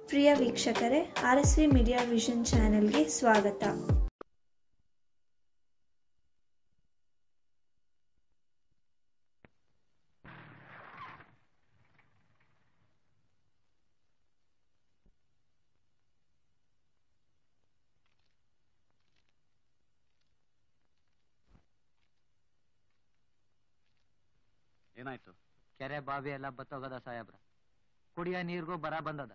ಪ್ರಿಯ ವೀಕ್ಷಕರೇ R S V media vision ಚಾನೆಲ್ಗೆ ಸ್ವಾಗತ ಏನಾಯ್ತು ಕೆರೆ ಬಾವಿ ಎಲ್ಲ ಬತ್ತೋಗದ ಸಾಹೇಬ್ರ ಕುಡಿಯ ನೀರ್ಗೂ ಬರ ಬಂದದ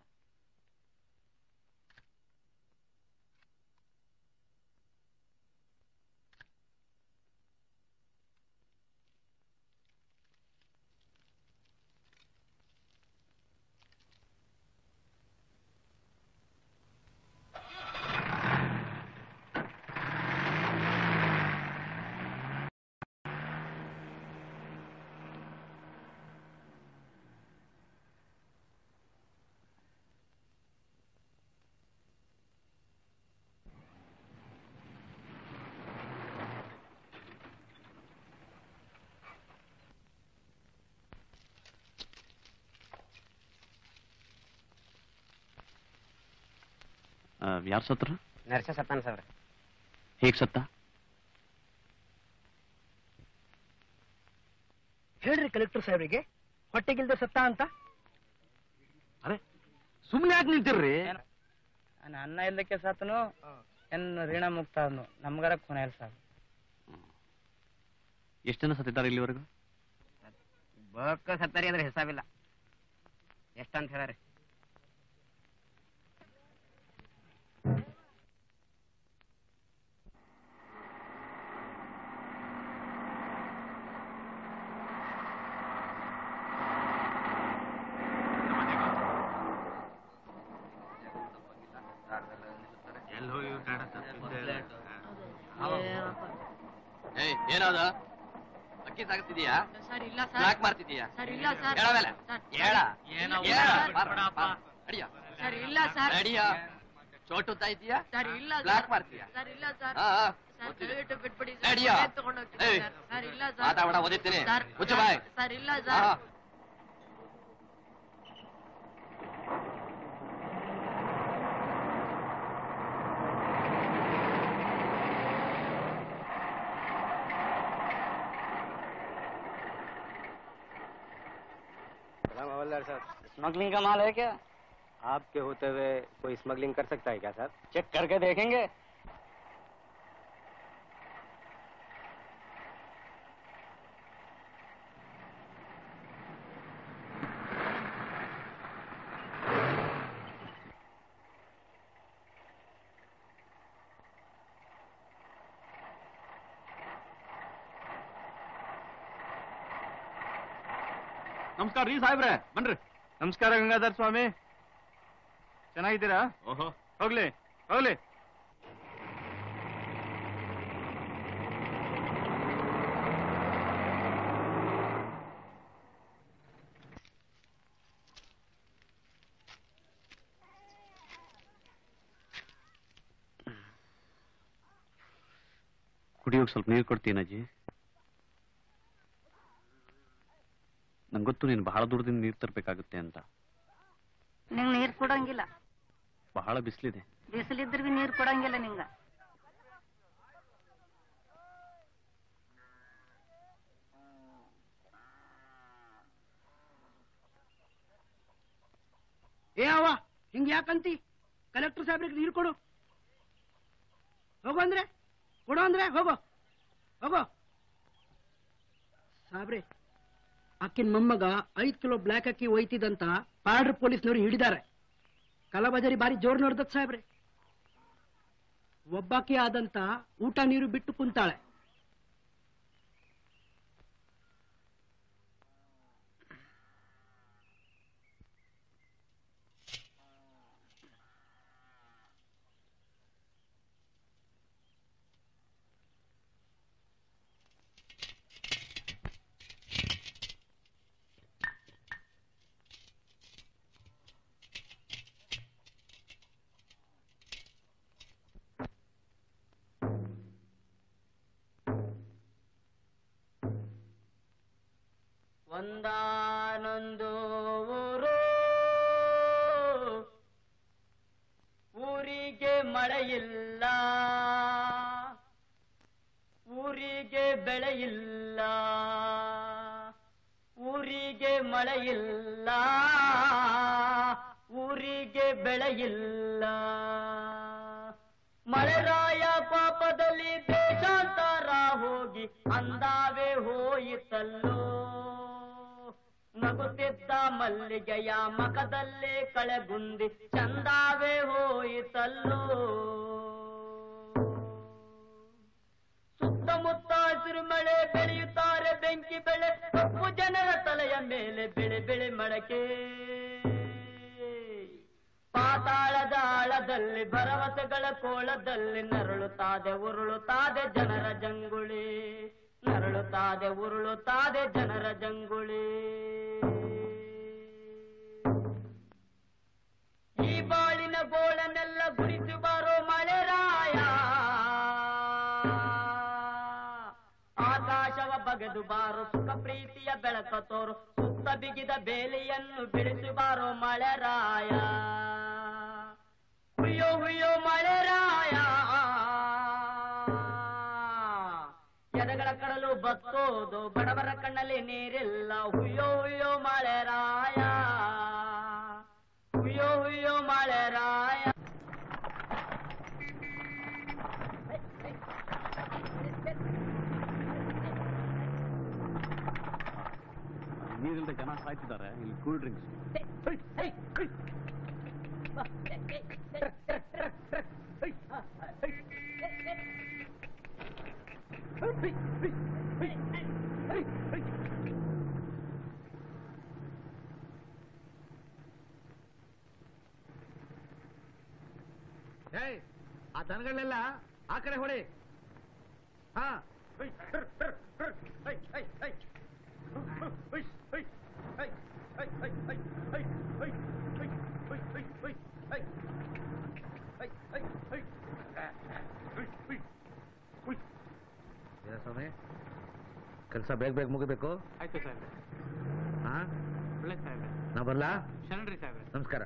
ಯಾರು ಸತ್ರ ನರ್ಸ ಸತ್ತಾನ ಸರ್ ಹೇಗ್ ಸತ್ತ ಹೇಳ್ರಿ ಕಲೆಕ್ಟರ್ ಸಾಹೇಬ್ರಿಗೆ ಹೊಟ್ಟೆಗಿಲ್ದ ಸತ್ತ ಅಂತ ಅರೆ ಸುಮ್ಮನೆ ಯಾಕೆ ನಿಂತಿರ್ರಿ ನಾನು ಅನ್ನ ಇಲ್ಲಕ್ಕೆ ಸಾತನು ಎನ್ ಋಣ ಮುಕ್ತ ಅದ್ನು ನಮ್ಗಾರ ಕೊನೆ ಇಲ್ಲ ಸರ್ ಎಷ್ಟು ಜನ ಸತ್ತಿದ್ದಾರೆ ಇಲ್ಲಿವರೆಗೂ ಬಕ್ಕ ಸತ್ತರಿ ಅಂದ್ರೆ ಹಿಸಾಬಿಲ್ಲ ಎಷ್ಟಂತ ಹೇಳ್ರಿ ಏಯ್ ಏನಾದ ಅಕ್ಕಿ ಸಾಗಿಸ್ತಿದೀಯಾ ಸರ್ ಇಲ್ಲ ಬ್ಲಾಕ್ ಮಾಡ್ತಿದೀಯಾ ಸರ್ ಇಲ್ಲ ಸರ್ ಹೇಳ ಮೇಲೆ ಸರ್, ಹೇಳ ಏನೋ ಹೇಳ. ಸರ್. ಬಾರ, ಬಾರ. ಅಡಿಯ ಸರ್ ಇಲ್ಲ ಸರ್ ಅಡಿಯ ಚೋಟು ತಾಯ್ತೀಯಾ ಸರ್ ಇಲ್ಲ ಬ್ಲಾಕ್ ಸರ್. ಮಾಡ್ತೀಯಾ ಸರ್ ಇಲ್ಲ ಸರ್ ಹಾ ಹಾ ಸರ್ ಗೊತ್ತಿದೆ. ದಯವಿಟ್ಟು ಬಿಟ್ಬಿಡಿ ನಡಿಯೋ. ಸರ್ ತಗೊಂಡು ಹೋಗ್ತೀನಿ ಏಯ್. ಸರ್. ಸರ್ ಇಲ್ಲ ಸರ್ ಮಾತಾಡ ಓದಿತೀನಿ ಸರ್ ಮುಚ್ಚು ಬಾಯ್ ಸರ್ ಇಲ್ಲ ಹಾ ಸರ್ स्मगलिंग का माल है क्या आपके होते हुए कोई स्मगलिंग कर सकता है क्या सर चेक करके देखेंगे ನಮಸ್ಕಾರ ರೀ ಸಾಹೇಬ್ರೆ ಬನ್ರಿ ನಮಸ್ಕಾರ ಗಂಗಾಧರ್ ಸ್ವಾಮಿ ಚೆನ್ನಾಗಿದ್ದೀರಾ ಓಹೋ ಹೋಗ್ಲಿ ಹೋಗ್ಲಿ ಕುಡಿಯೋಕೆ ಸ್ವಲ್ಪ ನೀರು ಕೊಡ್ತೀನಿ ಅಜ್ಜಿ ನಂಗೆ ಗೊತ್ತು ನೀನು ಬಹಳ ದೂರದಿಂದ ನೀರು ತರಬೇಕಾಗುತ್ತೆ ಅಂತ ನಿಂಗ್ ನೀರ್ ಕೊಡಂಗಿಲ್ಲ ಬಹಳ ಬಿಸಿಲಿದೆ ಬಿಸಿಲಿದ್ರ ಬಿ ನೀರ್ ಕೊಡಂಗಿಲ್ಲ ನಿಂಗ ಏ ಅವ ಹಿಂಗ್ ಯಾಕಂತಿ ಕಲೆಕ್ಟರ್ ಸಾಹೇಬ್ರಿಗೆ ನೀರು ಕೊಡು ಹೋಗು ಅಂದ್ರೆ ಕೊಡು ಅಂದ್ರೆ ಹೋಗೋ ಹೋಗೋ ಸಾಬ್ರೆ ಅಕ್ಕಿನ ಮೊಮ್ಮಗ ಐದ್ ಕಿಲೋ ಬ್ಲಾಕ್ ಅಕ್ಕಿ ಒಯ್ತಿದಂತ ಪಾರ್ಡರ್ ಪೊಲೀಸ್ನವ್ರು ಹಿಡಿದಾರೆ ಕಲಬಜಾರಿ ಬಾರಿ ಜೋರ್ ನೋಡ್ದತ್ ಸಾಹೇಬ್ರೆ ಒಬ್ಬಾಕಿ ಆದಂತ ಊಟ ನೀರು ಬಿಟ್ಟು ಕುಂತಾಳೆ ಒಂದಾನೊಂದು ಊರು ಇಲ್ಲ ಊರಿಗೆ ಮಳೆ ಇಲ್ಲ ಊರಿಗೆ ಬೆಳೆ ಇಲ್ಲ ಮಳೆರಾಯ ಪಾಪದಲ್ಲಿ ದೇಶಾಂತರ ಹೋಗಿ ಅಂದಾವೆ ಹೋಯಿತಲ್ಲೋ ನಗುತ್ತಿದ್ದ ಮಲ್ಲಿಗೆಯ ಮಕದಲ್ಲೇ ಕಳೆಗುಂದಿ ಚಂದಾವೆ ಹೋಯಿತಲ್ಲೋ ಸುತ್ತಮುತ್ತ ಹಸಿರು ಮಳೆ ಬೆಳೆಯುತ್ತಾರೆ ಬೆಂಕಿ ಬೆಳೆ ಕಪ್ಪು ಜನರ ತಲೆಯ ಮೇಲೆ ಬೆಳೆ ಬೆಳೆ ಮಡಕೆ ಪಾತಾಳದ ಆಳದಲ್ಲಿ ಭರವಸೆಗಳ ಕೋಳದಲ್ಲಿ ನರಳುತ್ತಾದೆ ಉರುಳುತ್ತಾದೆ ಜನರ ಜಂಗುಳಿ ನರಳುತ್ತಾದೆ ಉರುಳುತ್ತಾದೆ ಜನರ ಜಂಗುಳಿ ಈ ಬಾಳಿನ ಗೋಳನೆಲ್ಲ ಗುಡಿಸಿ ಬಾರೋ ಮಳೆರಾಯ ಆಕಾಶವ ಬಗೆದು ಬಾರೋ ಸುಖ ಪ್ರೀತಿಯ ಬೆಳಕ ತೋರು ಸುತ್ತ ಬಿಗಿದ ಬೇಲಿಯನ್ನು ಬಿಡಿಸಿ ಬಾರೋ ಮಳೆರಾಯ ಹುಯ್ಯೋ ಹುಯ್ಯೋ ಮಳೆರಾಯ ಎದಗಳ ಕಡಲು ಬತ್ತೋದು ಬಡವರ ಕಣ್ಣಲ್ಲಿ ನೀರಿಲ್ಲ ಹುಯ್ಯೋ ಹುಯ್ಯೋ ಮಳೆರಾಯ ಹುಯ್ಯೋ ಹುಯ್ಯೋ ಮಳೆರಾಯ ನೀರಿಲ್ಲದೆ ಜನ ಸಾಯ್ತಿದ್ದಾರೆ ಇಲ್ಲಿ ಕೂಲ್ ಡ್ರಿಂಕ್ಸ್ ಏಯ್ ಆ ದನಗಳನ್ನೆಲ್ಲ ಆ ಕಡೆ ಹೊಡಿ ಹಾ ಸ್ವಾಮಿ ಕೆಲಸ ಬೇಗ ಬೇಗ ಮುಗಿಬೇಕು ಆಯ್ತು ಸಾಹೇಬ್ರೆ ಹಾ ಒಳ್ಳೆ ಸಾಹೇಬ್ರೆ ನಾ ಬರ್ಲಾ ಶರಣ್ರಿ ಸಾಹೇಬ್ರೆ ನಮಸ್ಕಾರ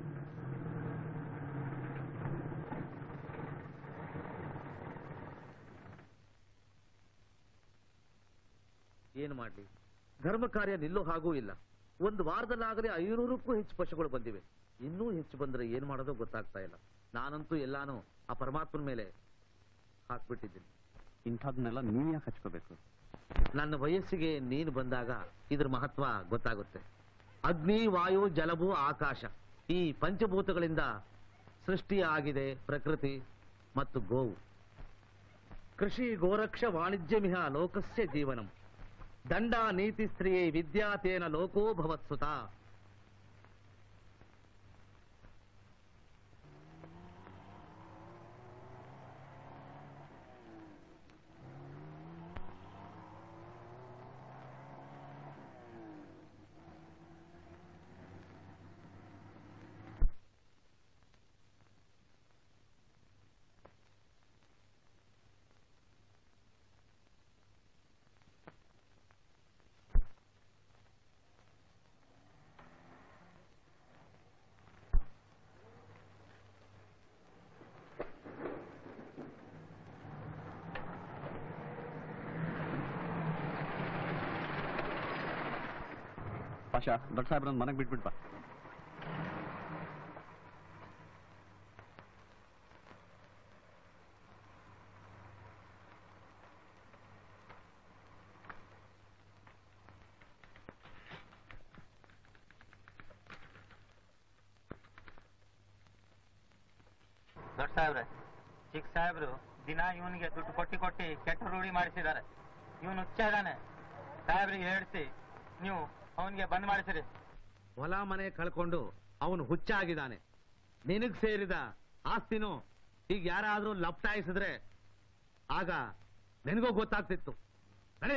ಏನು ಮಾಡ್ಲಿ ಧರ್ಮ ಕಾರ್ಯ ನಿಲ್ಲೋ ಹಾಗೂ ಇಲ್ಲ ಒಂದು ವಾರದಲ್ಲಾಗಲೇ ಐನೂರಕ್ಕೂ ಹೆಚ್ಚು ಪಶುಗಳು ಬಂದಿವೆ ಇನ್ನೂ ಹೆಚ್ಚು ಬಂದ್ರೆ ಏನ್ ಮಾಡೋದೋ ಗೊತ್ತಾಗ್ತಾ ಇಲ್ಲ ನಾನಂತೂ ಎಲ್ಲಾನು ಆ ಪರಮಾತ್ಮನ ಮೇಲೆ ಹಾಕ್ಬಿಟ್ಟಿದ್ದೀನಿ ಇಂಥದನ್ನೆಲ್ಲ ನೀವು ಯಾಕೆ ಹಚ್ಕೋಬೇಕು ನನ್ನ ವಯಸ್ಸಿಗೆ ನೀನು ಬಂದಾಗ ಇದ್ರ ಮಹತ್ವ ಗೊತ್ತಾಗುತ್ತೆ ಅಗ್ನಿ ವಾಯು ಜಲಭೂ ಆಕಾಶ ಈ ಪಂಚಭೂತಗಳಿಂದ ಸೃಷ್ಟಿ ಆಗಿದೆ ಪ್ರಕೃತಿ ಮತ್ತು ಗೋವು ಕೃಷಿ ಗೋರಕ್ಷ ವಾಣಿಜ್ಯಮಿಹ ಲೋಕಸ್ಯ ಜೀವನಂ ದಂಡ ನೀತಿ ಸ್ತ್ರೀಯೇ ವಿದ್ಯಾತೇನ ಲೋಕೋ ಭವತ್ಸುತ ಪಾಷಾ ದೊಡ್ಡ ಸಾಹೇಬ್ರನ್ನ ಮನೆಗೆ ಬಿಟ್ಬಿಟ್ ಬಾ ದೊಡ್ಡ ಸಾಹೇಬ್ರೆ ಚಿಕ್ಕ ಸಾಹೇಬ್ರು ದಿನ ಇವನಿಗೆ ದುಡ್ಡು ಕೊಟ್ಟಿ ಕೊಟ್ಟಿ ಕೆಟ್ಟ ರೂಢಿ ಮಾಡಿಸಿದ್ದಾರೆ ಇವನು ಹುಚ್ಚ ಇದ್ದಾನೆ ಸಾಹೇಬ್ರಿಗೆ ಹೇಳಿಸಿ ನೀವು ಅವನಿಗೆ ಬಂದ್ ಮಾಡಿಸಿರಿ ಹೊಲ ಮನೆ ಕಳ್ಕೊಂಡು ಅವನು ಹುಚ್ಚಾಗಿದ್ದಾನೆ ನಿನಗ್ ಸೇರಿದ ಆಸ್ತಿನೂ ಈಗ ಯಾರಾದ್ರೂ ಲಪ್ಟಾಯಿಸಿದ್ರೆ ಆಗ ನಿನಗೂ ಗೊತ್ತಾಗ್ತಿತ್ತು ನಡಿ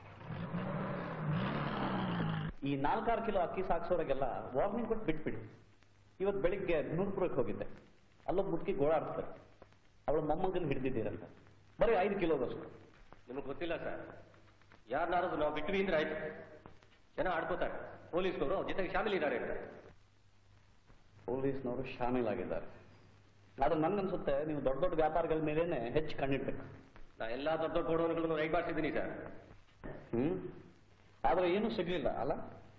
ಈ ನಾಲ್ಕಾರು ಕಿಲೋ ಅಕ್ಕಿ ಸಾಕ್ಸೋರಿಗೆಲ್ಲ ವಾರ್ನಿಂಗ್ ಕೊಟ್ಟು ಬಿಟ್ಬಿಡಿ ಇವತ್ತು ಬೆಳಿಗ್ಗೆ ನೂರ್ಪುರಕ್ಕೆ ಹೋಗಿದ್ದೆ ಅಲ್ಲೊಬ್ಬ ಮುಟ್ಕಿ ಗೋಳಾಡ್ತಾರೆ ಅವಳ ಮೊಮ್ಮಗನ ಹಿಡಿದಿದ್ದೀರಂತ ಬರೀ ಐದು ಕಿಲೋದಷ್ಟು ನಿಮಗೆ ಗೊತ್ತಿಲ್ಲ ಸರ್ ಯಾರನ್ನಾರು ನಾವು ಬಿಟ್ವಿ ಅಂದ್ರೆ ಆಯ್ತು ಜನ ಆಡ್ಕೋತಾರೆ ಪೊಲೀಸ್ನವರು ಅವ್ರ ಜೊತೆಗೆ ಶಾಮಿಲಿದ್ದಾರೆ ಅಂತ ಪೊಲೀಸ್ನವರು ಶಾಮೀಲಾಗಿದ್ದಾರೆ ಆದ್ರೆ ನನ್ಗನ್ಸುತ್ತೆ ನೀವು ದೊಡ್ಡ ದೊಡ್ಡ ವ್ಯಾಪಾರಗಳ ಮೇಲೇನೆ ಹೆಚ್ಚು ಕಣ್ಣಿಡ್ಬೇಕು ನಾ ಎಲ್ಲಾ ದೊಡ್ಡ ದೊಡ್ಡ ಗೋಡೌನ್ಗಳನ್ನು ರೈಡ್ ಮಾಡಿಸಿದ್ದೀನಿ ಸರ್ ಹ್ಮ್ ಆದ್ರೆ ಏನೂ ಸಿಗ್ಲಿಲ್ಲ ಅಲ್ಲ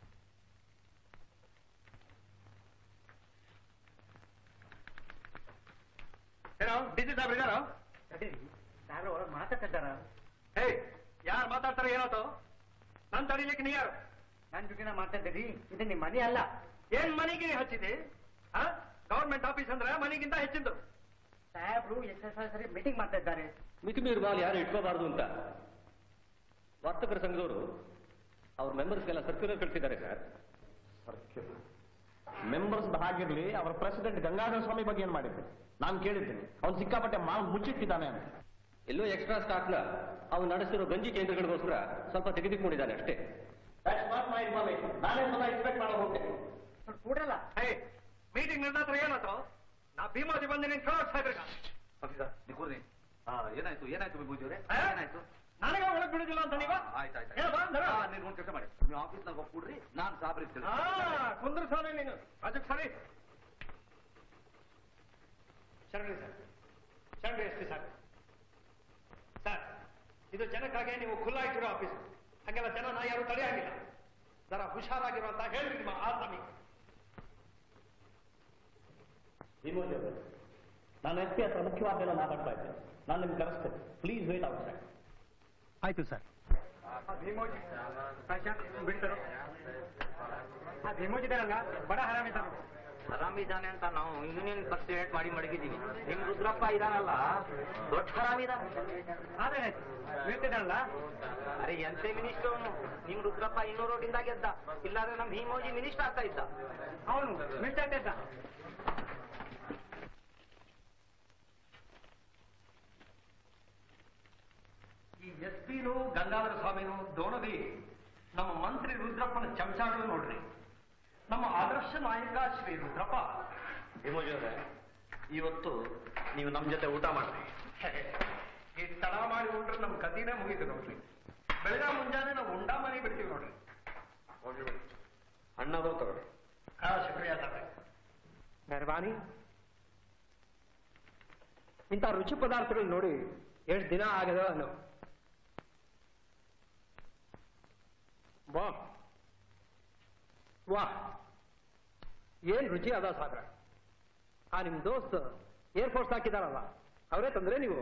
ಏನೋ ಡಿಸಿ ಸಾಹೇಬ್ರು ಇದಾರೋ ಸಾಹೇಬ್ರು ಒಳಗೆ ಮಾತಾಡ್ತಿದ್ದಾರ ಹೇ ಯಾರು ಮಾತಾಡ್ತಾರೆ ಏನಾಯ್ತು ನನ್ ತಡಿಲಿಕ್ಕೆ ನೀ ಯಾರು ನನ್ ಜೊತೆನ ಮಾತಾಡ್ತೀರಿ ಇದು ನಿಮ್ಮ ಮನೆ ಅಲ್ಲ ಏನ್ ಮನೆಗೆ ಹಚ್ಚಿದೆ ಗವರ್ಮೆಂಟ್ ಆಫೀಸ್ ಅಂದ್ರೆ ಮನೆಗಿಂತ ಹೆಚ್ಚಿಂದು ಸಾಹೇಬ್ರು ಎಸ್ ಎಸ್ ಸರಿ ಮೀಟಿಂಗ್ ಮಾಡ್ತಾ ಇದ್ದಾರೆ ಮಿತಿ ಮೀರ್ಬಾಲ್ ಯಾರು ಇಟ್ಕೋಬಾರ್ದು ಅಂತ ವರ್ತಕರ ಸಂಘದವರು ಅವ್ರ ಮೆಂಬರ್ಸ್ಗೆಲ್ಲ ಸರ್ಕ್ಯುಲರ್ ಕಳಿಸಿದ್ದಾರೆ ಸರ್ ಮೆಂಬರ್ಸ್ ಹಾಗಿರ್ಲಿ ಅವರ ಪ್ರೆಸಿಡೆಂಟ್ ಗಂಗಾಧರ ಸ್ವಾಮಿ ಬಗ್ಗೆ ಏನ್ ಮಾಡಿದ್ರು ನಾನು ಕೇಳಿದ್ದೀನಿ ಅವ್ನು ಸಿಕ್ಕಾಪಟ್ಟೆ ಮಾಲ್ ಮುಚ್ಚಿಟ್ಟಿದ್ದಾನೆ ಅಂತ ಎಲ್ಲೋ ಎಕ್ಸ್ಟ್ರಾ ಸ್ಟಾಕ್ನ ಅವ್ನು ನಡೆಸಿರೋ ಗಂಜಿ ಕೇಂದ್ರಗಳಿಗೋಸ್ಕರ ಸ್ವಲ್ಪ ತೆಗೆದುಕೊಂಡಿದ್ದಾನೆ ಅಷ್ಟೇ ನಾನೇ ಸಲ ಎಕ್ಸ್ಪೆಕ್ಟ್ ಮಾಡೋ ಹೋಗ್ತೆ ಕೂಡಲ್ಲ ಹೇ ಮೀಟಿಂಗ್ ನಿರ್ಧಾರ ಏನಾಯ್ತು ನಾ ಭೀಮಾಜಿ ಬಂದಿನಿ ಕೇಳೋಕ್ ಸಾಹೇಬ್ರಿಗೆ ಏನಾಯ್ತು ಏನಾಯ್ತು ವಿಭೂತಿ ಅವರೇ ಹಾ? ಏನಾಯ್ತು ನನಗೆ ಒಳಗ್ ಬಿಡುದಿಲ್ಲ ಅಂತ ನೀವ ಆಯ್ತಾಯ್ತು ಹೇಳ ಬಾ, ಅಂದ್ರ. ನೀವು ಒಂದು ಕೆಲಸ ಮಾಡಿ ನೀವು ಆಫೀಸ್ನಾಗ ಹೋಗ್ಬಿಡ್ರಿ ನಾನು ಸಾಬ್ರಿಗೆ ಹಾ ಕುಂದ್ರ ಸ್ವಾಮಿ ನೀನು ಅದಕ್ಕೆ ಸರಿ ಶರಣಿ ಸರ್ ಶರಣಿ ಎಸ್ ಪಿ ಸರ್ ಸರ್ ಇದು ಜನಕ್ಕಾಗಿ ನೀವು ಖುಲ್ಲಾ ಇಟ್ಟಿರೋ ಆಫೀಸ್ ಹಾಗೆಲ್ಲ ಜನ ನಾ ಯಾರು ತಡೆಯಾಗಿಲ್ಲ ಜರ ಹುಷಾರಾಗಿರೋ ಅಂತ ಹೇಳಿ ನಿಮ್ಮ ಆಸಾಮಿ ವಿಮೋಜ್ ಅವರೇ ನಾನು ಎಸ್ ಪಿ ಹತ್ರ ಮುಖ್ಯವಾದ್ದೆಲ್ಲ ಮಾತಾಡ್ತಾ ಇದ್ದೆ ನಾನು ನಿಮ್ಗೆ ಕರೆಸ್ತೇನೆ ಪ್ಲೀಸ್ ವೇಟ್ ಔಟ್ ಸೈಡ್ ಆಯ್ತು ಸರ್ ಭೀಮೋಜಿ ಬಿಡ್ತಾರೆ ಆ ಭೀಮೋಜಿ ಇದಾರಲ್ಲ ಬಡ ಹರಾಮಿ ಸರ್ ಹರಾಮಿದಾನೆ ಅಂತ ನಾವು ಯೂನಿಯನ್ ಪ್ರೆಸಿಡೆಂಟ್ ಮಾಡಿ ಮಡಗಿದ್ದೀವಿ ನಿಮ್ ರುದ್ರಪ್ಪ ಇದಾನಲ್ಲ ದೊಡ್ಡ ಹರಾಮಿದಾನೆ ಅದೇನಾಯ್ತು ಬೀಳ್ತಿದ್ದಾರಲ್ಲ ಅರೆ ಎಂತೆ ಮಿನಿಸ್ಟರ್ ಅವನು ನಿಮ್ ರುದ್ರಪ್ಪ ಇನ್ನೂರು ರೋಡಿಂದ ಗೆದ್ದ ಇಲ್ಲಾದ್ರೆ ನಮ್ ಭೀಮೋಜಿ ಮಿನಿಸ್ಟರ್ ಆಗ್ತಾ ಇದ್ದ ಅವನು ಮಿಸ್ಟರ್ ಇದ್ದ ಈ ಎಸ್ ಪಿನು ಗಂಗಾಧರ ಸ್ವಾಮಿನು ದೋಣದಿ ನಮ್ಮ ಮಂತ್ರಿ ರುದ್ರಪ್ಪನ ಚಮಚಾಗಳು ನೋಡ್ರಿ ನಮ್ಮ ಆದರ್ಶ ನಾಯಕ ಶ್ರೀ ರುದ್ರಪ್ಪ ವಿಮೋಜ್ ಅವರೇ ಇವತ್ತು ನೀವು ನಮ್ಮ ಜೊತೆ ಊಟ ಮಾಡ್ರಿ ಈ ತಡ ಮಾಡಿ ಉಂಡ್ರೆ ನಮ್ಮ ಕದಿನೇ ಮುಗೀತು ನೋಡ್ರಿ ಬೆಳಗ ಮುಂಜಾನೆ ನಾವು ಉಂಡಾ ಮನೆ ಬಿಡ್ತೀವಿ ನೋಡ್ರಿ ಅಣ್ಣದು ತಗೊಳ್ಳಿ ಹಾ ಶುಕ್ರಿಯಾ ಸಾಹೇಬ್ರೆ ಮೆಹರ್ಬಾನಿ ಇಂಥ ರುಚಿ ಪದಾರ್ಥಗಳು ನೋಡಿ ಎಷ್ಟು ದಿನ ಆಗದ ಅನ್ನೋ ವಾ ವಾ ಏನ್ ರುಚಿ ಅದ ಸಾಬ್ರ ಆ ನಿಮ್ ದೋಸ್ತ್ ಏರ್ ಫೋರ್ಸ್ ಹಾಕಿದಾರಲ್ಲ ಅವರೇ ತಂದ್ರೆ ನೀವು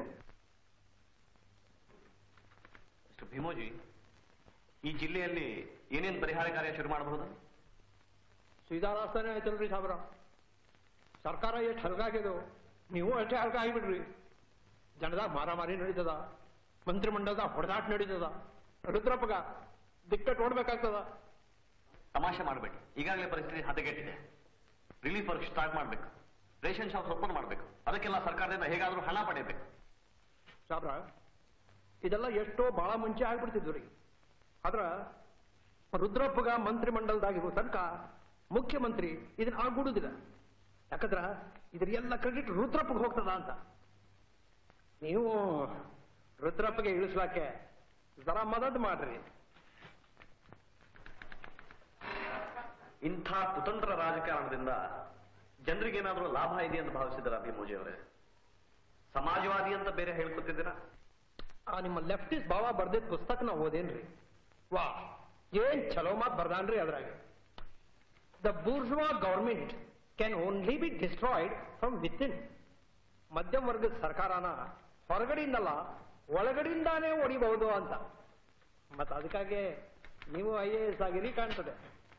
ಮಿಸ್ಟರ್ ಭೀಮೋಜಿ ಈ ಜಿಲ್ಲೆಯಲ್ಲಿ ಏನೇನು ಪರಿಹಾರ ಕಾರ್ಯ ಶುರು ಮಾಡಬಹುದು ಸೀದಾ ರಾಸ್ತಾನೆ ಆಯ್ತಲ್ರಿ ಸಾಬ್ರ ಸರ್ಕಾರ ಎಷ್ಟು ಹಲ್ಗಾಗ್ಯದು ನೀವು ಅಷ್ಟೇ ಹಲ್ಕ ಆಗಿಬಿಡ್ರಿ ಜನದಾಗ ಮಾರಾಮಾರಿ ನಡೀತದ ಮಂತ್ರಿಮಂಡಲದ ಹೊಡೆದಾಟ ನಡೀತದ ರುದ್ರಪ್ಪಗ ದಿಕ್ಕಟ್ ನೋಡ್ಬೇಕಾಗ್ತದ ತಮಾಷೆ ಮಾಡಬೇಡಿ ಈಗಾಗಲೇ ಪರಿಸ್ಥಿತಿ ಹದಗೆಟ್ಟಿದೆ ರಿಲೀಫ್ ವರ್ಕ್ ಸ್ಟಾರ್ಟ್ ಮಾಡಬೇಕು ರೇಷನ್ ಶಾಪ್ಸ್ ಓಪನ್ ಮಾಡಬೇಕು ಅದಕ್ಕೆಲ್ಲ ಸರ್ಕಾರದಿಂದ ಹೇಗಾದ್ರೂ ಹಣ ಪಡೆಯಬೇಕು ಸಾಬ್ರ ಇದೆಲ್ಲ ಎಷ್ಟೋ ಬಹಳ ಮುಂಚೆ ಆಗ್ಬಿಡ್ತಿದ್ವು ರೀ ಆದ್ರ ರುದ್ರಪ್ಪಗ ಮಂತ್ರಿಮಂಡಲದಾಗಿರೋ ತನಕ ಮುಖ್ಯಮಂತ್ರಿ ಇದನ್ನ ಆಗ್ಬಿಡುದಿಲ್ಲ ಯಾಕಂದ್ರ ಇದ್ರ ಎಲ್ಲ ಕ್ರೆಡಿಟ್ ರುದ್ರಪ್ಪಗೆ ಹೋಗ್ತದ ಅಂತ ನೀವು ರುದ್ರಪ್ಪಗೆ ಇಳಿಸ್ಲಾಕೆ ಜರ ಮದದ್ ಮಾಡ್ರಿ ಇಂಥ ಕುತಂತ್ರ ರಾಜಕಾರಣದಿಂದ ಜನರಿಗೇನಾದ್ರೂ ಲಾಭ ಇದೆ ಅಂತ ಭಾವಿಸಿದಾರ ಭೀಮೋಜಿ ಅವರೇ ಸಮಾಜವಾದಿ ಅಂತ ಬೇರೆ ಹೇಳ್ಕೊತಿದ್ದೀರಾ ಆ ನಿಮ್ಮ ಲೆಫ್ಟಿಸ್ಟ್ ಭಾವ ಬರ್ದಿದ್ ಪುಸ್ತಕ ನಾ ಓದೇನ್ರಿ ವಾ ಏನ್ ಚಲೋ ಮಾತ್ ಬರ್ದಾನ್ರಿ ಅದ್ರಾಗ the bourgeois government can only be destroyed from within ಮಧ್ಯಮ ವರ್ಗದ ಸರ್ಕಾರನ ಹೊರಗಡೆಯಿಂದಲ್ಲ ಒಳಗಡೆಯಿಂದಾನೇ ಹೊಡಿಬಹುದು ಅಂತ ಮತ್ತ ಅದಕ್ಕಾಗಿ ನೀವು ಐ ಎ ಎಸ್ ಆಗಿರಿ ಕಾಣ್ತದೆ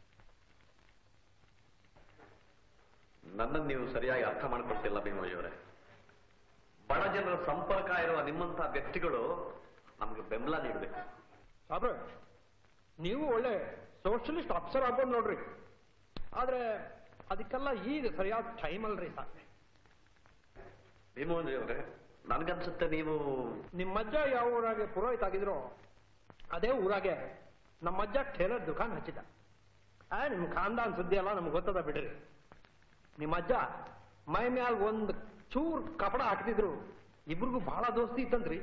ನನ್ನನ್ನು ನೀವು ಸರಿಯಾಗಿ ಅರ್ಥ ಮಾಡ್ಕೊಳ್ತಿಲ್ಲ ಭೀಮೋಜಿ ಅವರೇ ಬಡ ಜನರ ಸಂಪರ್ಕ ಇರುವ ನಿಮ್ಮಂತಹ ವ್ಯಕ್ತಿಗಳು ನಮಗೆ ಬೆಂಬಲ ನೀಡಬೇಕು ಸಾಬ್ರೆ ನೀವು ಒಳ್ಳೆ ಸೋಷಲಿಸ್ಟ್ ಅಫ್ಸರ್ ಆಗ್ಬೋದು ನೋಡ್ರಿ ಆದ್ರೆ ಅದಕ್ಕೆಲ್ಲ ಈಗ ಸರಿಯಾದ ಟೈಮ್ ಅಲ್ರಿ ಸಾಕು ಭೀಮೋಜಿ ಅವರೇ ನನ್ಗನ್ಸುತ್ತೆ ನೀವು ನಿಮ್ಮ ಅಜ್ಜ ಯಾವ ಊರಾಗೆ ಪುರೋಹಿತ ಆಗಿದ್ರು ಅದೇ ಊರಾಗೆ ನಮ್ಮ ಅಜ್ಜ ಟೇಲರ್ ದುಕಾನ್ ಹಚ್ಚಿದ ಆ ನಿಮ್ ಖಾನ್ದಾನ್ ಸುದ್ದಿ ಎಲ್ಲ ನಮ್ಗೆ ಗೊತ್ತದ ಬಿಡ್ರಿ ನಿಮ್ಮ ಅಜ್ಜ ಮೈ ಮ್ಯಾಲ್ ಒಂದ್ ಚೂರ್ ಕಪಡ ಹಾಕ್ತಿದ್ರು ಇಬ್ರಿಗೂ ಬಹಳ ದೋಸ್ತಿ ಇತ್ತಂತ್ರಿ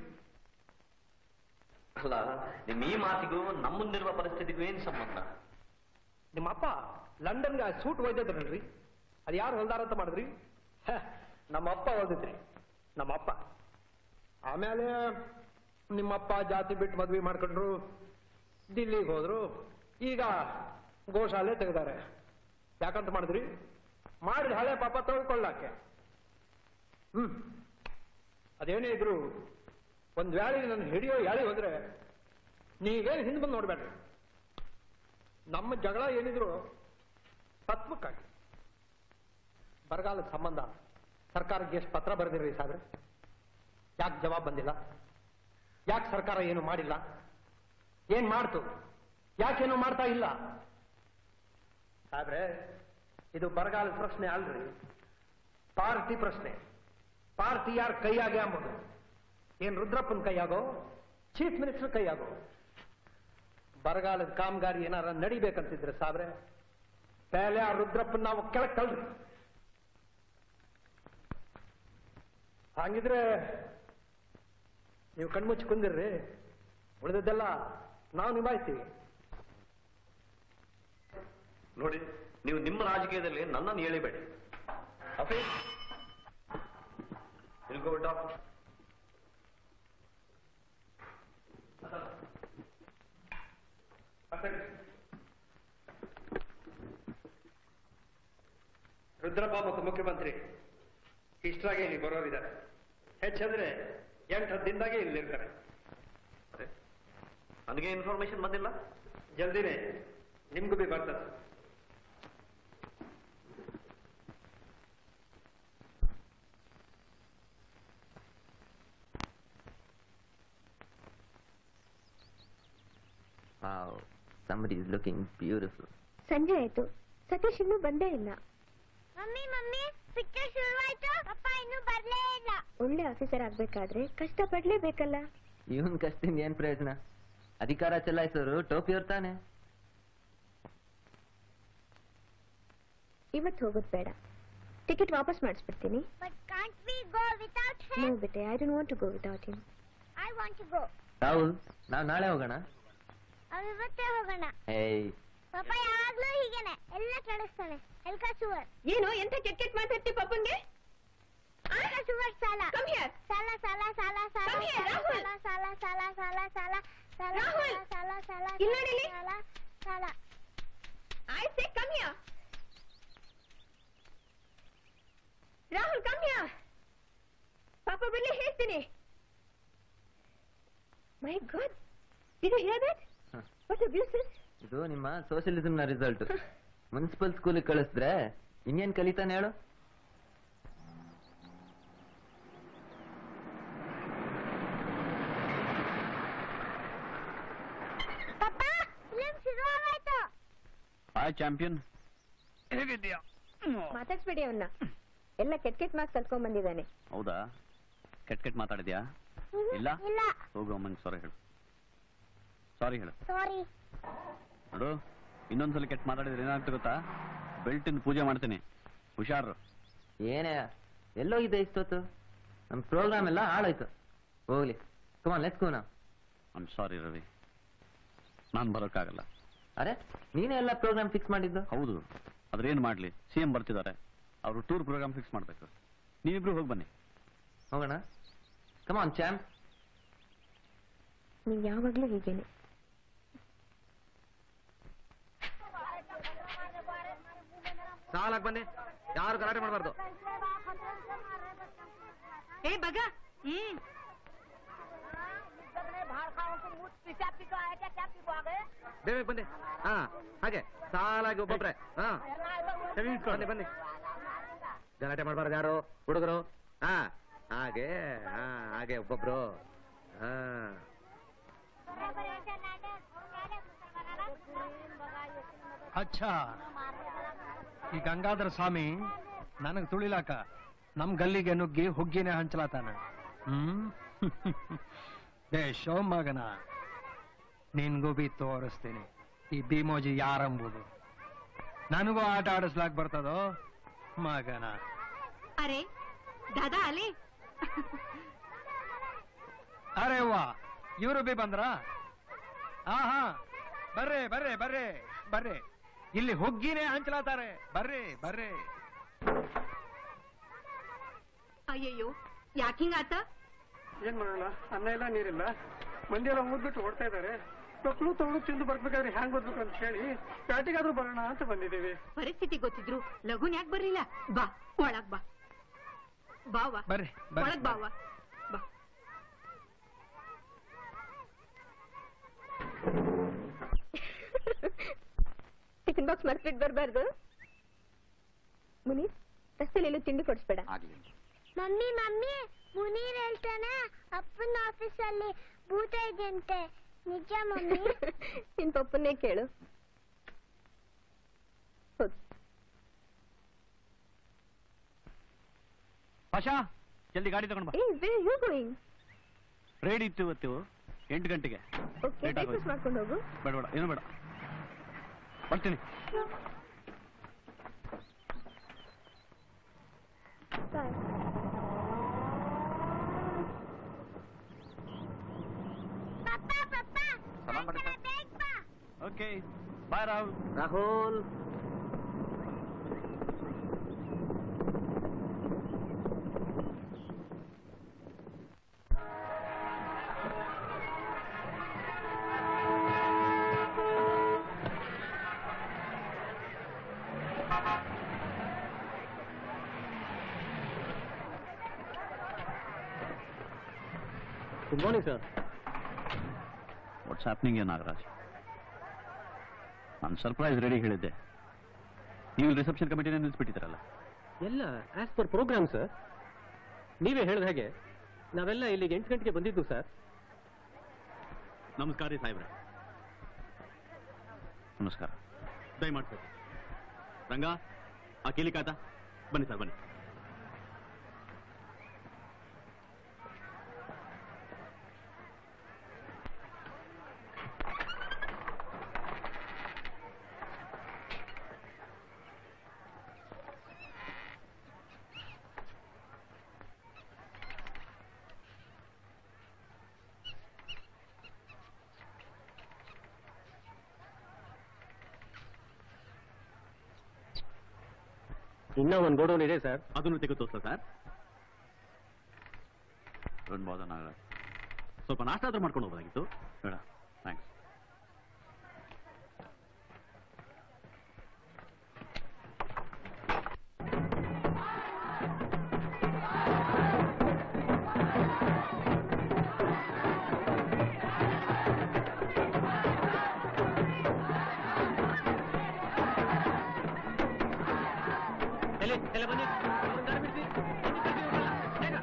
ಅಲ್ಲ ನಿಮ್ ಈ ಮಾತಿಗೂ ನಮ್ಮ ಮುಂದಿರುವ ಪರಿಸ್ಥಿತಿಗೂ ಏನ್ ಸಂಬಂಧ ನಿಮ್ಮ ಅಪ್ಪ ಲಂಡನ್ಗೆ ಆ ಸೂಟ್ ಒಯ್ದದ್ರಲ್ರಿ ಅದು ಯಾರು ಹೊಲ್ದಾರ ಅಂತ ಮಾಡಿದ್ರಿ ಹ, ನಮ್ಮ ಅಪ್ಪ ಹೊಲ್ದಿದ್ರಿ ನಮ್ಮ ಅಪ್ಪ ಆಮೇಲೆ ನಿಮ್ಮಪ್ಪ ಜಾತಿ ಬಿಟ್ಟು ಮದ್ವೆ ಮಾಡ್ಕೊಂಡ್ರು ದಿಲ್ಲಿಗೆ ಹೋದ್ರು ಈಗ ಗೋಶಾಲೆ ತೆಗೆದಾರೆ ಯಾಕಂತ ಮಾಡಿದ್ರಿ ಮಾಡಿದ ಹಳೆ ಪಾಪ ತೊಳ್ಕೊಳ್ಳಾಕೆ ಹ್ಮ್ ಅದೇನೇ ಇದ್ರು ಒಂದ್ ವೇಳೆ ನನ್ನ ಹಿಡಿಯೋ ಯಾಳಿ ಹೋದ್ರೆ ನೀವೇನು ಹಿಂದೆ ಬಂದು ನೋಡ್ಬೇಡ್ರಿ ನಮ್ಮ ಜಗಳ ಏನಿದ್ರು ತತ್ವಕ್ಕಾಗಿ ಬರಗಾಲದ ಸಂಬಂಧ ಸರ್ಕಾರಕ್ಕೆ ಎಷ್ಟು ಪತ್ರ ಬರೆದಿರಿ ಸಾಬ್ರೆ ಯಾಕೆ ಜವಾಬ್ ಬಂದಿಲ್ಲ ಯಾಕೆ ಸರ್ಕಾರ ಏನು ಮಾಡಿಲ್ಲ ಏನ್ ಮಾಡ್ತು ಯಾಕೇನು ಮಾಡ್ತಾ ಇಲ್ಲ ಸಾಬ್ರೆ ಇದು ಬರಗಾಲದ ಪ್ರಶ್ನೆ ಅಲ್ರಿ ಪಾರ್ಟಿ ಪ್ರಶ್ನೆ ಪಾರ್ಟಿ ಯಾರ ಕೈಯಾಗೆ ಅಂಬೋದು ಏನ್ ರುದ್ರಪ್ಪನ ಕೈಯಾಗೋ ಚೀಫ್ ಮಿನಿಸ್ಟರ್ ಕೈಯಾಗೋ ಬರಗಾಲದ ಕಾಮಗಾರಿ ಏನಾರ ನಡಿಬೇಕಂತಿದ್ರೆ ಸಾಬ್ರೆ ಪೇಲೆ ಆ ರುದ್ರಪ್ಪನ ನಾವು ಕೆಳಕ್ ತಳ್ರಿ ಹಂಗಿದ್ರೆ ನೀವು ಕಣ್ಮುಚ್ಚಿ ಕುಂದಿರ್ರಿ ಉಳಿದದ್ದೆಲ್ಲ ನಾವು ನಿಭಾಯಿಸ್ತೀವಿ ನೋಡಿ ನೀವು ನಿಮ್ಮ ರಾಜಕೀಯದಲ್ಲಿ ನನ್ನನ್ನು ಹೇಳಿಬೇಡಿ ಹಫೀಜ್ ಇಲ್ಗೋಬಿಟ್ಟ ರುದ್ರಪ್ಪ ಮತ್ತು ಮುಖ್ಯಮಂತ್ರಿ ಇಷ್ಟರಾಗೆ ಇಲ್ಲಿ ಬರೋರಿದ್ದಾರೆ ಹೆಚ್ಚಂದ್ರೆ ಎಂಟು ಹತ್ತು ದಿನದಾಗೆ ಇಲ್ಲಿ ಇರ್ತಾರೆ ನನಗೆ ಇನ್ಫಾರ್ಮೇಶನ್ ಬಂದಿಲ್ಲ ಜಲ್ದಿನೇ ನಿಮ್ಗೂ ಬಿ ಬರ್ತದೆ Wow, somebody is looking beautiful. ಸಂಜೆ ಆಯ್ತು ಸತೀಶ್ ಇನ್ನೂ ಬಂದೇ ಇಲ್ಲ ಮಮ್ಮಿ ಮಮ್ಮಿ ಪಿಕ್ಚರ್ ಶುರುವಾಯ್ತು ಅಪ್ಪ ಇನ್ನೂ ಬರ್ಲೇ ಇಲ್ಲ ಒಳ್ಳೆ ಆಫೀಸರ್ ಆಗ್ಬೇಕಾದ್ರೆ ಕಷ್ಟ ಪಡ್ಲೇಬೇಕಲ್ಲ ಇವನ್ ಕಷ್ಟದಿಂದ ಏನ್ ಪ್ರಯೋಜನ ಅಧಿಕಾರ ಚಲಾಯಿಸೋರು ಟೋಪಿಯವ್ರು ತಾನೆ ಇವತ್ತು ಹೋಗೋದು ಬೇಡ ಟಿಕೆಟ್ ವಾಪಸ್ ಮಾಡಿಸ್ಬಿಡ್ತೀನಿ but can't we go without no him ಬಿಟ್ಟೆ I don't want to go without him I want to go Rahul ನಾವ್ ನಾಳೆ ಹೋಗೋಣ ನಾವು ಇವತ್ತೇ ಹೋಗೋಣ ಏಯ್ ಪಾಪ ಯಾವಾಗ್ಲೂ ಹೀಗೇನೆ ಎಲ್ಲ ಕೆಡಿಸ್ತಾನೆ ಎಲ್ಕ ಸುವರ್ ಏನು ಎಂತ ಕೆಟ್ಟ ಕೆಟ್ಟ ಮಾತಾಡ್ತಿ ಪಪ್ಪನ್ಗೆ ಎಲ್ಕ ಸುವರ್ ಸಾಲ Come here. ಸಾಲ ಸಾಲ ಸಾಲ ಸಾಲ Come here, ಸಾಲ Rahul. ಸಾಲ ಸಾಲ ಸಾಲ ಸಾಲ ಸಾಲ Rahul. ಸಾಲ ಸಾಲ ಇಲ್ಲಿ ನೋಡಿ ಇಲ್ಲಿ. ಸಾಲ ಸಾಲ I say come here Rahul come here ಪಾಪ ಬರ್ಲಿ ಹೇಳ್ತೀನಿ my god did you hear that ಹ. ವಾಟ್ ಅಬ್ಯೂಸ್ ದಿಸ್ ಇದು ನಿಮ್ಮ ಸೋಷಿಯಲಿಸಂ ನ ರಿಸಲ್ಟ್ ಮುನ್ಸಿಪಲ್ ಸ್ಕೂಲಿಗೆ ಕಳಿಸಿದ್ರೆ ಇನ್ನೇನ್ ಕಲಿತಾನೆ ಹೇಳು ಪಾಪ ಫಿಲ್ಮ್ ಶುರುವಾಗೋಯ್ತು ಹಾಯ್ ಚಾಂಪಿಯನ್ ಹೇಗಿದ್ದೀಯಾ ಮಾತಾಡ್ಸ್ಬೇಡಿ ಅವನ್ನ ಎಲ್ಲ ಕೆಟ್ಟ ಕೆಟ್ಟ ಮಾರ್ಕ್ಸ್ ಕಲ್ತ್ಕೊಂಡ್ ಬಂದಿದ್ದಾನೆ ಹೌದಾ ಕೆಟ್ಟ ಕೆಟ್ಟ ಮಾತಾಡಿದ್ಯಾ ಇಲ್ಲ ಇಲ್ಲ ಹೋಗು ಅಮ್ಮಂಗೆ ಸಾರಿ ಹೇಳು ಸಾರಿ ಹೇಳು ಸಾರಿ ನೋಡು ಇನ್ನೊಂದ್ಸಲ ಕೆಟ್ಟ ಮಾತಾಡಿದ್ರೆ ಏನಾಗ್ತದೆ ಗೊತ್ತಾ ಬೆಲ್ಟಿನ ಪೂಜೆ ಮಾಡ್ತೀನಿ ಹುಷಾರು ಏನೇ ಎಲ್ಲೋಗಿದೆ ಇಷ್ಟೊತ್ತು ನಮ್ ಪ್ರೋಗ್ರಾಮ್ ಎಲ್ಲ ಹಾಳಾಯ್ತು ಹೋಗ್ಲಿ ಕಮಾನ್ ಲೆಟ್ಸ್ ಗೋ ನಾವು ಐಮ್ ಸಾರಿ ರವಿ ನಾನು ಬರೋಕ್ಕಾಗಲ್ಲ ಅರೆ ನೀನೇ ಎಲ್ಲ ಪ್ರೋಗ್ರಾಮ್ ಫಿಕ್ಸ್ ಮಾಡಿದ್ದು ಹೌದು ಆದ್ರೆ ಏನ್ ಮಾಡ್ಲಿ ಸಿ ಎಂ ಬರ್ತಿದ್ದಾರೆ ಅವರು ಟೂರ್ ಪ್ರೋಗ್ರಾಮ್ ಫಿಕ್ಸ್ ಮಾಡ್ಬೇಕು ನೀವಿಬ್ರು ಹೋಗಿ ಬನ್ನಿ ಹೋಗೋಣ ಕಮಾನ್ ಚಾಂಪ್ ನೀವು ಯಾವಾಗ್ಲೂ ಹೀಗೇನೆ ಸಾಲಾಗ್ ಬನ್ನಿ ಯಾರು ಗಲಾಟೆ ಮಾಡಬಾರ್ದು ಏ ಬಗ ಹ್ಮ್ ಬೇಗ ಬನ್ನಿ ಹಾ ಹಾಗೆ ಸಾಲಾಗಿ ಒಬ್ಬೊಬ್ರೆ ಹಾ ಬನ್ನಿ ಬನ್ನಿ ಗಲಾಟೆ ಮಾಡಬಾರ್ದು ಯಾರು ಹುಡುಗರು ಹಾ ಹಾಗೆ ಹಾ ಹಾಗೆ ಒಬ್ಬೊಬ್ರು ಹಾ ಅಚ್ಚಾ ಈ ಗಂಗಾಧರ ಸ್ವಾಮಿ ನನಗ್ ತುಳಿಲಾಕ ನಮ್ ಗಲ್ಲಿಗೆ ನುಗ್ಗಿ ಹುಗ್ಗಿನೇ ಹಂಚಲಾತಾನ ಹ್ಮ್ ದೇಶೋ ಮಗನ ನಿನ್ಗೂ ಬಿ ತೋರಿಸ್ತೀನಿ ಈ ಭೀಮೋಜಿ ಯಾರಂಬುದು ನನಗೂ ಆಟ ಆಡಿಸ್ಲಾಕ್ ಬರ್ತದೋ ಮಗನ ಅರೆ ದಾದಾ ಅಲೆ ಅರೆ ವಾ ಇವರು ಬಿ ಬಂದ್ರ ಹಾ ಹಾ ಬರ್ರಿ ಬರ್ರಿ ಬರ್ರಿ ಬರ್ರಿ ಇಲ್ಲಿ ಹುಗ್ಗಿನೇ ಹಂಚಲಾತಾರೆ ಬರ್ರಿ ಬರ್ರಿ ಅಯ್ಯಯ್ಯೋ ಯಾಕಿಂಗಾತ ಏನ್ ಮಾಡೋಣ ಅನ್ನ ಇಲ್ಲ ನೀರಿಲ್ಲ ಮಂದಿ ಎಲ್ಲ ಓದ್ಬಿಟ್ಟು ಓಡ್ತಾ ಇದ್ದಾರೆ ಮಕ್ಕಳು ತಗೊಂಡು ತಿಂದು ಬರ್ಬೇಕಾದ್ರೆ ಹ್ಯಾಂಗ್ ಓದ್ಬೇಕು ಅಂತ ಹೇಳಿ ಪ್ಯಾಟಿಗಾದ್ರೂ ಬರೋಣ ಅಂತ ಬಂದಿದ್ದೀವಿ ಪರಿಸ್ಥಿತಿ ಗೊತ್ತಿದ್ರು ಲಘುನ್ ಯಾಕೆ ಬರ್ಲಿಲ್ಲ ಬಾ ಒಳಗ್ ಬಾ ಬಾವಾ ಬರ್ರಿ ಒಳಗ್ ಬಾವಾ ಬಾ ಟಿಫಿನ್ ಬಾಕ್ಸ್ ಮರ್ತ್ಬಿಟ್ಟು ಬರ್ಬಾರ್ದು ಮುನೀರ್ ರಸ್ತೆಲಿ ಎಲ್ಲೂ ತಿಂಡಿ ಕೊಡಿಸ್ಬೇಡ ಮಮ್ಮಿ ಮಮ್ಮಿ ಮುನೀರ್ ಹೇಳ್ತಾನೆ ಅಪ್ಪನ ಆಫೀಸಲ್ಲಿ ಭೂತ ಇದೆಯಂತೆ ನಿಜ ಮಮ್ಮಿ ನಿನ್ ಪಪ್ಪನ್ನೇ ಕೇಳು ಹೋಗಿ ಪಾಷಾ ಜಲ್ದಿ ಗಾಡಿ ತಗೊಂಡ್ ಬಾ ಏ ವೇರ್ ಯು ಗೋಯಿಂಗ್ ರೆಡಿ ಇತ್ತು ಇವತ್ತು ಎಂಟು ಗಂಟೆಗೆ ಓಕೆ Late ಆಗೋಯ್ತು. ಬ್ರೇಕ್ಫಾಸ್ಟ್ ಮಾಡ್ಕೊಂಡು ಹೋಗು ಬೇಡ ಬೇಡ ಏನು ಬೇಡ ಬರ್ತೀನಿ ಬಾಯ್ ಸಲಾಮ್ ಬಡಕ okay bye Rahul Rahul good morning sir what's happening you Nagaraj ನಾನು ಸರ್ಪ್ರೈಸ್ ರೆಡಿ ಹೇಳಿದ್ದೆ ನೀವು ರಿಸೆಪ್ಷನ್ ಕಮಿಟಿನ ನಿಲ್ಲಿಸ್ಬಿಟ್ಟಿದ್ದೀರಲ್ಲ ಎಲ್ಲ ಆಸ್ ಪರ್ ಪ್ರೋಗ್ರಾಮ್ ಸರ್ ನೀವೇ ಹೇಳಿದ ಹಾಗೆ ನಾವೆಲ್ಲ ಇಲ್ಲಿಗೆ ಎಂಟು ಗಂಟೆಗೆ ಬಂದಿದ್ದು ಸರ್ ನಮಸ್ಕಾರ ರೀ ಸಾಹೇಬ್ರೆ ನಮಸ್ಕಾರ ದಯಮಾಡಿ ಸರ್ ರಂಗ ಆ ಕೀಲಿ ಕಾಯ್ತಾ ಬನ್ನಿ ಸರ್ ಬನ್ನಿ ಇನ್ನ ಒಂದು ಗೋಡೌನ್ ಇದೆ ಸರ್ ಅದನ್ನು ತೆಗೆದು ತೋರಿಸ್ಲಾ ಸರ್ ಅನ್ಬೋದ ನಾಗರಾಜ್ ಸ್ವಲ್ಪ ನಾಷ್ಟ ಆದ್ರೂ ಮಾಡ್ಕೊಂಡು ಹೋಗೋದಾಗಿತ್ತು ಬೇಡ ಥ್ಯಾಂಕ್ಸ್ ಎಲ್ಲಿ ಎಲ್ಲ ಬನ್ನಿ ಅವ್ರನ್ನ ದಾರಿ ಬಿಡ್ಸಿ. ಬನ್ನಿ, ಕರ್ಸಿ ಹೋಗಲ್ಲ. ಬೇಗ.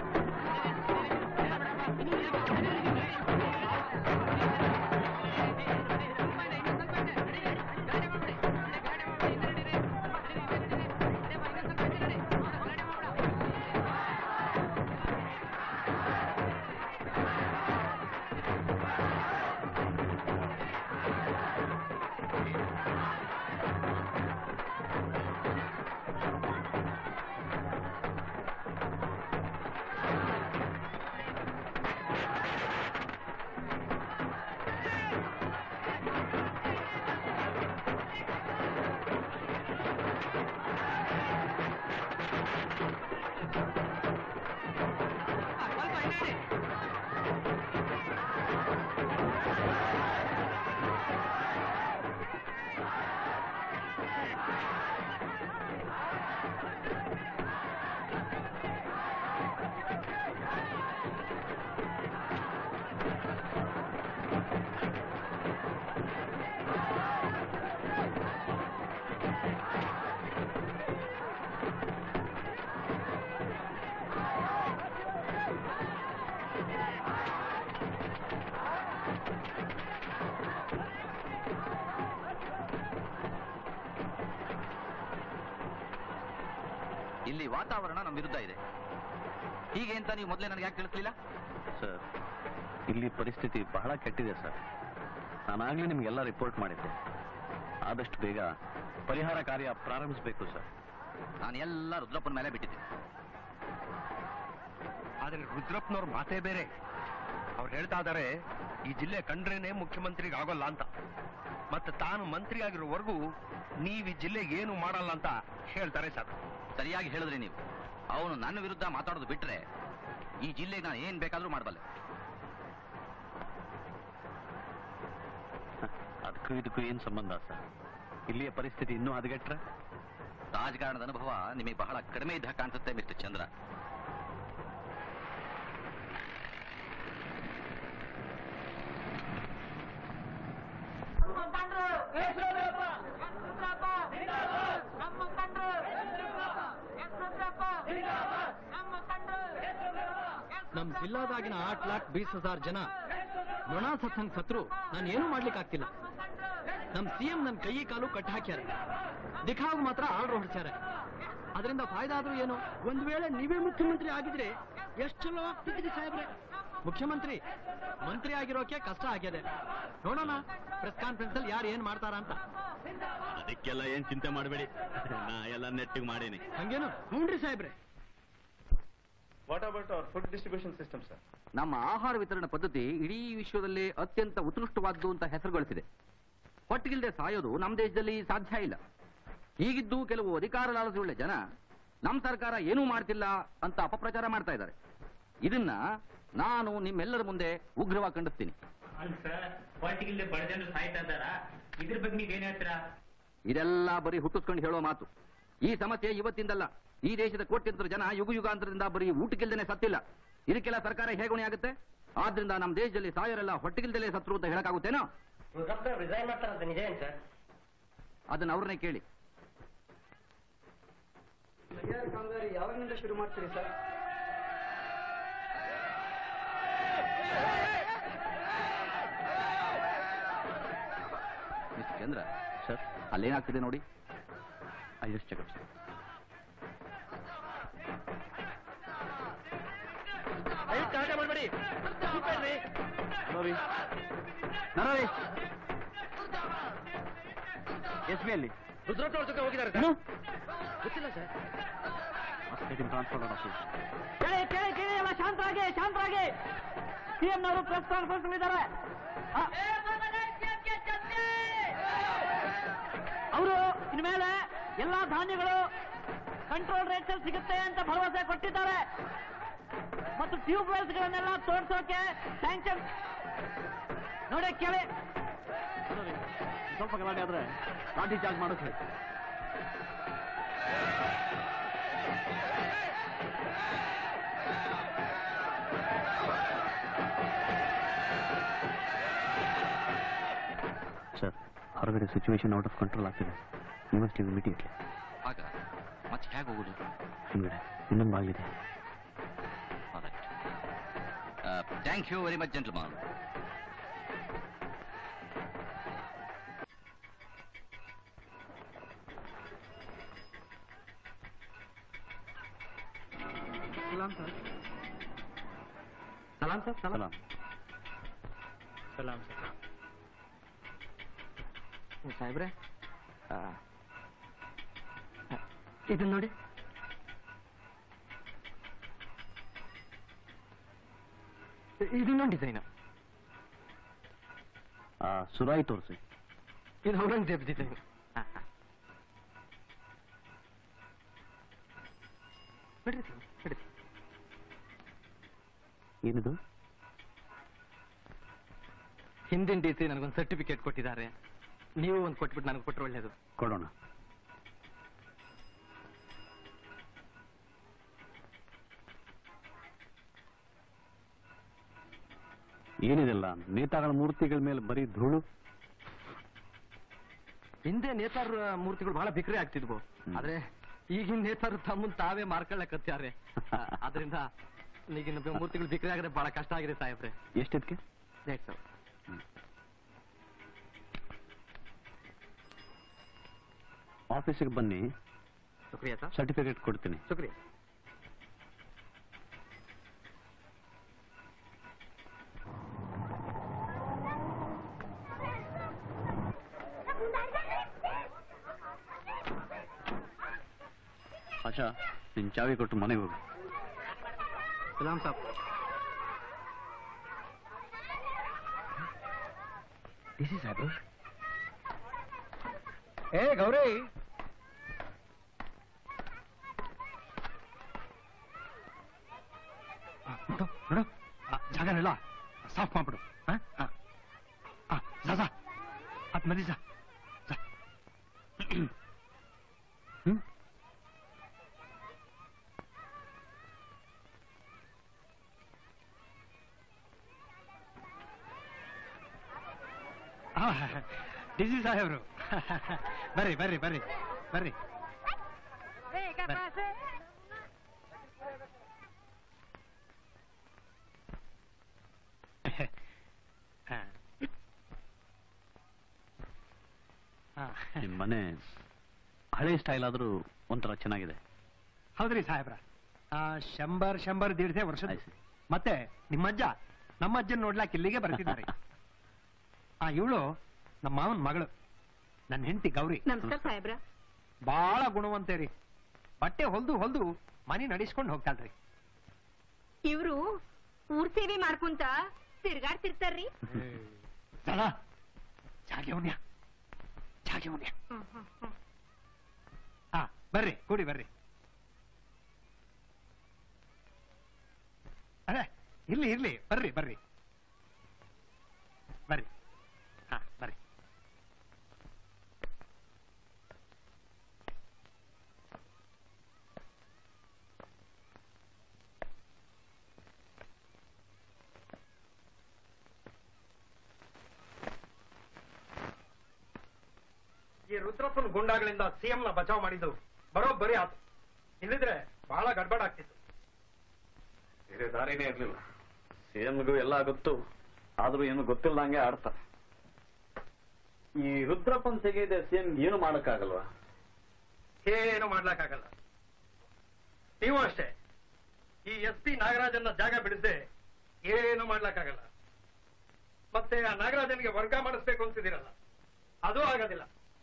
ಇಲ್ಲಿ ವಾತಾವರಣ ನಮ್ಮ ವಿರುದ್ಧ ಇದೆ ಹೀಗೆ ಅಂತ ನೀವು ಮೊದಲೇ ನನಗೆ ಯಾಕೆ ತಿಳಿಸ್ಲಿಲ್ಲ ಸರ್ ಇಲ್ಲಿ ಪರಿಸ್ಥಿತಿ ಬಹಳ ಕೆಟ್ಟಿದೆ ಸರ್ ನಾನಾಗಲೇ ನಿಮಗೆಲ್ಲ ರಿಪೋರ್ಟ್ ಮಾಡಿದ್ದೆ ಆದಷ್ಟು ಬೇಗ ಪರಿಹಾರ ಕಾರ್ಯ ಪ್ರಾರಂಭಿಸಬೇಕು ಸರ್ ನಾನು ಎಲ್ಲ ರುದ್ರಪ್ಪನ ಮೇಲೆ ಬಿಟ್ಟಿದ್ದೀನಿ ಆದ್ರೆ ರುದ್ರಪ್ಪನವ್ರ ಮಾತೇ ಬೇರೆ ಅವ್ರು ಹೇಳ್ತಾ ಇದ್ದಾರೆ ಈ ಜಿಲ್ಲೆ ಕಂಡ್ರೇನೆ ಮುಖ್ಯಮಂತ್ರಿಗೆ ಆಗೋಲ್ಲ ಅಂತ ಮತ್ತೆ ತಾನು ಮಂತ್ರಿ ಆಗಿರೋವರೆಗೂ ನೀವು ಈ ಜಿಲ್ಲೆಗೆ ಏನು ಮಾಡಲ್ಲ ಅಂತ ಹೇಳ್ತಾರೆ ಸರ್ ಸರಿಯಾಗಿ ಹೇಳಿದ್ರಿ ನೀವು ಅವನು ನನ್ನ ವಿರುದ್ಧ ಮಾತಾಡೋದು ಬಿಟ್ರೆ ಈ ಜಿಲ್ಲೆಗೆ ನಾನು ಏನ್ ಬೇಕಾದ್ರೂ ಮಾಡಬಲ್ಲೆ ಅದಕ್ಕೂ ಇದಕ್ಕೂ ಏನ್ ಸಂಬಂಧ ಸರ್ ಇಲ್ಲಿಯ ಪರಿಸ್ಥಿತಿ ಇನ್ನೂ ಹದಗೆಟ್ರೆ ರಾಜಕಾರಣದ ಅನುಭವ ನಿಮಗೆ ಬಹಳ ಕಡಿಮೆ ಇದ್ದ ಹಾಗೆ ಕಾಣಿಸುತ್ತೆ ಮಿಸ್ಟರ್ ಚಂದ್ರ ನಮ್ ಜಿಲ್ಲಾದಾಗಿನ ಆಟ್ ಲಾಕ್ ಬೀಸ್ ಹಜಾರ್ ಜನ ನೊಣ ಸತ್ಸಂಗ್ ಸತ್ರು ನಾನು ಏನೂ ಮಾಡ್ಲಿಕ್ಕೆ ಆಗ್ತಿಲ್ಲ ನಮ್ ಸಿಎಂ ನನ್ ಕೈ ಕಾಲು ಕಟ್ ಹಾಕ್ಯಾರ ದಿಖಾವ್ ಮಾತ್ರ ಆಳ್ರು ಹೊಡ್ಸ್ಯಾರ ಅದರಿಂದ ಫಾಯ್ದಾ ಆದ್ರೂ ಏನು ಒಂದ್ ವೇಳೆ ನೀವೇ ಮುಖ್ಯಮಂತ್ರಿ ಆಗಿದ್ರೆ ಎಷ್ಟ್ ಚಲೋ ಆಗ್ತಿದ್ರಿ ಸಾಹೇಬ್ರೆ ಮುಖ್ಯಮಂತ್ರಿ ಮಂತ್ರಿ ಆಗಿರೋಕೆ ಕಷ್ಟ ಆಗ್ಯದೆ ನೋಡೋಣ ಪ್ರೆಸ್ ಕಾನ್ಫರೆನ್ಸ್ ಅಲ್ಲಿ ಯಾರು ಏನ್ ಮಾಡ್ತಾರ ಅಂತ ಅದಕ್ಕೆಲ್ಲ ಏನ್ ಚಿಂತೆ ಮಾಡಬೇಡಿ ನಾ ಎಲ್ಲ ನೆಟ್ಟಿಗೆ ಮಾಡೀನಿ ಹಂಗೇನು ಹ್ಞೂನ್ರಿ ಸಾಹೇಬ್ರೆ what about our food distribution system sir ನಮ್ಮ ಆಹಾರ ವಿತರಣಾ ಪದ್ಧತಿ ಇಡೀ ವಿಶ್ವದಲ್ಲಿ ಅತ್ಯಂತ ಉತ್ಕೃಷ್ಟವಾದ್ದು ಅಂತ ಹೆಸರು ಗಳಿಸಿದೆ ಹೊಟ್ಟಿಗಿಲ್ದೆ ಸಾಯೋದು ನಮ್ಮ ದೇಶದಲ್ಲಿ ಸಾಧ್ಯ ಇಲ್ಲ ಹೀಗಿದ್ದು ಕೆಲವು ಅಧಿಕಾರ ಲಾಲಸೆಯುಳ್ಳ ಜನ ನಮ್ಮ ಸರ್ಕಾರ ಏನೂ ಮಾಡ್ತಿಲ್ಲ ಅಂತ ಅಪಪ್ರಚಾರ ಮಾಡ್ತಾ ಇದ್ದಾರೆ ಇದನ್ನ ನಾನು ನಿಮ್ಮೆಲ್ಲರ ಮುಂದೆ ಉಗ್ರವಾಗಿ ಖಂಡಿಸ್ತೀನಿ ಅಲ್ಲ ಸರ್ ಹೊಟ್ಟಿಗಿಲ್ದೆ ಬಡ ಜನರು ಸಾಯ್ತಾ ಇದ್ದಾರ ಇದ್ರ ಬಗ್ಗೆ ನೀವೇನ್ ಹೇಳ್ತೀರಾ ಇದೆಲ್ಲ ಬರೀ ಹುಟ್ಟಿಸ್ಕೊಂಡು ಹೇಳೋ ಮಾತು ಈ ಸಮಸ್ಯೆ ಇವತ್ತಿಂದಲ್ಲ ಈ ದೇಶದ ಕೋಟ್ಯಂತರ ಜನ ಯುಗ ಯುಗಾಂತರದಿಂದ ಬರೀ ಊಟಕ್ಕಿಲ್ದೇನೆ ಸತ್ತಿಲ್ಲ ಇದಕ್ಕೆಲ್ಲ ಸರ್ಕಾರ ಹೇಗೆ ಹೊಣೆ ಆಗುತ್ತೆ ಆದ್ರಿಂದ ನಮ್ಮ ದೇಶದಲ್ಲಿ ಸಾಯೋರೆಲ್ಲ ಹೊಟ್ಟೆಗಿಲ್ದಲೇ ಸತ್ರು ಅಂತ ಹೇಳಕ್ಕಾಗುತ್ತೇನೋ ರಿಸೈನ್ ಮಾಡ್ತಾರಂತ ನಿಜ ಏನ್ ಸರ್ ಅದನ್ನ ಅವ್ರನ್ನೇ ಕೇಳಿ ಕಾಮಗಾರಿ ಯಾವಾಗಿನಿಂದ ಶುರು ಮಾಡ್ತೀರಿ ಸರ್ ಮಿಸ್ಟರ್ ಚಂದ್ರ ಸರ್ ಅಲ್ಲೇನಾಗ್ತಿದೆ ನೋಡಿ ಐ ಜಸ್ಟ್ ಚೆಕ್ ಸರ್ ಗಲಾಟೆ ಮಾಡಬೇಡಿ ನೋಡಿ ನರವಿ ಎಸ್ ಬಿ ಅಲ್ಲಿ ರುದ್ರಪ್ಪ ಅವ್ರ ಜೊತೆ ಹೋಗಿದ್ದಾರೆ ಗೊತ್ತಿಲ್ಲ ಸರ್ ಟ್ರಾನ್ಸ್ಫರ್ ಆಫೀಸ್ ಕೇಳಿ ಕೇಳಿ ಕೇಳಿ ಎಲ್ಲ ಶಾಂತರಾಗಿ ಶಾಂತರಾಗಿ ಸಿಎಂ ನವರು ಪ್ರೆಸ್ ಕಾನ್ಫರೆನ್ಸ್ ಇದ್ದಾರೆ ಅವರು ಇನ್ಮೇಲೆ ಎಲ್ಲಾ ಧಾನ್ಯಗಳು ಕಂಟ್ರೋಲ್ ರೇಟ್ ಅಲ್ಲಿ ಸಿಗುತ್ತೆ ಅಂತ ಭರವಸೆ ಕೊಟ್ಟಿದ್ದಾರೆ ಮತ್ತು ಟ್ಯೂಬ್ ವೆಲ್ಸ್ ಗಳನ್ನೆಲ್ಲ ತೋರ್ಸೋಕೆ ಸ್ಯಾಂಕ್ಷನ್ ನೋಡಿ ಕೇಳಿ ಸ್ವಲ್ಪ ಗಲಾಟೆ ಆದ್ರೆ ಲಾಠಿ ಚಾರ್ಜ್ ಮಾಡೋಕೆ ಹೇಳಿ ಸರ್ ಹೊರಗಡೆ ಸಿಚುವೇಶನ್ ಔಟ್ ಆಫ್ ಕಂಟ್ರೋಲ್ ಆಗ್ತಿದೆ ಯು ಮಸ್ಟ್ ಇಮಿಡಿಯೇಟ್ಲಿ ಆಗ ಮತ್ತೆ ಹೇಗೆ ಹೋಗುದು ಹಿಂದ್ಗಡೆ ಇನ್ನೊಂದು ಬಾಗಿಲಿದೆ thank you very much gentleman ಸಲಾಂ ಸರ್ ಸಲಾಂ ಸರ್ ಸಲಾಂ ಸಲಾಂ ಸರ್ ಸಾಹೇಬ್ರೆ ಇದನ್ನ ನೋಡಿ ಇದನ್ನೊಂದು ಡಿಸೈನ್ ಸುರಾಯಿ ತೋರಿಸಿ ಇದು ಔರಂಗಜೇಬ್ ಡಿಸೈನ್ ಬಿಡ್ರಿ ಸರ್ ಬಿಡ್ರಿ ಏನಿದು ಹಿಂದಿನ ಡಿ ಸಿ ನನಗೊಂದು ಸರ್ಟಿಫಿಕೇಟ್ ಕೊಟ್ಟಿದ್ದಾರೆ ನೀವು ಒಂದು ಕೊಟ್ಬಿಟ್ಟು ನನಗೆ ಕೊಟ್ಟರೆ ಒಳ್ಳೇದು ಕೊಡೋಣ ಏನಿದೆಲ್ಲ ನೇತಾಗಳ ಮೂರ್ತಿಗಳ ಮೇಲೆ ಬರೀ ಧೂಳು ಹಿಂದೆ ನೇತಾರ ಮೂರ್ತಿಗಳು ಬಹಳ ಬಿಕ್ರಿ ಆಗ್ತಿದ್ವು ಆದ್ರೆ ಈಗಿನ ನೇತಾರು ತಮ್ಮನ್ ತಾವೇ ಮಾರ್ಕೊಳ್ಳಕತ್ತಾರೆ ಅದರಿಂದ ಈಗಿನ ಮೂರ್ತಿಗಳು ಬಿಕ್ರಿ ಆಗದೆ ಬಹಳ ಕಷ್ಟ ಆಗಿದೆ ಸಾಹೇಬ್ರೆ ಎಷ್ಟಿದ್ಕೆ ರೇಟ್ ಸರ್ ಆಫೀಸಿಗೆ ಬನ್ನಿ ಶುಕ್ರಿಯಾ ಸರ್ ಸರ್ಟಿಫಿಕೇಟ್ ಕೊಡ್ತೀನಿ ಶುಕ್ರಿಯಾ ಆಶಾ ನಿನ್ ಚಾವಿ ಕೊಟ್ಟು ಮನೆಗೆ ಹೋಗು ಸಲಾಂ ಸಾಬ್ ಡಿ ಸಿ ಸಾಹೇಬ್ರು ಏ ಗೌರಿ ನೋಡು ನೋಡು ಆ, ಜಾಗನೆಲ್ಲ ಸಾಫ್ ಮಾಡ್ಬಿಡು ಆ? ಆ. ಆ, ಜಾಜ ಆ ಮದಿ ಸಾ ಡಿ ಸಿ ಸಾಹೇಬ್ರು ಬರ್ರಿ ಬರ್ರಿ ಬರ್ರಿ ಬರ್ರಿ ಬರ್ರಿ. ಹಾ. ಹಾ. ನಿಮ್ ಮನೆ ಹಳೆ ಸ್ಟೈಲ್ ಆದ್ರೂ ಒಂಥರ ಚೆನ್ನಾಗಿದೆ ಹೌದ್ರಿ ಸಾಹೇಬ್ರ ಆ, ಶಂಬರ್ ಶಂಬರ್ ದೀಡ್ಸೆ ವರ್ಷದ ಮತ್ತೆ ನಿಮ್ಮಜ್ಜ ನಮ್ಮ ಅಜ್ಜನ್ ನೋಡ್ಲಾಕ್ ಇಲ್ಲಿಗೆ ಬರ್ತಿದ್ದಾರೆ ಆ ಇವಳು ನಮ್ಮ ಮಾವನ್ ಮಗಳು ನನ್ನ ಹೆಂಡತಿ ಗೌರಿ ನಮಸ್ಕಾರ ಸಾಹೇಬ್ರ ಬಾಳ ಗುಣವಂತೇರಿ ಬಟ್ಟೆ ಹೊಲ್ದು ಹೊಲ್ದು ಮನೆ ನಡೆಸ್ಕೊಂಡು ಹೋಗ್ತಾಳ್ರಿ ಇವ್ರು ಊರ್ ಸೇವೆ ಮಾಡ್ಕೊಂತ ತಿರ್ಗಾಡ್ತಿರ್ತಾರ್ರಿ ಸಲ ಜಾಗೆ ಉಣ್ಯ ಜಾಗೆ ಉಣ್ಯ ಹಾ ಬರ್ರಿ ಕೂಡಿ ಬರ್ರಿ ಅದೇ ಇರ್ಲಿ ಇರ್ಲಿ ಬರ್ರಿ ಬರ್ರಿ ಬರ್ರಿ ಹಾ ಬರ್ರಿ ಈ ರುದ್ರಪ್ಪನ ಗುಂಡಾಗಳಿಂದ ಸಿಎಂ ನ ಬಚಾವ್ ಮಾಡಿದ್ದು ಬರೋಬ್ಬರಿ ಆತು ಇಲ್ಲಿದ್ರೆ ಬಹಳ ಗಡ್ಬಡ್ ಆಗ್ತಿತ್ತು ಬೇರೆ ದಾರಿನೇ ಇರ್ಲಿಲ್ಲ ಸಿಎಂಗೂ ಎಲ್ಲ ಗೊತ್ತು ಆದ್ರೂ ಏನು ಗೊತ್ತಿಲ್ಲದಂಗೆ ಆಡ್ತಾರೆ ಈ ರುದ್ರಪ್ಪನ್ ತೆಗೆಯದೆ ಸಿಎಂ ಏನು ಮಾಡಕ್ಕಾಗಲ್ವಾ ಏನು ಮಾಡ್ಲಕ್ಕಾಗಲ್ಲ ನೀವು ಅಷ್ಟೇ ಈ ಎಸ್ ಪಿ ನಾಗರಾಜನ್ನ ಜಾಗ ಬಿಡಿಸದೆ ಏನು ಮಾಡ್ಲಕ್ಕಾಗಲ್ಲ ಮತ್ತೆ ಆ ನಾಗರಾಜನ್ಗೆ ವರ್ಗ ಮಾಡಿಸ್ಬೇಕು ಅಂತಿದ್ದೀರಲ್ಲ ಅದು ಆಗೋದಿಲ್ಲ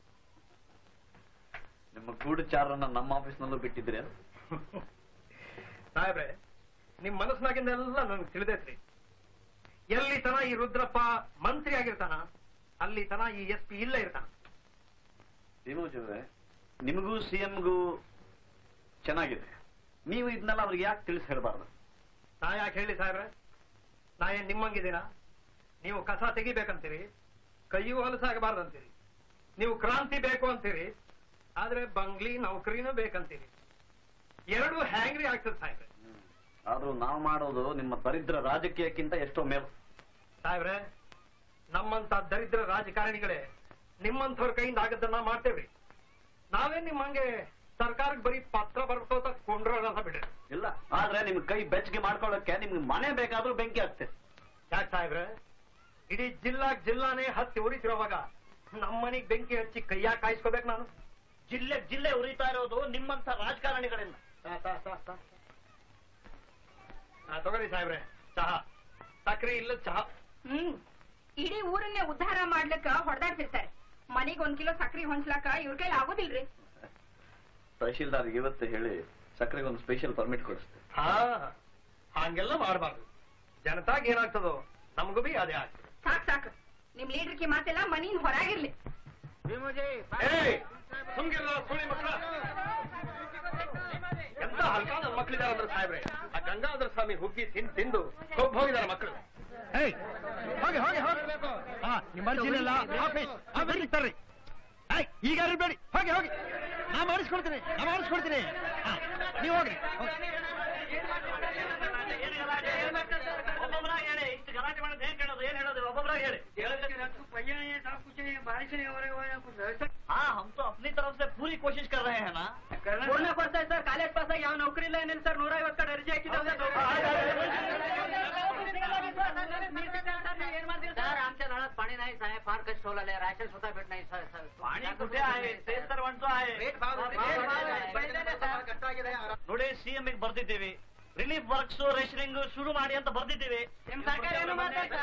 ನಿಮ್ಮ ಗೂಢಚಾರನ್ನ ನಮ್ಮ ಆಫೀಸ್ನಲ್ಲೂ ಬಿಟ್ಟಿದ್ರೆ ಸಾಹೇಬ್ರೆ ನಿಮ್ ಮನಸ್ಸಿನಾಗಿಂದೆಲ್ಲ ನನ್ಗೆ ತಿಳಿದೈತ್ರಿ ಎಲ್ಲಿ ತನ ಈ ರುದ್ರಪ್ಪ ಮಂತ್ರಿ ಆಗಿರ್ತಾನ ಅಲ್ಲಿ ತನ ಈ ಎಸ್ ಪಿ ಇಲ್ಲೇ ಇರ್ತಾನ ವಿನೋಜ್ ಅವ್ರೆ ನಿಮಗೂ ಸಿಎಂಗೂ ಚೆನ್ನಾಗಿದೆ ನೀವು ಇದನ್ನೆಲ್ಲ ಅವ್ರಿಗೆ ಯಾಕೆ ತಿಳಿಸಿ ಹೇಳ್ಬಾರ್ದು ನಾ ಯಾಕೆ ಹೇಳಿ ಸಾಹೇಬ್ರೆ ನಾ ಏನ್ ನಿಮ್ಮಂಗಿದ್ದೀನ ನೀವು ಕಸ ತೆಗಿಬೇಕಂತೀರಿ ಕೈಯೂ ಹೊಲಸಾಗಬಾರ್ದಂತೀರಿ ನೀವು ಕ್ರಾಂತಿ ಬೇಕು ಅಂತೀರಿ ಆದ್ರೆ ಬಂಗ್ಲಿ ನೌಕರಿನೂ ಬೇಕಂತೀರಿ ಎರಡು ಹ್ಯಾಂಗ್ರಿ ಆಗ್ತದೆ ಸಾಹೇಬ್ರೆ ಆದ್ರೂ ನಾವು ಮಾಡೋದು ನಿಮ್ಮ ದರಿದ್ರ ರಾಜಕೀಯಕ್ಕಿಂತ ಎಷ್ಟೋ ಮೇಲು ಸಾಹೇಬ್ರೆ ನಮ್ಮಂತ ದರಿದ್ರ ರಾಜಕಾರಣಿಗಳೇ ನಿಮ್ಮಂಥವ್ರ ಕೈಯಿಂದ ಆಗದ್ದನ್ನ ಮಾಡ್ತೇವ್ರಿ ನಾವೇನ್ ನಿಮ್ಮಂಗೆ ಸರ್ಕಾರಕ್ಕೆ ಬರೀ ಪತ್ರ ಬರ್ಕೋತ ಕೊಂಡ್ರಲ್ಲ ಬಿಡ್ರಿ ಇಲ್ಲ ಆದ್ರೆ ನಿಮ್ ಕೈ ಬೆಚ್ಚಗೆ ಮಾಡ್ಕೊಳ್ಳೋಕೆ ನಿಮ್ಗೆ ಮನೆ ಬೇಕಾದ್ರೂ ಬೆಂಕಿ ಆಗ್ತದೆ ಯಾಕೆ ಸಾಹೇಬ್ರೆ ಇಡೀ ಜಿಲ್ಲಾ ಜಿಲ್ಲಾನೇ ಹತ್ತಿ ಉರಿತಿರೋವಾಗ ನಮ್ಮನಿಗ್ ಬೆಂಕಿ ಹಚ್ಚಿ ಕೈಯಾಗ ಕಾಯಿಸ್ಕೋಬೇಕು ನಾನು ಜಿಲ್ಲೆ ಜಿಲ್ಲೆ ಉರಿತಾ ಇರೋದು ನಿಮ್ಮಂತ ರಾಜಕಾರಣಿಗಳಿಂದ ಹಾ, ತಗೊಳ್ಳಿ ಸಾಹೇಬ್ರೆ ಚಹಾ ಸಕ್ರೆ ಇಲ್ಲ ಚಹಾ ಹ್ಮ್ ಇಡೀ ಊರನ್ನೇ ಉದ್ಧಾರ ಮಾಡ್ಲಿಕ್ಕ ಹೊಡೆದಾಡ್ತಿರ್ತಾರೆ ಮನೆಗ್ ಒಂದ್ ಕಿಲೋ ಸಕ್ರಿ ಹೊಂಚ್ಲಾಕ ಇವ್ರ ಕೈಲಿ ಆಗೋದಿಲ್ರಿ ತಹಶೀಲ್ದಾರ್ ಇವತ್ತು ಹೇಳಿ ಸಕ್ಕರೆಗೆ ಒಂದು ಸ್ಪೆಷಲ್ ಪರ್ಮಿಟ್ ಕೊಡಿಸ್ತೆ ಹಾ ಹಂಗೆಲ್ಲ ಮಾಡಬಾರ್ದು ಜನತಾಗ ಏನಾಗ್ತದೋ ನಮಗೂ ಬಿ ಅದೇ ಆಗ್ತದೆ ಸಾಕ್ ಸಾಕ್ ನಿಮ್ ಲೀಡರ್ಗೆ ಮಾತೆಲ್ಲ ಮನಿನ್ ಹೊರಗಿರ್ಲಿ ಏಯ್, ಸುಮ್ಗಿರ್ಲ, ಸುಳಿ ಮಕ್ಳ. ಎಂತ ಹಲ್ಕ ನನ್ನ ಮಕ್ಳಿದಾರ ಅಂದ್ರೆ ಸಾಹೇಬ್ರೆ ಆ ಗಂಗಾಧರ ಸ್ವಾಮಿ ಹುಗ್ಗಿ ತಿಂದು ತಿಂದು ಕೊಬ್ಬ್ ಹೋಗಿದಾರ ಮಕ್ಕಳು ಏಯ್ ಹೋಗಿ ಹೋಗಿ ಹೋಗಿ ಹಾ ನಿಮ್ಮ ಅರ್ಜಿನೆಲ್ಲ ಆಫೀಸ್ ಆಫೀಸ್ ತರ್ರಿ ಏಯ್ ಈಗ ಇರ್ಬೇಡಿ ಹೋಗಿ ಹೋಗಿ ನಾ ಮಾಡಿಸ್ಕೊಡ್ತೀನಿ ನಾ ಮಾಡಿಸ್ಕೊಡ್ತೀನಿ ಹಾ, ನೀವು ಹೋಗ್ರಿ ಹೋಗಿ. ಒಬ್ಬೊಬ್ಬರಾಗಿ ಹೇಳಿ ಇಷ್ಟು ಗಲಾಟೆ ಮಾಡೋದು ಏನ್ ಕೇಳೋದು ಏನ್ ಹೇಳೋದು ಒಬ್ಬೊಬ್ಬರಾಗಿ ಹೇಳಿ हाँ हम तो अपनी तरफ से पूरी कोशिश कर रहे हैं ना ಪೂರ್ಣ ಕೊಡ್ತಾ ಸರ್ ಕಾಲೇಜ್ ಪಾಸ್ ಆಗಿ ಯಾವ ನೌಕರಿ ಇಲ್ಲ ಏನಿಲ್ಲ ಸರ್ ನೂರ ಐವತ್ತು ಕಡೆ ಅರ್ಜಿ सर आमच्या नळात पाणी नाही साहेब फार कष्ट होलाले राशन सुद्धा भेट नाही सर सर पाणी कुठे आहे तेच तर म्हणतो आहे ನೋಡಿ ಸಿಎಂ ಬರ್ದಿದ್ದೀವಿ ರಿಲೀಫ್ ವರ್ಕ್ಸ್ ರೇಷನಿಂಗ್ ಶುರು ಮಾಡಿ ಅಂತ ಬರ್ದಿದ್ದೀವಿ ನಿಮ್ ಸರ್ಕಾರ ಏನು ಮಾಡ್ತಾ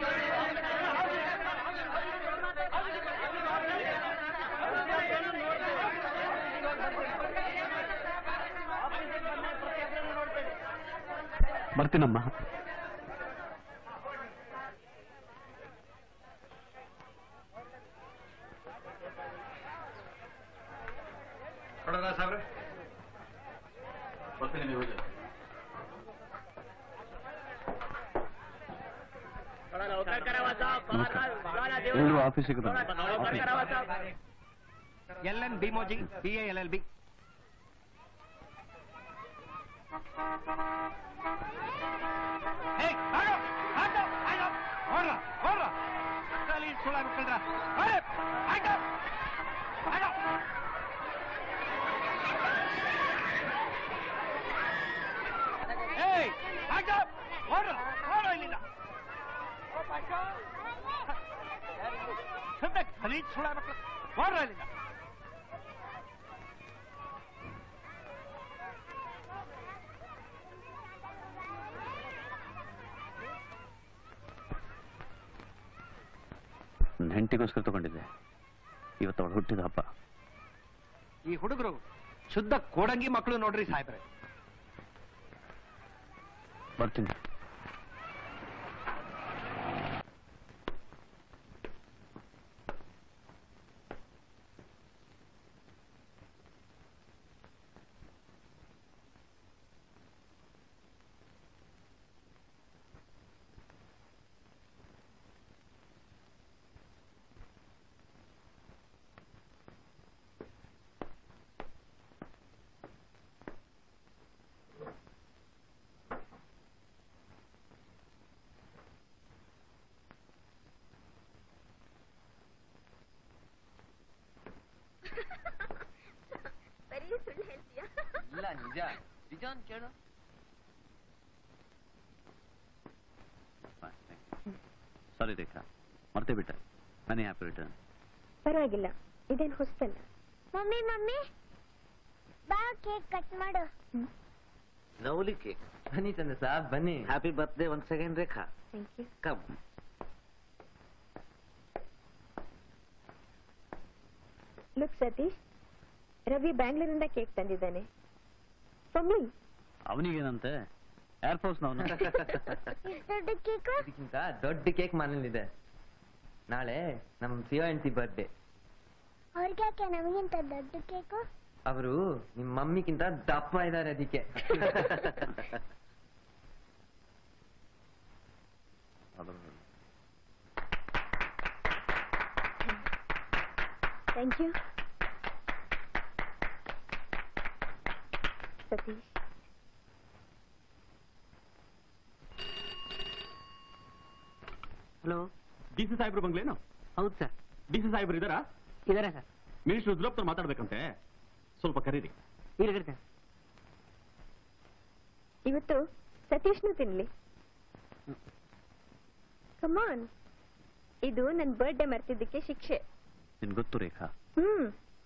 ಬರ್ತೀನಮ್ಮ ನೋಡೋಣ ಸಾಹೇಬ್ರೆ ಬರ್ತೀನಿ ನೀವು ಎಲ್ಲರೂ ಆಫೀಸಿಗೆ ಬನ್ನಿ L N Bhimoji B A L L B ಖಲೀಜ್ ಸುಳ ಮಕ್ಕಳು ಹೊರ ಇಲ್ಲಿಂದ ನನ್ನ ಹೆಂಡತಿಗೋಸ್ಕರ ತಗೊಂಡಿದ್ದೆ ಇವತ್ತು ಅವಳು ಹುಟ್ಟಿದ ಹಬ್ಬ ಈ ಹುಡುಗರು ಶುದ್ಧ ಕೋಡಂಗಿ ಮಕ್ಕಳು ನೋಡ್ರಿ ಸಾಹೇಬ್ರೆ ಬರ್ತೀನಿ ಬರೀ ಸುಳ್ಳು ಹೇಳ್ತೀಯಾ ಇಲ್ಲ ನಿಜ ನಿಜ ಅಂತ ಕೇಳು ಸಾರಿ ರೇಖಾ ಮರ್ತೇ ಬಿಟ್ಟೆ ಮನೆ ಹ್ಯಾಪಿ ರಿಟರ್ನ್ ಪರವಾಗಿಲ್ಲ ಇದೇನು ಹೊಸ್ತಲ್ಲ ಮಮ್ಮಿ ಮಮ್ಮಿ ಬಾ ಕೇಕ್ ಕಟ್ ಮಾಡು ಲವ್ಲಿ ಕೇಕ್ ಬನ್ನಿ ಚಂದ್ರ ಸಾಬ್ ಬನ್ನಿ ಹ್ಯಾಪಿ ಬರ್ತ್ಡೇ ಒಂದ್ second Rekha thank you come look Satish Ravi ಬ್ಯಾಂಗ್ಳೂರಿಂದ ಕೇಕ್ ತಂದಿದ್ದಾನೆ ಮಮ್ಮಿ ಅವನಿಗೇನಂತೆ ಏರ್ಫೋರ್ಸ್ ನವನು ದೊಡ್ಡ ಕೇಕು ಇದಕ್ಕಿಂತ ದೊಡ್ಡ ಕೇಕ್ ಮನೇಲಿದೆ ನಾಳೆ ನಮ್ ಸಿಯೋ ಹೆಂಡತಿ ಬರ್ಡೇ ಅವ್ರಿಗ್ಯಾಕೆ ನಮಗಿಂತ ದೊಡ್ಡ ಕೇಕು ಅವರು ನಿಮ್ ಮಮ್ಮಿಗಿಂತ ದಪ್ಪ ಇದ್ದಾರೆ ಅದಕ್ಕೆ thank you Satish hello D C ಸಾಹೇಬ್ರು ಬಂಗ್ಲೇನು ಹೌದು ಸರ್ ಡಿ ಸಿ ಸಾಹೇಬ್ರು ಇದಾರಾ ಇದಾರೆ ಸರ್ ಮಿನಿಸ್ಟರ್ ರುದ್ರಪ್ಪ ಮಾತಾಡ್ಬೇಕಂತೆ ಸ್ವಲ್ಪ ಕರೀರಿ ಇರ್ಲಿ ಸರ್ ಇವತ್ತು ಸತೀಶ್ನು ತಿನ್ಲಿ ಕಮಾನ್ ಇದು ನನ್ನ ಬರ್ಡೇ ಮರ್ತಿದ್ದಕ್ಕೆ ಶಿಕ್ಷೆ ನಿನ್ ಗೊತ್ತು ರೇಖಾ ಹ್ಮ್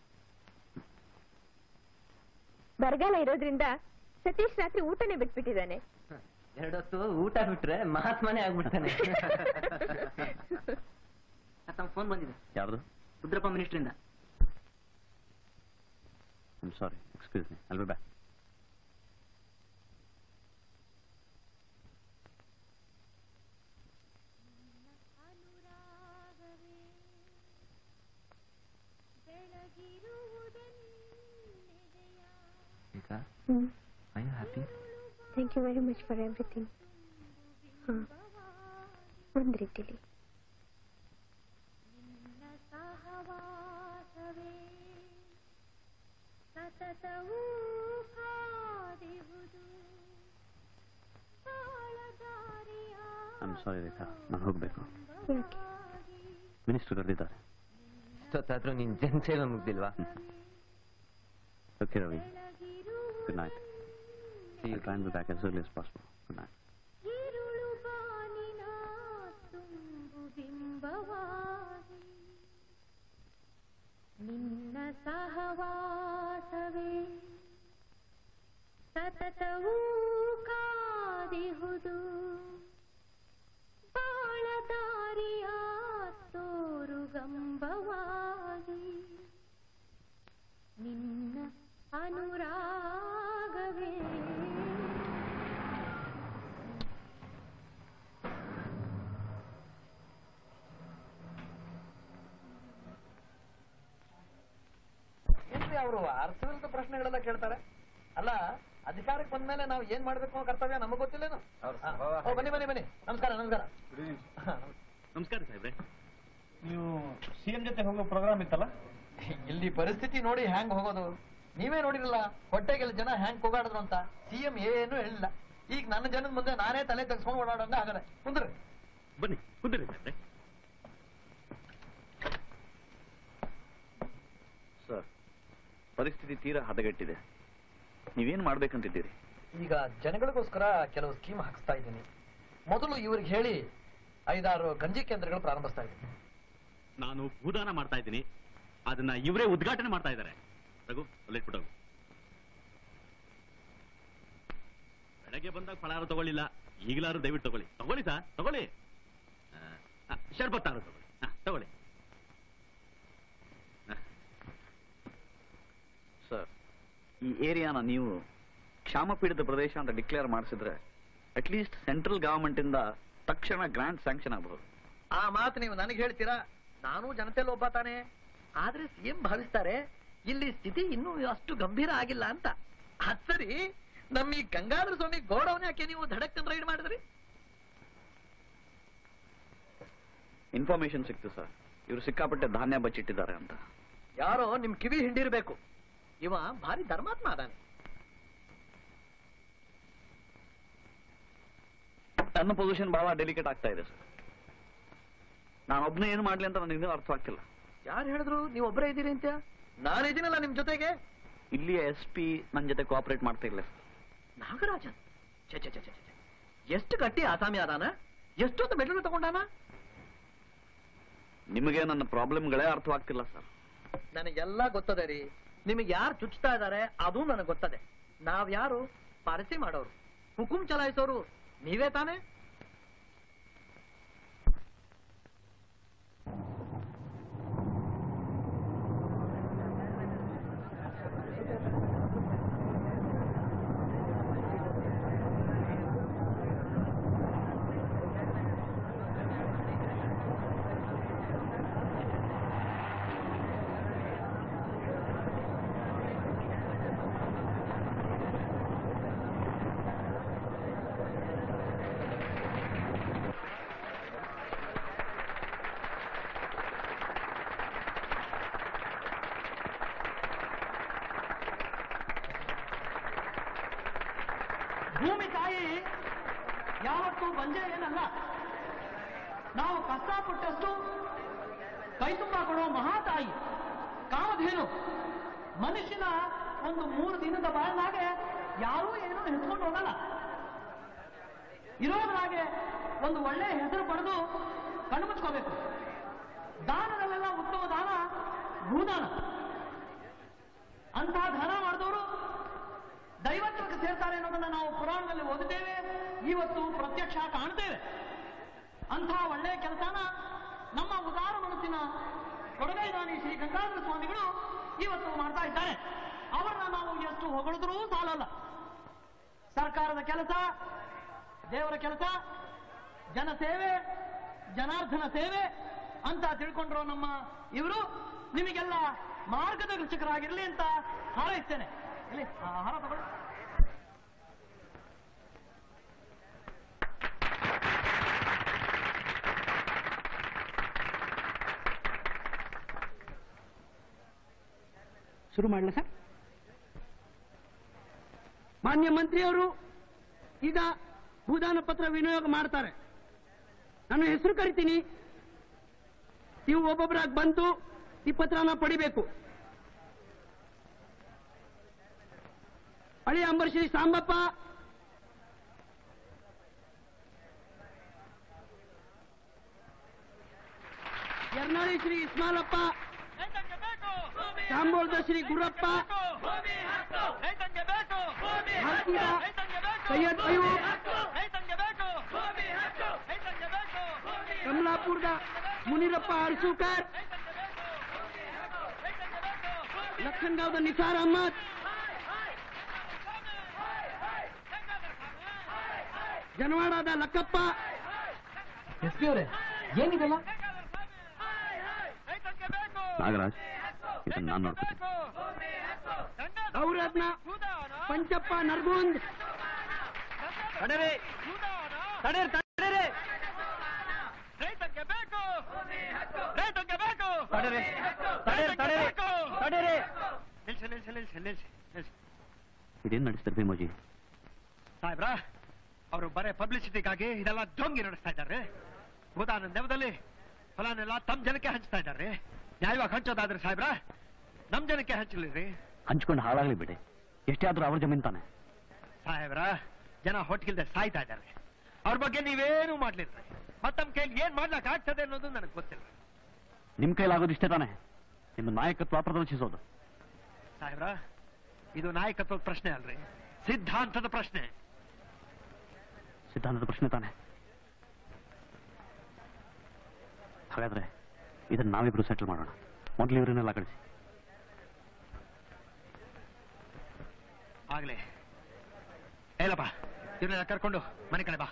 ಬರಗಾಲ ಇರೋದ್ರಿಂದ ಸತೀಶ್ ರಾತ್ರಿ ಊಟನೇ ಬಿಟ್ಬಿಟ್ಟಿದ್ದಾನೆ ಎರಡೊತ್ತು ಊಟ ಬಿಟ್ರೆ ಮಹಾತ್ಮನೇ ಆಗ್ಬಿಡ್ತಾನೆ ತಮ್ಮ ಫೋನ್ ಬಂದಿದೆ ಯಾರ್ದು ರುದ್ರಪ್ಪ ಮಿನಿಸ್ಟ್ರಿಂದ I'm sorry excuse me I'll be back Rekha hmm I happy thank you very much for everything ಹಾಂ ಒಂದು ರೀತಿಲಿ ಸತತವೂ ಕಾದಿಹುದು ಐಮ್ ಸಾರಿ ರೇಖಾ ನಾನು ಹೋಗ್ಬೇಕು ಯಾಕೆ ಮಿನಿಸ್ಟರ್ ಕರೆದಿದ್ದಾರೆ ಇಷ್ಟೊತ್ತಾದ್ರೂ ನಿನ್ ಜನಸೇವೆ ಮುಗ್ದಿಲ್ವಾ okay Ravi good night you try be back as early as possible good night ഇരുളു ബാനിന ತುಂಬು ಬಿಂಬವಾಗಿ ನಿನ್ನ ಸಹವಾಸವೇ ಸತತವೂ ಕಾದಿಹುದು ಬಾಳದಾರಿಯ ತೋರುಗಂಬವಾಗಿ ನಿನ್ನ ಅನುರಾಗವೇ ಏನ್ರಿ ಅವರು ಅರ್ಥವಿರುದ್ಧ ಪ್ರಶ್ನೆಗಳೆಲ್ಲ ಕೇಳ್ತಾರೆ ಅಲ್ಲ ಅಧಿಕಾರಕ್ಕೆ ಬಂದ್ಮೇಲೆ ನಾವು ಏನ್ ಮಾಡ್ಬೇಕು ಅನ್ನೋ ಕರ್ತವ್ಯ ನಮಗ್ ಗೊತ್ತಿಲ್ಲೇನು ಹಾ. ಓ, ಬನ್ನಿ ಬನ್ನಿ ಬನ್ನಿ ನಮಸ್ಕಾರ ನಮಸ್ಕಾರ ನಮಸ್ಕಾರ ಸಾಹೇಬ್ರೆ ನೀವು ಸಿಎಂ ಜೊತೆ ಹೋಗೋ ಪ್ರೋಗ್ರಾಮ್ ಇತ್ತಲ್ಲ ಇಲ್ಲಿ ಪರಿಸ್ಥಿತಿ ನೋಡಿ ಹ್ಯಾಂಗ್ ಹೋಗೋದು ನೀವೇ ನೋಡಿರಲ್ಲ ಹೊಟ್ಟೆಗೆಲ್ಲ ಜನ ಹ್ಯಾಂಗ್ ಕೂಗಾಡಿದ್ರು ಅಂತ ಸಿಎಂ ಏನು ಹೇಳಿಲ್ಲ ಈಗ ನನ್ನ ಜನದ ಮುಂದೆ ನಾನೇ ತಲೆ ತೆಗೆಸ್ಕೊಂಡು ಓಡಾಡೋಂಗ ಆಗಲ್ಲ ಕುಂದ್ರಿ ಬನ್ನಿ ಕುಂದಿರಿ ಸಾಹೇಬ್ರೆ ಸರ್ ಪರಿಸ್ಥಿತಿ ತೀರಾ ಹದಗೆಟ್ಟಿದೆ ನೀವೇನ್ ಮಾಡ್ಬೇಕಂತಿದ್ದೀರಿ ಈಗ ಜನಗಳಿಗೋಸ್ಕರ ಕೆಲವು ಸ್ಕೀಮ್ ಹಾಕಿಸ್ತಾ ಇದ್ದೀನಿ ಮೊದಲು ಇವ್ರಿಗೆ ಹೇಳಿ ಐದಾರು ಗಂಜಿ ಕೇಂದ್ರಗಳು ಪ್ರಾರಂಭಿಸ್ತಾ ಇದ್ದೀನಿ ನಾನು ಭೂದಾನ ಮಾಡ್ತಾ ಇದ್ದೀನಿ ಅದನ್ನ ಇವರೇ ಉದ್ಘಾಟನೆ ಮಾಡ್ತಾ ಇದ್ದಾರೆ ರಘು ಅಲ್ಲಿಟ್ಬಿಟ್ಟು ಬೆಳಗ್ಗೆ ಬಂದಾಗ ಫಲಾರು ತಗೊಳ್ಳಿಲ್ಲ ಈಗಲಾರು ದಯವಿಟ್ಟು ತಗೊಳ್ಳಿ ತಗೊಳ್ಳಿ ಸರ್ ತಗೊಳ್ಳಿ ಆ, ಆ, ಶರ್ಬತ್ತಾರು ತಗೊಳ್ಳಿ ಆ, ತಗೊಳ್ಳಿ ಸರ್ ಈ ಏರಿಯಾನ ನೀವು ಕ್ಷಾಮ ಪೀಡಿತ ಪ್ರದೇಶ ಅಂತ ಡಿಕ್ಲೇರ್ ಮಾಡಿಸಿದ್ರೆ ಅಟ್ಲೀಸ್ಟ್ ಸೆಂಟ್ರಲ್ ಗವರ್ಮೆಂಟ್ ಇಂದ ತಕ್ಷಣ ಗ್ರಾಂಟ್ ಸ್ಯಾಂಕ್ಷನ್ ಆಗಬಹುದು ಆ ಮಾತು ನೀವು ನನಗೆ ಹೇಳ್ತೀರಾ ನಾನು ಜನತೆಯಲ್ಲಿ ಒಬ್ಬ ತಾನೆ ಆದ್ರೆ ಸಿಎಂ ಭಾವಿಸ್ತಾರೆ ಇಲ್ಲಿ ಸ್ಥಿತಿ ಇನ್ನೂ ಅಷ್ಟು ಗಂಭೀರ ಆಗಿಲ್ಲ ಅಂತ ಅದ್ ಸರಿ ನಮ್ಮ ಈ ಗಂಗಾಧರ ಸ್ವಾಮಿ ಗೋಡೌನ್ ಯಾಕೆ ನೀವು ಧಡಕ್ಕನ್ ರೈಡ್ ಮಾಡಿದ್ರಿ ಇನ್ಫಾರ್ಮೇಶನ್ ಸಿಕ್ತು ಸರ್ ಇವರು ಸಿಕ್ಕಾಪಟ್ಟೆ ಧಾನ್ಯ ಬಚ್ಚಿಟ್ಟಿದ್ದಾರೆ ಅಂತ ಯಾರೋ ನಿಮ್ ಕಿವಿ ಹಿಂಡಿರ್ಬೇಕು ಇವ ಭಾರಿ ಧರ್ಮಾತ್ಮ ಅದಾನೆ ನನ್ನ ಪೊಸಿಷನ್ ಬಹಳ ಡೆಲಿಕೇಟ್ ಆಗ್ತಾ ಇದೆ ಸರ್ ನಾನು ಒಬ್ನೇ ಏನು ಮಾಡ್ಲಿ ಅಂತ ನನಗೆ ಇನ್ನೂ ಅರ್ಥ ಆಗ್ತಿಲ್ಲ ಯಾರು ಹೇಳಿದ್ರು ನೀವು ಒಬ್ಬರೇ ಇದ್ದೀರಿ ಅಂತ ನಾನಿದ್ದೀನಲ್ಲ ನಿಮ್ ಜೊತೆಗೆ ಇಲ್ಲಿಯ ಎಸ್ ಪಿ ನನ್ನ ಜೊತೆ ಕೋಆಪರೇಟ್ ಮಾಡ್ತಾ ಇಲ್ಲ ಸರ್ ನಾಗರಾಜನ್ ಛೆ, ಛೆ, ಛೆ, ಛೆ, ಛೆ. ಎಷ್ಟು ಗಟ್ಟಿ ಆಸಾಮಿ ಅದಾನ ಎಷ್ಟೊಂದು ಮೆಡಲ್ ತಗೊಂಡಾನ ನಿಮಗೆ ನನ್ನ ಪ್ರಾಬ್ಲಮ್ಗಳೇ ಅರ್ಥವಾಗ್ತಿಲ್ಲ ಸರ್ ನನಗೆಲ್ಲ ಗೊತ್ತದೆ ರೀ ನಿಮಗೆ ಯಾರು ಚುಚ್ತಾ ಇದ್ದಾರೆ ಅದು ನನಗೆ ಗೊತ್ತದೆ ನಾವ್ ಯಾರು ಪಾರಸಿ ಮಾಡೋರು ಹುಕುಂ ಚಲಾಯಿಸೋರು ನೀವೇ ತಾನೇ ಭೂಮಿ ತಾಯಿ ಯಾವತ್ತೂ ಬಂಜೆ ಏನಲ್ಲ ನಾವು ಕಷ್ಟಪಟ್ಟಷ್ಟು ಕೈ ತುಂಬ ಕೊಡೋ ಮಹಾತಾಯಿ ಕಾಮಧೇನು ಮನುಷ್ಯನ ಒಂದು ಮೂರು ದಿನದ ಬಾಳನಾಗೆ ಯಾರೂ ಏನೂ ಹೆಚ್ಕೊಂಡು ಹೋಗಲ್ಲ ಇರೋದ್ರಾಗೆ ಒಂದು ಒಳ್ಳೆ ಹೆಸರು ಪಡೆದು ಕಣ್ಣು ಮುಚ್ಕೋಬೇಕು ದಾನದಲ್ಲೆಲ್ಲ ಉತ್ತಮ ದಾನ ಭೂದಾನ ಅಂತಹ ದಾನ ಮಾಡಿದವರು ದೈವತ್ವಕ್ಕೆ ಸೇರ್ತಾರೆ ಅನ್ನೋದನ್ನ ನಾವು ಪುರಾಣದಲ್ಲಿ ಓದಿದ್ದೇವೆ ಇವತ್ತು ಪ್ರತ್ಯಕ್ಷ ಕಾಣ್ತೇವೆ ಅಂಥ ಒಳ್ಳೆ ಕೆಲಸನ ನಮ್ಮ ಉದಾರ ಮನಸ್ಸಿನ ಕೊಡಗೈದಾನಿ ಶ್ರೀ ಗಂಗಾಧರ ಸ್ವಾಮಿಗಳು ಇವತ್ತು ಮಾಡ್ತಾ ಇದ್ದಾರೆ ಅವರನ್ನ ನಾವು ಎಷ್ಟು ಹೊಗಳಿದ್ರೂ ಸಾಲಲ್ಲ ಸರ್ಕಾರದ ಕೆಲಸ ದೇವರ ಕೆಲಸ ಜನ ಸೇವೆ ಜನಾರ್ದನ ಸೇವೆ ಅಂತ ತಿಳ್ಕೊಂಡ್ರು ನಮ್ಮ ಇವರು ನಿಮಗೆಲ್ಲ ಮಾರ್ಗದರ್ಶಕರಾಗಿರ್ಲಿ ಅಂತ ಹಾರೈಸ್ತೇನೆ ಇಲ್ಲಿ ಆ ಆಹಾರ ತಗೊಳ್ಳಿ ಶುರು ಮಾಡಲ ಸರ್ ಮಾನ್ಯ ಮಂತ್ರಿಯವರು ಈಗ ಭೂದಾನ ಪತ್ರ ವಿನಿಯೋಗ ಮಾಡ್ತಾರೆ ನಾನು ಹೆಸರು ಕರಿತೀನಿ ನೀವು ಒಬ್ಬೊಬ್ಬರಾಗಿ ಬಂದು ಈ ಪತ್ರನ ಪಡಿಬೇಕು ಹಳಿ ಅಂಬರೀಶ್ರೀ ಸಾಂಬಪ್ಪ ಯರ್ನಾಳಿ ಶ್ರೀ ಇಸ್ಮಾಲಪ್ಪ ಶಾಂಬೋಳದ ಶ್ರೀ ಗುರಪ್ಪ ಹಾಕಿದ ಸೈಯದ್ ಅಯ್ಯೂಬ್ ಕಮಲಾಪುರದ ಮುನಿರಪ್ಪ ಅರ್ಸೂಕರ್ ಲಕ್ಷನ್ಗಾಂವ್ದ ನಿಸಾರ್ ಅಹಮದ್ ಜನವಾಡದ ಲಕ್ಕಪ್ಪ ಎಸ್ ಪಿ ಅವರೇ ಏನಿದೆಲ್ಲ ನಾಗರಾಜ್ ಇದನ್ನ ನಾನು ನೋಡ್ಕೊತೀನಿ ಗೌರತ್ನ ಪಂಚಪ್ಪ ನರ್ಗುಂದ್ ತಡೀರಿ ತಡೀರಿ ತಡೀರಿ ರೈತಕ್ಕೆ ಬೇಕು ತಡೀರಿ ತಡೀರಿ ತಡೀರಿ ತಡೀರಿ ನಿಲ್ಸಿ ನಿಲ್ಸಿ ನಿಲ್ಸಿ ನಿಲ್ಸಿ ನಿಲ್ಸಿ ಇದೇನ್ ನಡೆಸ್ತಾರೆ ಭೀಮೋಜಿ ಸಾಹೇಬ್ರ ಅವರು ಬರೇ ಪಬ್ಲಿಸಿಟಿಗಾಗಿ ಇದೆಲ್ಲ ಜೋಂಗಿ ನಡೆಸ್ತಾ ಇದ್ದಾರೆ ಭೂತಾನ ನೆವದಲ್ಲಿ ಫಲಾನೆಲ್ಲ ತಮ್ಮ ಜನಕ್ಕೆ ಹಂಚ್ತಾ ಇದ್ದಾರೆ ನ್ಯಾಯವಾಗಿ ಹಂಚೋದಾದ್ರೆ ಸಾಹೇಬ್ರ ನಮ್ ಜನಕ್ಕೆ ಹಂಚಲಿರಿ ಹಂಚ್ಕೊಂಡು ಹಾಳಾಗ್ಲಿ ಬಿಡಿ ಎಷ್ಟೇ ಆದ್ರೂ ಅವ್ರ ಜಮೀನ್ ತಾನೆ ಸಾಹೇಬ್ರ ಜನ ಹೊಟ್ಟಿಗಿಲ್ದೆ ಸಾಯ್ತಾ ಇದ್ದಾರೆ ಅವ್ರ ಬಗ್ಗೆ ನೀವೇನು ಮಾಡ್ಲಿಲ್ಲ ಮತ್ತ ತಮ್ಮ ಕೈಲಿ ಏನ್ ಮಾಡ್ಲಕ್ ಆಗ್ತದೆ ಅನ್ನೋದು ನನಗೆ ಗೊತ್ತಿಲ್ಲ ನಿಮ್ ಕೈಲಾಗೋದು ಇಷ್ಟೇ ತಾನೆ ನಿಮ್ಮ ನಾಯಕತ್ವ ಪ್ರದರ್ಶಿಸೋದು ಸಾಹೇಬ್ರ ಇದು ನಾಯಕತ್ವದ ಪ್ರಶ್ನೆ ಅಲ್ರಿ ಸಿದ್ಧಾಂತದ ಪ್ರಶ್ನೆ ಸಿದ್ಧಾಂತದ ಪ್ರಶ್ನೆ ತಾನೆ ಹಾಗಾದ್ರೆ ಇದನ್ನ ನಾವಿಬ್ರು ಸೆಟಲ್ ಮಾಡೋಣ ಮೊದಲು ಇವರನ್ನೆಲ್ಲ ಕಳಿಸಿ ಆಗ್ಲಿ ಹೇಳಪ್ಪ ಇವ್ರನ್ನೆಲ್ಲ ಕರ್ಕೊಂಡು ಮನೆ ಕಡೆ ಬಾ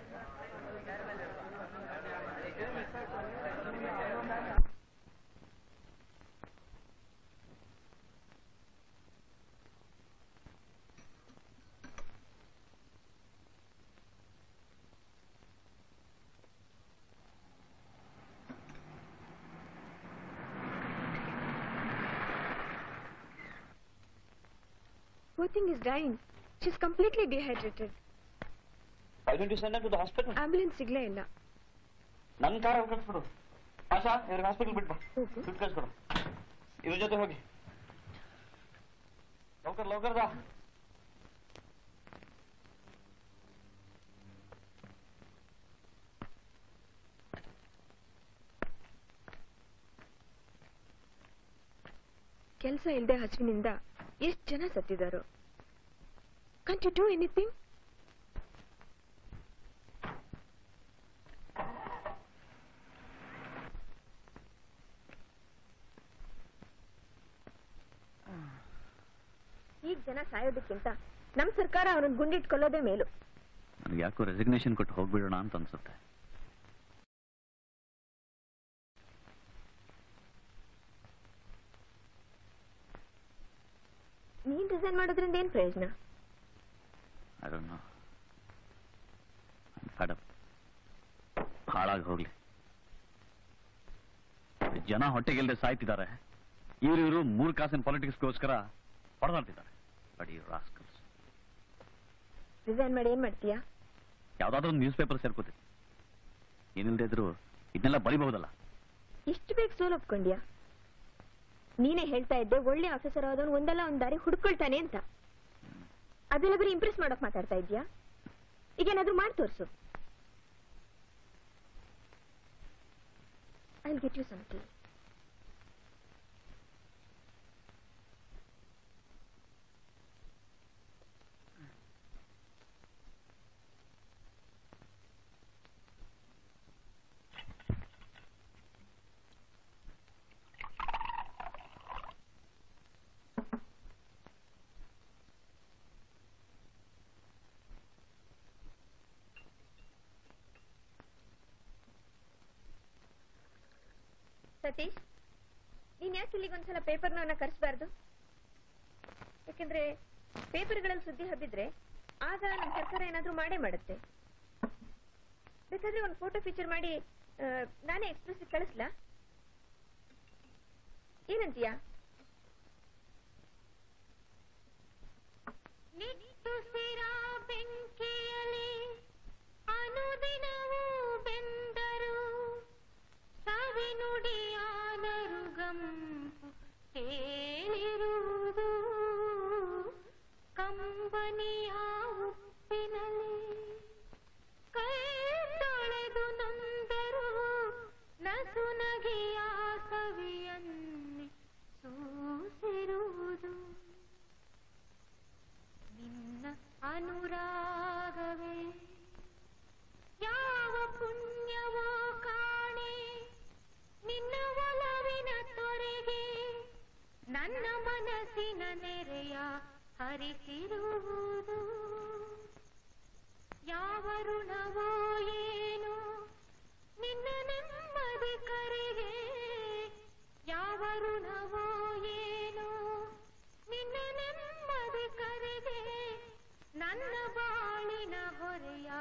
Poor thing is dying. She's completely dehydrated. Why don't you send her to the hospital? Ambulance ಸಿಗ್ಲೇ ಇಲ್ಲ ನನ್ನ ಕಾರ್ ಕಳ್ಸ್ಬಿಡು ಆಶಾ ಇವ್ರಿಗೆ ಹಾಸ್ಪಿಟಲ್ ಬಿಟ್ಬಾ ದುಡ್ಡು ಕಳ್ಸ್ಕೊಡು ಇವ್ರ ಜೊತೆ ಹೋಗಿ ಲೌಕರ್ ಲೌಕರ್ ದಾ ಕೆಲಸ ಇಲ್ಲದೆ ಹಸುವಿನಿಂದ ಎಷ್ಟು ಜನ ಸತ್ತಿದಾರೋ ಕಂಟ್ ಯು ಡೂ ಎನಿಥಿಂಗ್ ಈಗ ಜನ ಸಾಯೋದಕ್ಕಿಂತ ನಮ್ ಸರ್ಕಾರ ಅವನನ್ನ ಗುಂಡಿಟ್ಕೊಳ್ಳೋದೇ ಮೇಲು ನನಗೆ ಯಾಕೋ ರೆಸಿಗ್ನೇಷನ್ ಕೊಟ್ಟು ಹೋಗ್ಬಿಡೋಣ ಅಂತ ಅನ್ಸುತ್ತೆ ನೀನ್ ರಿಸೈನ್ ಮಾಡೋದ್ರಿಂದ ಏನ್ ಪ್ರಯೋಜನ I don't know. I'm fed up. ಹಾಳಾಗಿ ಹೋಗ್ಲಿ ಜನ ಹೊಟ್ಟೆಗೆಲ್ದೆ ಸಾಯ್ತಿದ್ದಾರೆ ಇವ್ರು ಇವರು ಮೂರು ಕಾಸಿನ ಪಾಲಿಟಿಕ್ಸ್ಗೋಸ್ಕರ ಹೊಡೆದಾಡ್ತಿದ್ದಾರೆ ಬಟ್ ಇವ್ರು ರಾಸ್ಕಲ್ಸ್ ರಿಸೈನ್ ಮಾಡಿ ಏನ್ ಮಾಡ್ತೀಯಾ ಯಾವ್ದಾದ್ರು ಒಂದು ನ್ಯೂಸ್ ಪೇಪರ್ ಸೇರ್ಕೋತೀನಿ ಏನಿಲ್ಲದೆ ಇದ್ರು ಇದನ್ನೆಲ್ಲ ಬರಿಬಹುದಲ್ಲ ಇಷ್ಟು ಬೇಗ ಸೋಲ್ ಒಪ್ಕೊಂಡ್ಯಾ ನೀನೇ ಹೇಳ್ತಾ ಇದ್ದೆ ಒಳ್ಳೆ ಆಫೀಸರ್ ಆದವನು ಒಂದಲ್ಲ ಒಂದ್ ದಾರಿ ಹುಡ್ಕೊಳ್ತಾನೆ ಅಂತ ಅದೆಲ್ಲ ಬರೀ ಇಂಪ್ರೆಸ್ ಮಾಡಕ್ ಮಾತಾಡ್ತಾ ಇದ್ಯಾ ಈಗೇನಾದ್ರೂ ಮಾಡಿ ತೋರ್ಸು I get you something Satish ನೀನ್ ಯಾಕೆ ಇಲ್ಲಿಗೆ ಒಂದ್ಸಲ ಪೇಪರ್ನವನ್ನ ಕರ್ಸ್ಬಾರ್ದು ಯಾಕಂದ್ರೆ ಪೇಪರ್ಗಳಲ್ಲಿ ಸುದ್ದಿ ಹಬ್ಬಿದ್ರೆ ಆಗ ನಮ್ಮ ಸರ್ಕಾರ ಏನಾದ್ರೂ ಮಾಡೇ ಮಾಡುತ್ತೆ ಬೇಕಾದ್ರೆ ಒಂದು ಫೋಟೋ ಫೀಚರ್ ಮಾಡಿ ಆ, ನಾನೇ ಎಕ್ಸ್ಪ್ರೆಸ್ ಕಳಿಸ್ಲಾ ಏನಂತೀಯಾ ನಿಟ್ಟುಸಿರ ಬೆಂಕಿಯಲಿ ಅನುದಿನವೂ ಬೆಂದರು ಸವಿನುಡಿಯಾದರು ಗಂಪು ಕೇಳಿರುವುದು ಕಂಬನಿಯ ಉಪ್ಪಿನಲ್ಲಿ ಕೈ ತೊಳೆದು ನೊಂದರು ನಸುನಗೆಯ ಸವಿಯನ್ನಿ ಸೂಸಿರುವುದು ನಿನ್ನ ಅನುರಾಗವೇ ಯಾವ ಪುಣ್ಯವೋ ಕಾಣೆ ನಿನ್ನ ಒಲವಿನ ತೊರೆಗೆ ನನ್ನ ಮನಸ್ಸಿನ ನೆರೆಯ ಹರಿಸಿರುವುದು ಯಾವ ಋಣವೋ ಏನು ನಿನ್ನ ನೆಮ್ಮದಿ ಕರೆಗೆ ಯಾವ ಋಣವೋ ಏನು ನಿನ್ನ ನೆಮ್ಮದಿ ಕರೆಗೆ ನನ್ನ ಬಾಳಿನ ಹೊರೆಯ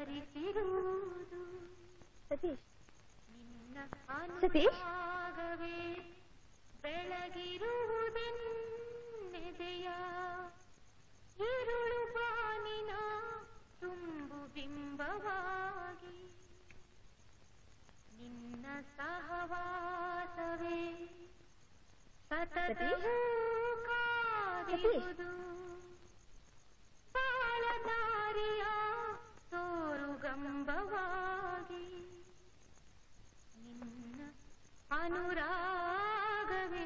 ಸರಿಸಿರುವುದು ಸತೀಶ್ ನಿನ್ನ ಸತೀಶ್? ಅನುರಾಗವೇ ಸತೀಶ್ ಸತೀಶ್ ಗಂಬವಾಗಿ ನಿನ್ನ ಅನುರಾಗವೇ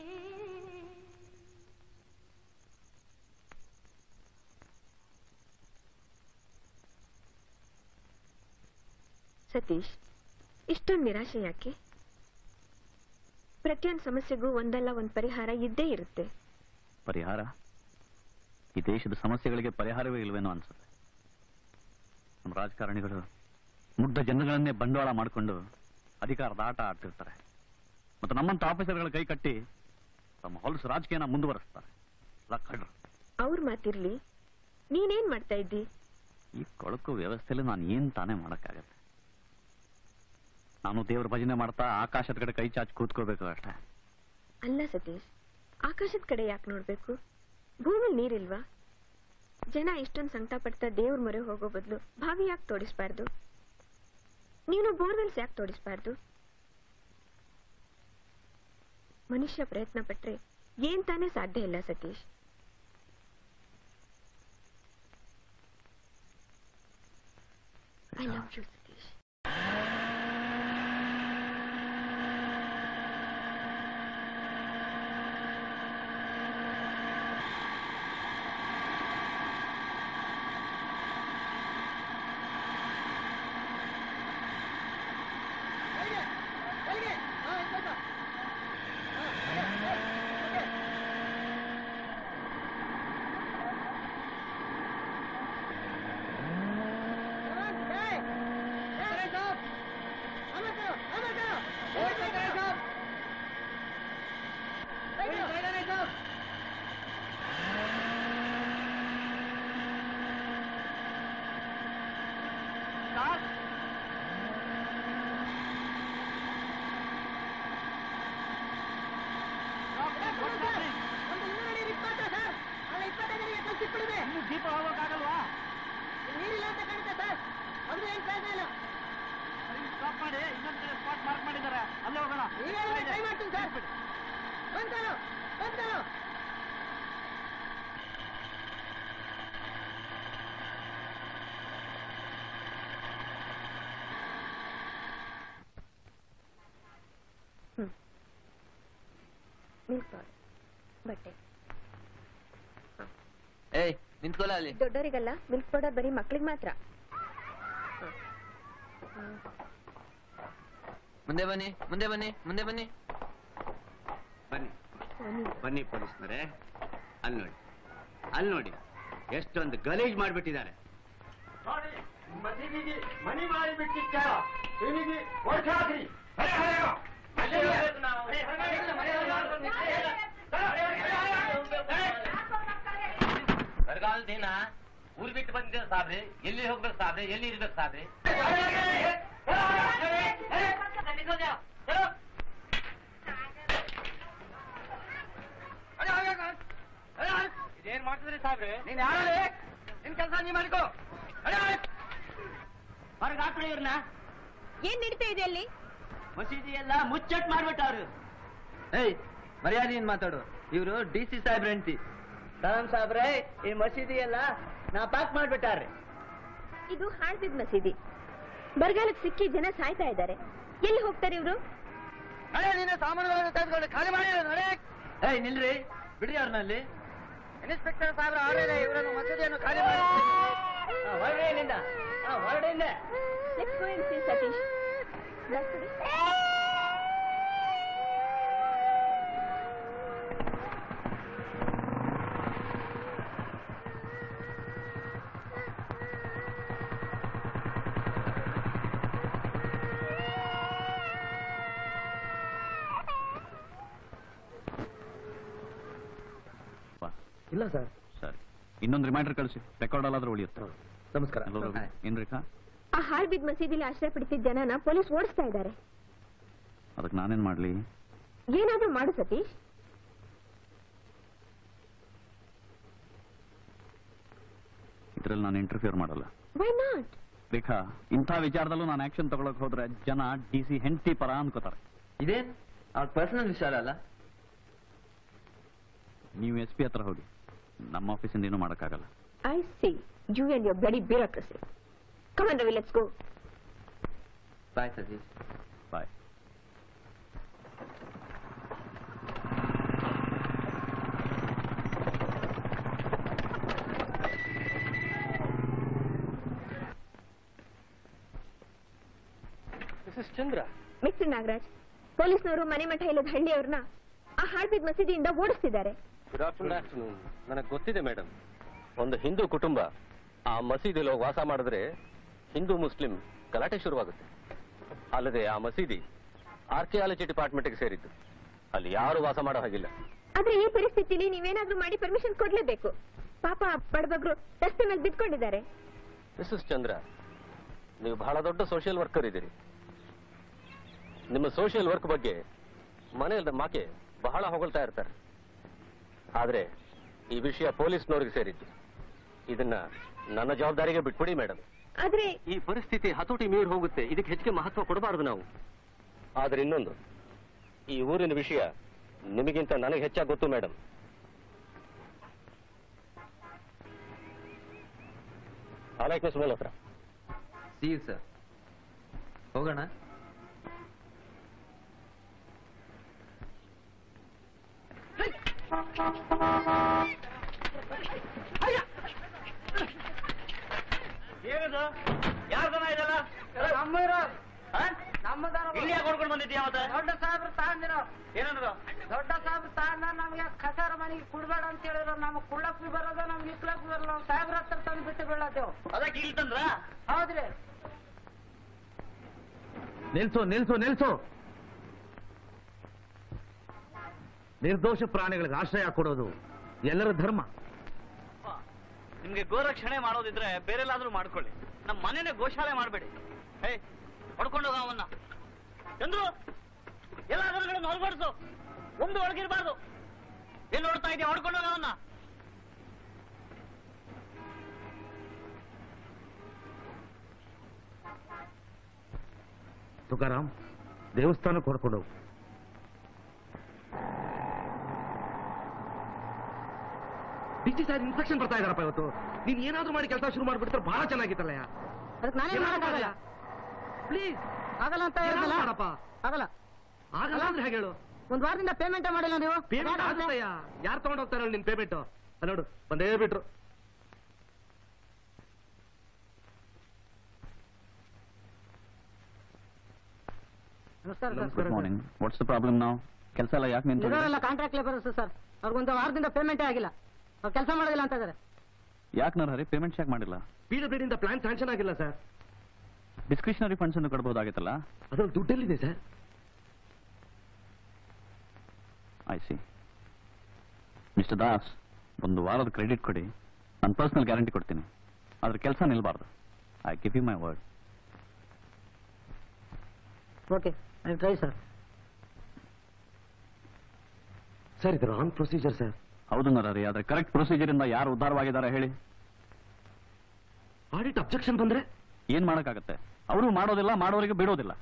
ಸತೀಶ್ ಇಷ್ಟೊಂದು ನಿರಾಶೆ ಯಾಕೆ ಪ್ರತಿಯೊಂದು ಸಮಸ್ಯೆಗೂ ಒಂದಲ್ಲ ಒಂದು ಪರಿಹಾರ ಇದ್ದೇ ಇರುತ್ತೆ ಪರಿಹಾರ ಈ ದೇಶದ ಸಮಸ್ಯೆಗಳಿಗೆ ಪರಿಹಾರವೇ ಇಲ್ವೇನೋ ಅನ್ಸುತ್ತೆ ನಮ್ಮ ರಾಜಕಾರಣಿಗಳು ಮುಗ್ಧ ಜನಗಳನ್ನೇ ಬಂಡವಾಳ ಮಾಡಿಕೊಂಡು ಅಧಿಕಾರದ ಆಟ ಆಡ್ತಿರ್ತಾರೆ ಮತ್ತು ನಮ್ಮಂತ ಆಫೀಸರ್ಗಳ ಕೈ ಕಟ್ಟಿ ತಮ್ಮ ಹೊಲಸು ರಾಜಕೀಯನ ಮುಂದುವರಿಸ್ತಾರೆ ಲಕ್ಕಡ್ರು ಅವ್ರ ಮಾತಿರ್ಲಿ ನೀನೇನ್ ಮಾಡ್ತಾ ಇದ್ದಿ ಈ ಕೊಳಕು ವ್ಯವಸ್ಥೆಯಲ್ಲಿ ನಾನು ಏನ್ ತಾನೇ ಮಾಡಕ್ಕಾಗತ್ತೆ ನಾನು ದೇವ್ರ ಭಜನೆ ಮಾಡ್ತಾ ಆಕಾಶದ ಕಡೆ ಕೈ ಚಾಚಿ ಕೂತ್ಕೋಬೇಕು ಅಷ್ಟೇ ಅಲ್ಲ ಸತೀಶ್ ಆಕಾಶದ ಕಡೆ ಯಾಕೆ ನೋಡ್ಬೇಕು ಭೂಮಿಲ್ ನೀರಿಲ್ವಾ ಜನ ಇಷ್ಟೊಂದು ಸಂಕಟ ಪಡ್ತಾ ದೇವ್ರ ಮೊರೆ ಹೋಗೋ ಬದಲು ಬಾವಿ ಯಾಕೆ ತೋಡಿಸ್ಬಾರ್ದು ನೀನು ಬೋರ್ವೆಲ್ಸ್ ಯಾಕೆ ತೋಡಿಸ್ಬಾರ್ದು ಮನುಷ್ಯ ಪ್ರಯತ್ನ ಪಟ್ರೆ ಏನ್ ತಾನೇ ಸಾಧ್ಯ ಇಲ್ಲ Satish I love you Satish ಜೀಪ ಹೋಗೋಕ್ಕಾಗಲ್ವಾ ನೀರಿಲ್ಲ ಅಂತ ಕಾಣುತ್ತೆ ಸರ್ ಅಂದ್ರೆ ಏನ್ ಪ್ರಯೋಜನ ಇಲ್ಲ ಸ್ಟಾಪ್ ಮಾಡಿ ಇನ್ನೊಂದ್ ಕಡೆ ಸ್ಪಾಟ್ ಮಾರ್ಕ್ ಮಾಡಿದ್ದಾರೆ ಅಲ್ಲೇ ಹೋಗೋಣ ನೀವೇ ಟ್ರೈ ಮಾಡ್ತೀನಿ ಸರ್ ಬಂತಾನು ಬಂತಾನು ಮಿಲ್ಕ್ ಪೌಡರ್ ಬಟ್ಟೆ ಏಯ್ ನಿಂತ್ಕೊಳ್ಳ ಅಲ್ಲಿ ದೊಡ್ಡವರಿಗಲ್ಲ ಮಿಲ್ಕ್ ಪೌಡರ್ ಬರೀ ಮಕ್ಳಿಗೆ ಮಾತ್ರ ಮುಂದೆ ಬನ್ನಿ ಮುಂದೆ ಬನ್ನಿ ಮುಂದೆ ಬನ್ನಿ ಬನ್ನಿ ಬನ್ನಿ ಪೊಲೀಸ್ನವರೇ ಅಲ್ಲಿ ನೋಡಿ ಅಲ್ಲಿ ನೋಡಿ ಎಷ್ಟೊಂದು ಗಲೀಜ್ ಮಾಡ್ಬಿಟ್ಟಿದ್ದಾರೆ ಮಸೀದಿಗೆ ಮನಿ ಮಾಡಿ ಬಿಟ್ಟಿದ್ದ ಇವನಿಗೆ ವರ್ಷ ಹಾಕ್ರಿ ಬರಗಾಲ ದಿನ ಊರ್ ಬಿಟ್ಟು ಬಂದಿದ್ದೇವೆ ಸಾಬ್ರಿ ಎಲ್ಲಿ ಹೋಗ್ಬೇಕು ಸಾಬ್ರಿ ಎಲ್ಲಿ ಇರ್ಬೇಕು ಸಾಬ್ರಿ ಇದೇನ್ ಮಾಡ್ತಿದ್ರಿ ಸಾಬ್ರಿ ನೀನ್ ಯಾರೇ ನಿನ್ ಕೆಲಸ ನೀ ಮಾಡ್ಕೋ ಹೊರಗೆ ಹಾಕ್ರಿ ಇವ್ರನ್ನ ಏನ್ ನಡೀತಾ ಇದೆ ಅಲ್ಲಿ ಮಸೀದಿ ಎಲ್ಲ ಮುಚ್ಚಟ್ ಮಾಡ್ಬಿಟ್ಟವ್ರು ಏಯ್ ಮರ್ಯಾದೆಯಿಂದ ಮಾತಾಡು ಇವರು ಡಿ ಸಿ ಸಾಹೇಬ್ರ ಹೆಂಡತಿ ರಾಮ್ ಸಾಬ್ರೆ ಈ ಮಸೀದಿ ಎಲ್ಲ ನಾ ಪಾಕ್ ಮಾಡ್ಬಿಟ್ಟಾರ್ರಿ ಇದು ಹಾಳ್ಬಿದ್ ಮಸೀದಿ ಬರಗಾಲಕ್ಕೆ ಸಿಕ್ಕಿ ಜನ ಸಾಯ್ತಾ ಇದ್ದಾರೆ ಎಲ್ಲಿ ಹೋಗ್ತಾರೆ ಇವರು ನೀನು ಸಾಮಾನುಗಳನ್ನು ತೆಗೆದುಕೊಂಡು ಖಾಲಿ ಮಾಡಿ ನೋಡಿ ಏಯ್ ನಿಲ್ರಿ ಬಿಡ್ರಿ ಅವ್ರನ್ನ ಅಲ್ಲಿ ಇನ್ಸ್ಪೆಕ್ಟರ್ ಸಾಹೇಬ್ರ ಆರ್ಡರ್ ಇವರನ್ನು ಮಸೀದಿಯನ್ನು ಖಾಲಿ ಮಾಡಿ ಹೊರಡಿ ಇಲ್ಲಿಂದ ಹೊರಡಿ ಇಲ್ಲೇ let's go and see Satish glass ಕೊಡಿ. ಇಲ್ಲ ಸರ್ ಸರಿ ಇನ್ನೊಂದು ರಿಮೈಂಡರ್ ಕಳಿಸಿ ರೆಕಾರ್ಡ್ ಅಲ್ಲಾದ್ರೂ ಉಳಿಯುತ್ತೆ ನಮಸ್ಕಾರ ಏನ್ ರೇಖಾ ಆ ಹಾಳ್ಬಿದ್ ಮಸೀದಿಲಿ ಆಶ್ರಯ ಪಡಿತಿದ್ದ ಜನನ ಪೊಲೀಸ್ ಓಡಿಸ್ತಾ ಇದ್ದಾರೆ ಅದಕ್ಕೆ ನಾನೇನ್ ಮಾಡ್ಲಿ ಏನಾದ್ರೂ ಮಾಡು ಸತೀಶ್ ಇದ್ರಲ್ಲಿ ನಾನು ಇಂಟರ್ಫಿಯರ್ ಮಾಡಲ್ಲ ವೈ ನಾಟ್ ರೇಖಾ ಇಂಥ ವಿಚಾರದಲ್ಲೂ ನಾನು ಆಕ್ಷನ್ ತಗೊಳಕ್ ಹೋದ್ರೆ ಜನ ಡಿ ಸಿ ಹೆಂಡತಿ ಪರ ಅನ್ಕೋತಾರೆ ಇದೇನ್ ಅವ್ರ ಪರ್ಸನಲ್ ವಿಚಾರ ಅಲ್ಲ ನೀವು ಎಸ್ ಪಿ ಹತ್ರ ಹೋಗಿ ನಮ್ಮ ಆಫೀಸಿಂದ ಏನೂ ಮಾಡೋಕ್ಕಾಗಲ್ಲ I see you and your bloody bureaucracy come on Ravi let's go bye Satish bye Mrs Chandra Mr Nagaraj ಪೊಲೀಸ್ನವರು ಮನೆ ಮಠ ಇಲ್ಲದ ಹಳ್ಳಿಯವ್ರನ್ನ ಆ ಹಾಳ್ಬಿದ್ ಮಸೀದಿಯಿಂದ ಓಡಿಸ್ತಿದ್ದಾರೆ ಗುಡ್ ಆಫ್ಟರ್ನೂನ್ ನನಗೆ ಗೊತ್ತಿದೆ ಮೇಡಮ್ ಒಂದು ಹಿಂದೂ ಕುಟುಂಬ ಆ ಮಸೀದಿಲಿ ಹೋಗಿ ವಾಸ ಮಾಡಿದ್ರೆ ಹಿಂದೂ ಮುಸ್ಲಿಂ ಗಲಾಟೆ ಶುರುವಾಗುತ್ತೆ ಅಲ್ಲದೆ ಆ ಮಸೀದಿ ಆರ್ಕಿಯಾಲಜಿ ಡಿಪಾರ್ಟ್ಮೆಂಟ್ಗೆ ಸೇರಿದ್ದು ಅಲ್ಲಿ ಯಾರು ವಾಸ ಮಾಡೋ ಹಾಗಿಲ್ಲ ಆದ್ರೆ ಈ ಪರಿಸ್ಥಿತಿಲಿ ನೀವೇನಾದ್ರೂ ಮಾಡಿ ಪರ್ಮಿಷನ್ ಕೊಡ್ಲೇಬೇಕು ಪಾಪ ಆ ಬಡಬಗ್ರು ರಸ್ತೆ ಮೇಲೆ ಬಿದ್ಕೊಂಡಿದ್ದಾರೆ ಮಿಸಸ್ ಚಂದ್ರ ನೀವು ಬಹಳ ದೊಡ್ಡ ಸೋಷಿಯಲ್ ವರ್ಕರ್ ಇದ್ದೀರಿ ನಿಮ್ಮ ಸೋಷಿಯಲ್ ವರ್ಕ್ ಬಗ್ಗೆ ಮನೆಯಲ್ಲಿ ಮಾಕೆ ಬಹಳ ಹೊಗಳ್ತಾ ಇರ್ತಾರೆ ಆದ್ರೆ ಈ ವಿಷಯ ಪೊಲೀಸ್ನವ್ರಿಗೆ ಸೇರಿದ್ದು ಇದನ್ನ ನನ್ನ ಜವಾಬ್ದಾರಿಗೆ ಬಿಟ್ಬಿಡಿ ಮೇಡಮ್ ಆದ್ರೆ ಈ ಪರಿಸ್ಥಿತಿ ಹತೋಟಿ ಮೀರಿ ಹೋಗುತ್ತೆ ಇದಕ್ಕೆ ಹೆಚ್ಚಿಗೆ ಮಹತ್ವ ಕೊಡಬಾರದು ನಾವು ಆದ್ರೆ ಇನ್ನೊಂದು ಈ ಊರಿನ ವಿಷಯ ನಿಮಗಿಂತ ನನಗೆ ಹೆಚ್ಚಾಗಿ ಗೊತ್ತು ಮೇಡಮ್ ಆಲೈಕ್ ಮಿಸ್ ಮೋಲ್ ಹತ್ರ ಸಿ ಯು ಸರ್ ಹೋಗೋಣ ಏನದು ಯಾರ್ದನ ಇದೆಲ್ಲ ಇಲ್ಲಿ ಯಾಕೆ ಹೊಡ್ಕೊಂಡು ಬಂದಿದ್ದೀಯ ಮತ್ತೆ ದೊಡ್ಡ ಸಾಹೇಬ್ರು ತಗೊಂಡಿರೋ ಏನಂದ್ರು ದೊಡ್ಡ ಸಾಹೇಬ್ರು ತಗೊಂಡ ನಮ್ಗೆ ಕಸಾರ ಮನೆಗೆ ಕುಡ್ಬೇಡ ಅಂತ ಹೇಳಿದ್ರು ನಮ್ಗೆ ಕುಳ್ಳಕ್ ಬಿ ಬರೋದ ನಮ್ಗೆ ಇಕ್ಲಕ್ ಬಿ ಬರಲ್ಲ ಸಾಹೇಬ್ರ ಹತ್ರ ತಂದು ಬಿಟ್ಟು ಬೀಳತ್ತೇವ್ ಅದಕ್ಕೆ ಇಲ್ಲಿ ತಂದ್ರ ಹೌದ್ರಿ ನಿಲ್ಸು ನಿಲ್ಸು ನಿಲ್ಸು ನಿರ್ದೋಷ ಪ್ರಾಣಿಗಳಿಗೆ ಆಶ್ರಯ ಕೊಡೋದು ಎಲ್ಲರ ಧರ್ಮ ನಿಮ್ಗೆ ಗೋರಕ್ಷಣೆ ಮಾಡೋದಿದ್ರೆ ಬೇರೆಲ್ಲಾದ್ರೂ ಮಾಡ್ಕೊಳ್ಳಿ ನಮ್ಮ ಮನೆನೇ ಗೋಶಾಲೆ ಮಾಡಬೇಡಿ ಹೇ ಹೊಡ್ಕೊಂಡು ಹೋಗ ಅವನ್ನ ಚಂದ್ರು ಎಲ್ಲ ಅದರುಗಳನ್ನು ಹೊರಗಡಿಸು ಒಂದು ಒಳಗಿರ್ಬಾರ್ದು ಎಲ್ಲಿ ನೋಡ್ತಾ ಇದೆಯಾ ಹೊಡ್ಕೊಂಡು ಹೋಗ ಅವನ್ನ ತುಕಾರಾಮ್ ದೇವಸ್ಥಾನಕ್ಕೆ ಹೊಡ್ಕೊಂಡು ಹೋಗು ಡಿಸ್ಟಿ ಸರ್ ಇನ್ಸ್ಪೆಕ್ಷನ್ ಬರ್ತಾ ಇದಾರಪ್ಪ ಇವತ್ತು ನೀನ್ ಏನಾದ್ರೂ ಮಾಡಿ ಕೆಲಸ ಶುರು ಮಾಡ್ಬಿಡ್ತಾರೆ ಬಹಳ ಚೆನ್ನಾಗಿತ್ತಲ್ಲ ಅದಕ್ಕೆ ನಾನೇನ್ ಮಾಡಕ್ಕಾಗಲ್ಲ ಪ್ಲೀಸ್ ಆಗಲ್ಲ ಅಂತ ಹೇಳಿದ್ನಲ್ಲ ಮಾಡಪ್ಪ ಆಗಲ್ಲ ಆಗಲ್ಲ ಅಂದ್ರೆ ಹೇಗೆ ಹೇಳು ಒಂದ್ ವಾರದಿಂದ ಪೇಮೆಂಟ್ ಮಾಡಿಲ್ಲ ನೀವು ಪೇಮೆಂಟ್ ಆಗುತ್ತಯ್ಯ ಯಾರು ತಗೊಂಡ್ ಹೋಗ್ತಾರೆ ನಿನ್ ಪೇಮೆಂಟ್ ನೋಡು ಬಂದೇ ಬಿಟ್ರು ನಮಸ್ಕಾರ good morning what's the problem ನಾವು ಕೆಲಸ ಎಲ್ಲ ಯಾಕೆ ನಿಂತು ಇರೋರೆಲ್ಲ ಕಾಂಟ್ರಾಕ್ಟ್ ಲೇಬರ್ಸ್ ಸರ್ ಅವ್ರಿಗೊಂದು ವಾರದಿಂದ ಪೇಮೆಂಟೇ ಆಗಿಲ್ಲ ಅವ್ರು ಕೆಲಸ ಮಾಡೋದಿಲ್ಲ ಅಂತ ಇದಾರೆ ಯಾಕೆ ನರ್ಹರಿ ಪೇಮೆಂಟ್ ಚೆಕ್ ಮಾಡಿಲ್ಲ ಪಿ ಡಬ್ಲ್ಯೂ ಇಂದ ಪ್ಲಾನ್ ಸ್ಯಾಂಕ್ಷನ್ ಆಗಿಲ್ಲ ಸರ್ ಡಿಸ್ಕ್ರಿಷನರಿ ಫಂಡ್ಸ್ ಅನ್ನು ಕೊಡ್ಬೋದಾಗಿತ್ತಲ್ಲ ಅದ್ರಲ್ಲಿ ದುಡ್ಡೆಲ್ಲಿದೆ sir I see Mr Das ಒಂದು ವಾರದ ಕ್ರೆಡಿಟ್ ಕೊಡಿ ನಾನು ಪರ್ಸನಲ್ ಗ್ಯಾರಂಟಿ ಕೊಡ್ತೀನಿ ಅದ್ರ ಕೆಲಸ ನಿಲ್ಬಾರ್ದು I give you my word okay I try sir sir ಇದು ರಾಂಗ್ ಪ್ರೊಸೀಜರ್ ಸರ್ ಹೌದು ನರಹರಿ ಆದ್ರೆ ಕರೆಕ್ಟ್ ಪ್ರೊಸೀಜರ್ ಇಂದ ಯಾರು ಉದ್ಧಾರವಾಗಿದ್ದಾರೆ ಹೇಳಿ ಆಡಿಟ್ ಅಬ್ಜೆಕ್ಷನ್ ಬಂದ್ರೆ ಏನ್ ಮಾಡಕ್ಕಾಗತ್ತೆ ಅವರು ಮಾಡೋದಿಲ್ಲ ಮಾಡೋರಿಗೆ ಬಿಡೋದಿಲ್ಲ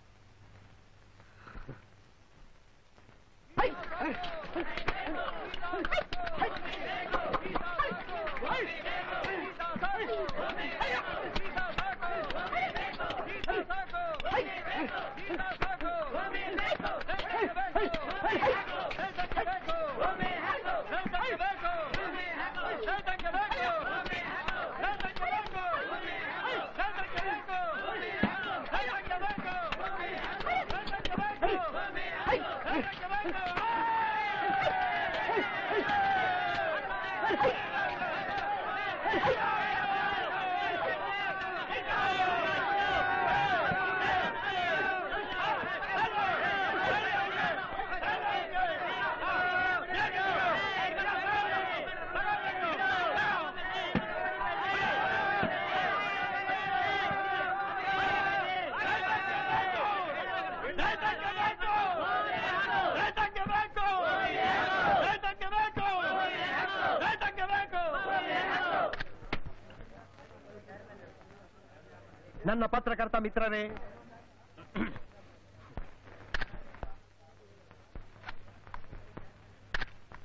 ನನ್ನ ಪತ್ರಕರ್ತ ಮಿತ್ರರೇ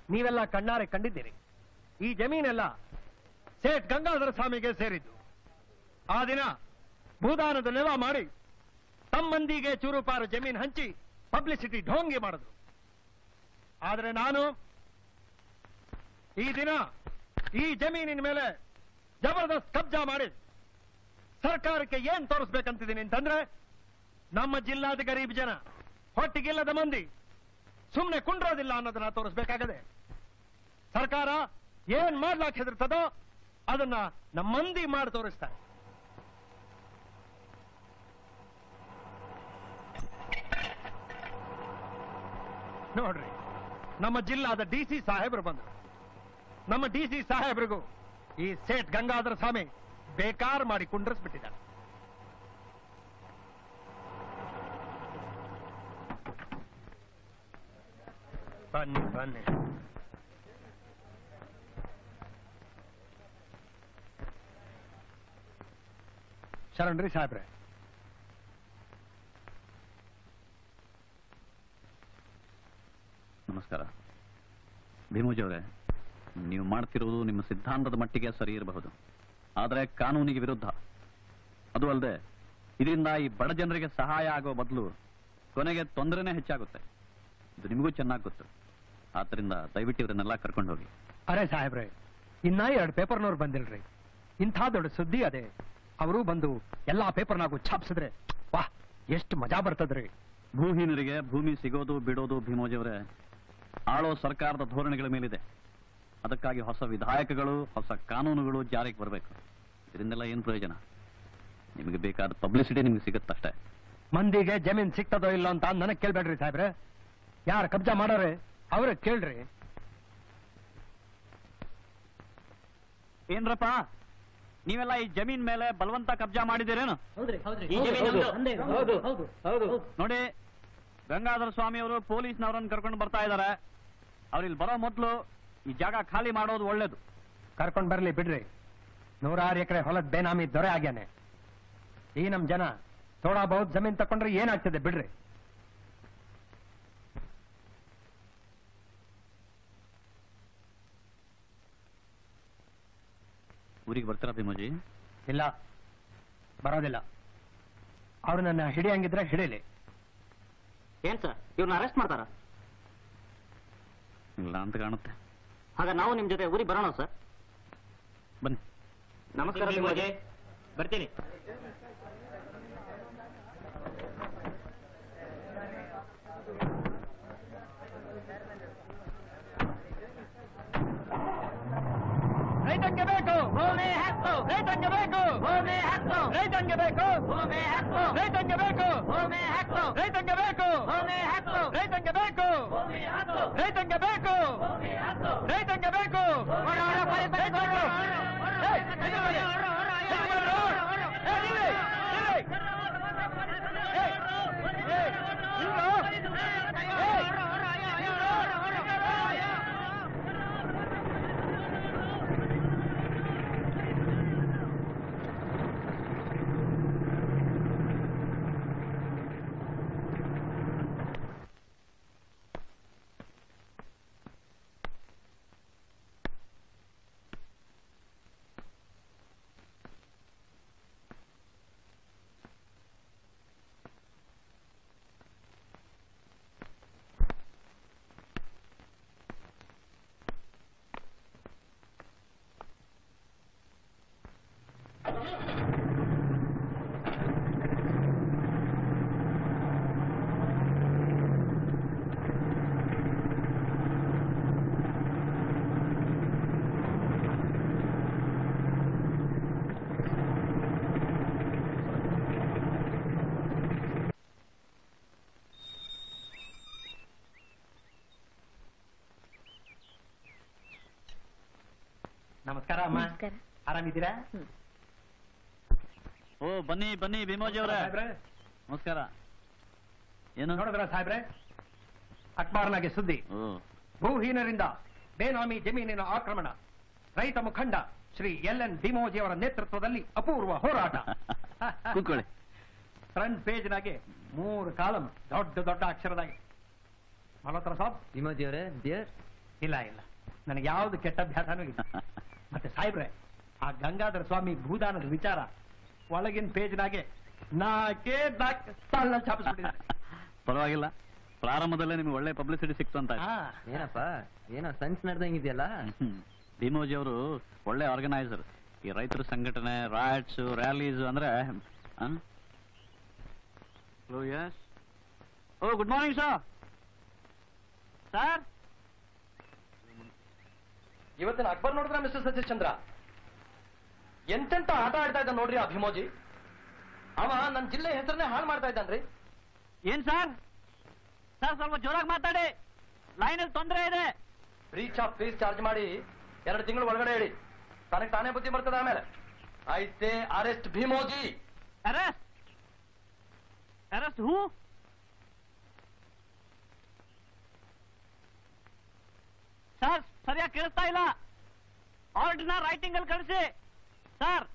ನೀವೆಲ್ಲ ಕಣ್ಣಾರೆ ಕಂಡಿದ್ದೀರಿ ಈ ಜಮೀನೆಲ್ಲ ಸೇಠ್ ಗಂಗಾಧರ ಸ್ವಾಮಿಗೆ ಸೇರಿದ್ದು ಆ ದಿನ ಭೂದಾನದ ನೆವ ಮಾಡಿ ತಮ್ಮಂದಿಗೆ ಚೂರುಪಾರು ಜಮೀನ್ ಹಂಚಿ ಪಬ್ಲಿಸಿಟಿ ಢೋಂಗಿ ಮಾಡಿದ್ರು ಆದ್ರೆ ನಾನು ಈ ದಿನ ಈ ಜಮೀನಿನ ಮೇಲೆ ಜಬರ್ದಸ್ತ್ ಕಬ್ಜಾ ಮಾಡಿ ಸರ್ಕಾರಕ್ಕೆ ಏನ್ ತೋರಿಸ್ಬೇಕಂತಿದ್ದೀನಿ ಅಂತಂದ್ರೆ ನಮ್ಮ ಜಿಲ್ಲಾದ ಗರೀಬ್ ಜನ ಹೊಟ್ಟಿಗಿಲ್ಲದ ಮಂದಿ ಸುಮ್ಮನೆ ಕುಂಡ್ರೋದಿಲ್ಲ ಅನ್ನೋದನ್ನ ತೋರಿಸ್ಬೇಕಾಗದೆ ಸರ್ಕಾರ ಏನ್ ಮಾಡ್ಲಾಕ್ ಹೆದರ್ತದೋ ಅದನ್ನ ನಮ್ಮ ಮಂದಿ ಮಾಡಿ ತೋರಿಸ್ತಾರೆ ನೋಡ್ರಿ ನಮ್ಮ ಜಿಲ್ಲಾದ ಡಿ ಸಿ ಸಾಹೇಬರು ಬಂದರು ನಮ್ಮ ಡಿ ಸಿ ಸಾಹೇಬ್ರಿಗೂ ಈ ಸೇಠ್ ಗಂಗಾಧರ ಸ್ವಾಮಿ ಬೇಕಾರ ಮಾಡಿ ಕುಂಡ್ರಿಸ್ಬಿಟ್ಟಿದ್ದಾರೆ ಬನ್ನಿ ಬನ್ನಿ ಶರಣ್ರಿ ಸಾಹೇಬ್ರೆ ನಮಸ್ಕಾರ ಭೀಮೋಜಿ ಅವರೇ ನೀವು ಮಾಡ್ತಿರುವುದು ನಿಮ್ಮ ಸಿದ್ಧಾಂತದ ಮಟ್ಟಿಗೆ ಸರಿ ಇರಬಹುದು ಆದರೆ ಕಾನೂನಿಗೆ ವಿರುದ್ಧ ಅದು ಅಲ್ಲದೆ ಇದರಿಂದ ಈ ಬಡ ಜನರಿಗೆ ಸಹಾಯ ಆಗೋ ಬದಲು ಕೊನೆಗೆ ತೊಂದರೆನೇ ಹೆಚ್ಚಾಗುತ್ತೆ ಇದು ನಿಮಗೂ ಚೆನ್ನಾಗಿ ಗೊತ್ತು ಆದ್ದರಿಂದ ದಯವಿಟ್ಟು ಇವರನ್ನೆಲ್ಲ ಕರ್ಕೊಂಡು ಹೋಗಿ ಅರೆ ಸಾಹೇಬ್ರೆ ಇನ್ನ ಎರಡು ಪೇಪರ್ನವ್ರು ಬಂದಿಲ್ರಿ ಇಂಥ ದೊಡ್ಡ ಸುದ್ದಿ ಅದೇ ಅವರು ಬಂದು ಎಲ್ಲಾ ಪೇಪರ್ನಾಗೂ ಛಾಪ್ಸಿದ್ರೆ ವಾಹ್ ಎಷ್ಟು ಮಜಾ ಬರ್ತದ್ರಿ ಭೂಹೀನರಿಗೆ ಭೂಮಿ ಸಿಗೋದು ಬಿಡೋದು ಭೀಮೋಜಿ ಅವರೇ ಆಳೋ ಸರ್ಕಾರದ ಧೋರಣೆಗಳ ಮೇಲಿದೆ ಅದಕ್ಕಾಗಿ ಹೊಸ ವಿಧಾಯಕಗಳು ಹೊಸ ಕಾನೂನುಗಳು ಜಾರಿಗೆ ಬರಬೇಕು ಇದರಿಂದೆಲ್ಲ ಏನು ಪ್ರಯೋಜನ ನಿಮಗೆ ಬೇಕಾದ ಪಬ್ಲಿಸಿಟಿ ನಿಮಗೆ ಸಿಗುತ್ತಷ್ಟೇ ಮಂದಿಗೆ ಜಮೀನ್ ಸಿಗ್ತದೋ ಇಲ್ಲೋ ಅಂತ ನನಗ್ ಕೇಳ್ಬೇಡ್ರಿ ಸಾಹೇಬ್ರೆ ಯಾರು ಕಬ್ಜಾ ಮಾಡೋರೆ ಅವ್ರ ಕೇಳ್ರಿ ಏನ್ರಪ್ಪ ನೀವೆಲ್ಲ ಈ ಜಮೀನ್ ಮೇಲೆ ಬಲವಂತ ಕಬ್ಜಾ ಮಾಡಿದ್ದೀರೇನು ಹೌದ್ರಿ ಹೌದ್ರಿ ಈ ಜಮೀನು ನಮ್ದು. ಹೌದು ಹೌದು ನೋಡಿ ಗಂಗಾಧರ ಸ್ವಾಮಿ ಅವರು ಪೊಲೀಸ್ನವರನ್ನು ಕರ್ಕೊಂಡು ಬರ್ತಾ ಇದ್ದಾರೆ ಅವ್ರು ಇಲ್ಲಿ ಬರೋ ಮೊದಲು ಈ ಜಾಗ ಖಾಲಿ ಮಾಡೋದು ಒಳ್ಳೇದು ಕರ್ಕೊಂಡ್ ಬರ್ಲಿ ಬಿಡ್ರಿ ನೂರಾರು ಎಕರೆ ಹೊಲದ ಬೇನಾಮಿ ದೊರೆ ಆಗ್ಯಾನೆ ಈ ನಮ್ ಜನ ಥೋಡಾ ಬಹುತ್ ಜಮೀನ್ ತಕೊಂಡ್ರೆ ಏನಾಗ್ತದೆ ಬಿಡ್ರಿ ಊರಿಗೆ ಬರ್ತೀರಾ ಭೀಮೋಜಿ ಇಲ್ಲ ಬರೋದಿಲ್ಲ ಅವ್ರು ನನ್ನ ಹಿಡಿಯಂಗಿದ್ರೆ ಹಿಡೀಲಿ ಏನ್ ಸರ್ ಇವ್ರನ್ನ ಅರೆಸ್ಟ್ ಮಾಡ್ತಾರ ಇಲ್ಲ ಅಂತ ಕಾಣುತ್ತೆ ಹಾಗ ನಾವು ನಿಮ್ ಜೊತೆ ಊರಿಗೆ ಬರೋಣ ಸರ್ ಬನ್ನಿ ನಮಸ್ಕಾರ ಭೀಮಾಜಿ ಬರ್ತೀನಿ ರೈತಂಗೆ ಬೇಕು ಭೂಮಿ ಹಕ್ಕು ರೈತಂಗೆ ಬೇಕು ಭೂಮಿ ಹಕ್ಕು ರೈತಂಗೆ ಬೇಕು ಭೂಮಿ ಹಕ್ಕು ರೈತಂಗೆ ಬೇಕು ಭೂಮಿ ಹಕ್ಕು ರೈತಂಗೆ ಬೇಕು ಭೂಮಿ ಹಕ್ಕು ರೈತಂಗೆ ಬೇಕು ಭೂಮಿ ಹಕ್ಕು ರೈತಂಗೆ ಬೇಕು ಭೂಮಿ ಹಕ್ಕು ರೈತಂಗೆ ಬೇಕು ನಮಸ್ಕಾರ ಅಮ್ಮ ನಮಸ್ಕಾರ. ಆರಾಮಿದ್ದೀರಾ ಓ ಬನ್ನಿ ಬನ್ನಿ ಭೀಮೋಜಿ ಅವರೇ ಸಾಹೇಬ್ರೆ ನಮಸ್ಕಾರ ಏನು ನೋಡಿದ್ರ ಸಾಹೇಬ್ರೆ ಅಕ್ಬಾರ್ನಾಗೆ ಸುದ್ದಿ ಭೂಹೀನರಿಂದ ಬೇನಾಮಿ ಜಮೀನಿನ ಆಕ್ರಮಣ ರೈತ ಮುಖಂಡ ಶ್ರೀ ಎಲ್ ಎನ್ ಡಿಮೋಜಿ ಅವರ ನೇತೃತ್ವದಲ್ಲಿ ಅಪೂರ್ವ ಹೋರಾಟ ಕೂತ್ಕೊಳ್ಳಿ ಫ್ರಂಟ್ ಪೇಜ್ನಾಗೆ ಮೂರು ಕಾಲಂ ದೊಡ್ಡ ದೊಡ್ಡ ಅಕ್ಷರದಾಗಿ ಮಲ್ಹೋತ್ರ ಸಾಬ್ ವಿಮೋಜಿ ಅವರೇ ಬಿಯರ್ ಇಲ್ಲ ಇಲ್ಲ ನನಗೆ ಯಾವ್ದು ಕೆಟ್ಟ ಅಭ್ಯಾಸನೂ ಇಲ್ಲ ಮತ್ತೆ ಸಾಹೇಬ್ರೆ ಆ ಗಂಗಾಧರ ಸ್ವಾಮಿ ಭೂದಾನದ ವಿಚಾರ ಒಳಗಿನ ಪೇಜ್ನಾಗೆ ನಾಕೆ ನಾಕ್ ಸಾಲ ಛಾಪಿಸ್ಬಿಟ್ಟಿದ್ದಾರೆ ಪರವಾಗಿಲ್ಲ ಪ್ರಾರಂಭದಲ್ಲೇ ನಿಮ್ಗೆ ಒಳ್ಳೆ ಪಬ್ಲಿಸಿಟಿ ಸಿಕ್ತು ಅಂತ ಆಯ್ತು. ಏನಪ್ಪ ಏನೋ ಸಂಚ್ ನಡೆದಂಗಿದೆಯಲ್ಲ ಹ್ಮ್. ಭೀಮೋಜಿ ಅವರು ಒಳ್ಳೆ ಆರ್ಗನೈಸರ್ ಈ ರೈತರ ಸಂಘಟನೆ ರಾಟ್ಸ್ ರ್ಯಾಲೀಸ್ ಅಂದ್ರೆ hello yes oh good morning sir sir ಇವತ್ತಿನ ಅಕ್ಬರ್ ನೋಡಿದ್ರ ಮಿಸ್ಟರ್ ಸತೀಶ್ ಚಂದ್ರ ಎಂತೆಂತ ಆಟ ಆಡ್ತಾ ಇದ್ದ ನೋಡ್ರಿ ಆ ಭೀಮೋಜಿ ಅವ ನನ್ನ ಜಿಲ್ಲೆ ಹೆಸರನ್ನೇ ಹಾಳು ಮಾಡ್ತಾ ಇದ್ದಾನ್ರಿ ಏನ್ ಸರ್ ಸರ್ ಸ್ವಲ್ಪ ಜೋರಾಗಿ ಮಾತಾಡಿ ಲೈನಲ್ಲಿ ತೊಂದರೆ ಇದೆ ಬ್ರೀಚ್ ಆಫ್ ಫೀಸ್ ಚಾರ್ಜ್ ಮಾಡಿ ಎರಡು ತಿಂಗಳು ಒಳಗಡೆ ಹೇಳಿ ತನಗೆ ತಾನೇ ಬುದ್ಧಿ ಬರ್ತದೆ ಆಮೇಲೆ ಐತೆ ಅರೆಸ್ಟ್ ಭೀಮೋಜಿ ಅರೆಸ್ಟ್ ಅರೆಸ್ಟ್ ಹೂ ಸರ್ ಸರಿಯಾಗಿ ಕೇಳಿಸ್ತಾ ಇಲ್ಲ ಆರ್ಡರ್ನ ರೈಟಿಂಗ್ ಅಲ್ಲಿ ಕಳಿಸಿ ಸರ್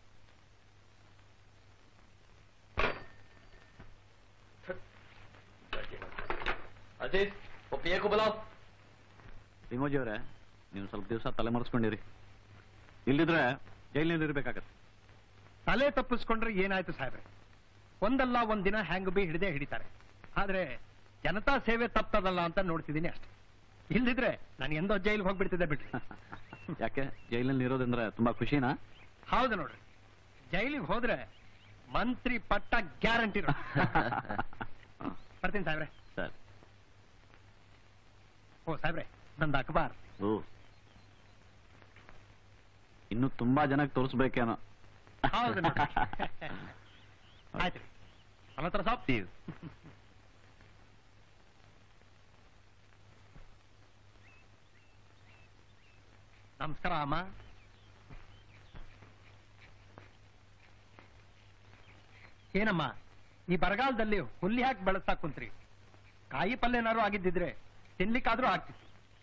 ಅಜಿತ್ ಒಪ್ಪಿಯೇಕು ಬಲಾವ್ ಭೀಮೋಜಿ ಅವರೇ ನೀವು ಸ್ವಲ್ಪ ದಿವಸ ತಲೆ ಮರೆಸ್ಕೊಂಡಿರಿ ಇಲ್ಲಿದ್ರೆ ಜೈಲಿನಲ್ಲಿ ಇರ್ಬೇಕಾಗತ್ತೆ ತಲೆ ತಪ್ಪಿಸ್ಕೊಂಡ್ರೆ ಏನಾಯ್ತು ಸಾಹೇಬ್ರೆ ಒಂದಲ್ಲ ಒಂದ್ ದಿನ ಹ್ಯಾಂಗ್ ಬಿ ಹಿಡಿದೇ ಹಿಡಿತಾರೆ ಆದ್ರೆ ಜನತಾ ಸೇವೆ ತಪ್ತದಲ್ಲ ಅಂತ ನೋಡ್ತಿದ್ದೀನಿ ಅಷ್ಟೇ ಇಲ್ದಿದ್ರೆ ನಾನು ಎಂದೋ ಜೈಲ್ಗೆ ಹೋಗ್ಬಿಡ್ತಿದ್ದೆ ಬಿಡ್ರಿ ಯಾಕೆ ಜೈಲಿನಲ್ಲಿ ಇರೋದಂದ್ರೆ ತುಂಬಾ ಖುಷಿನಾ ಹೌದು ನೋಡ್ರಿ ಜೈಲಿಗೆ ಹೋದ್ರೆ ಮಂತ್ರಿ ಪಟ್ಟ ಗ್ಯಾರಂಟಿ ಬರ್ತೀನಿ ಸಾಹೇಬ್ರೆ ಸರ್ ಓ ಸಾಹೇಬ್ರೆ ನಂದು ಅಖಬಾರ್ ಓ ಇನ್ನು ತುಂಬಾ ಜನಕ್ಕೆ ತೋರಿಸ್ಬೇಕೇನೋ ಹೌದು ನೋಡ್ರಿ. ಆಯ್ತು ಹತ್ರ ಸಾಪ್ ನಮಸ್ಕಾರ ಅಮ್ಮ ಏನಮ್ಮ ಈ ಬರಗಾಲದಲ್ಲಿ ಹುಲ್ಲಿ ಹಾಕಿ ಬೆಳೆಸ್ತಾ ಕುಂತ್ರಿ ಕಾಯಿ ಪಲ್ಯನಾರು ಆಗಿದ್ದಿದ್ರೆ ತಿನ್ಲಿಕ್ಕಾದ್ರೂ ಆಗ್ತಿತ್ತು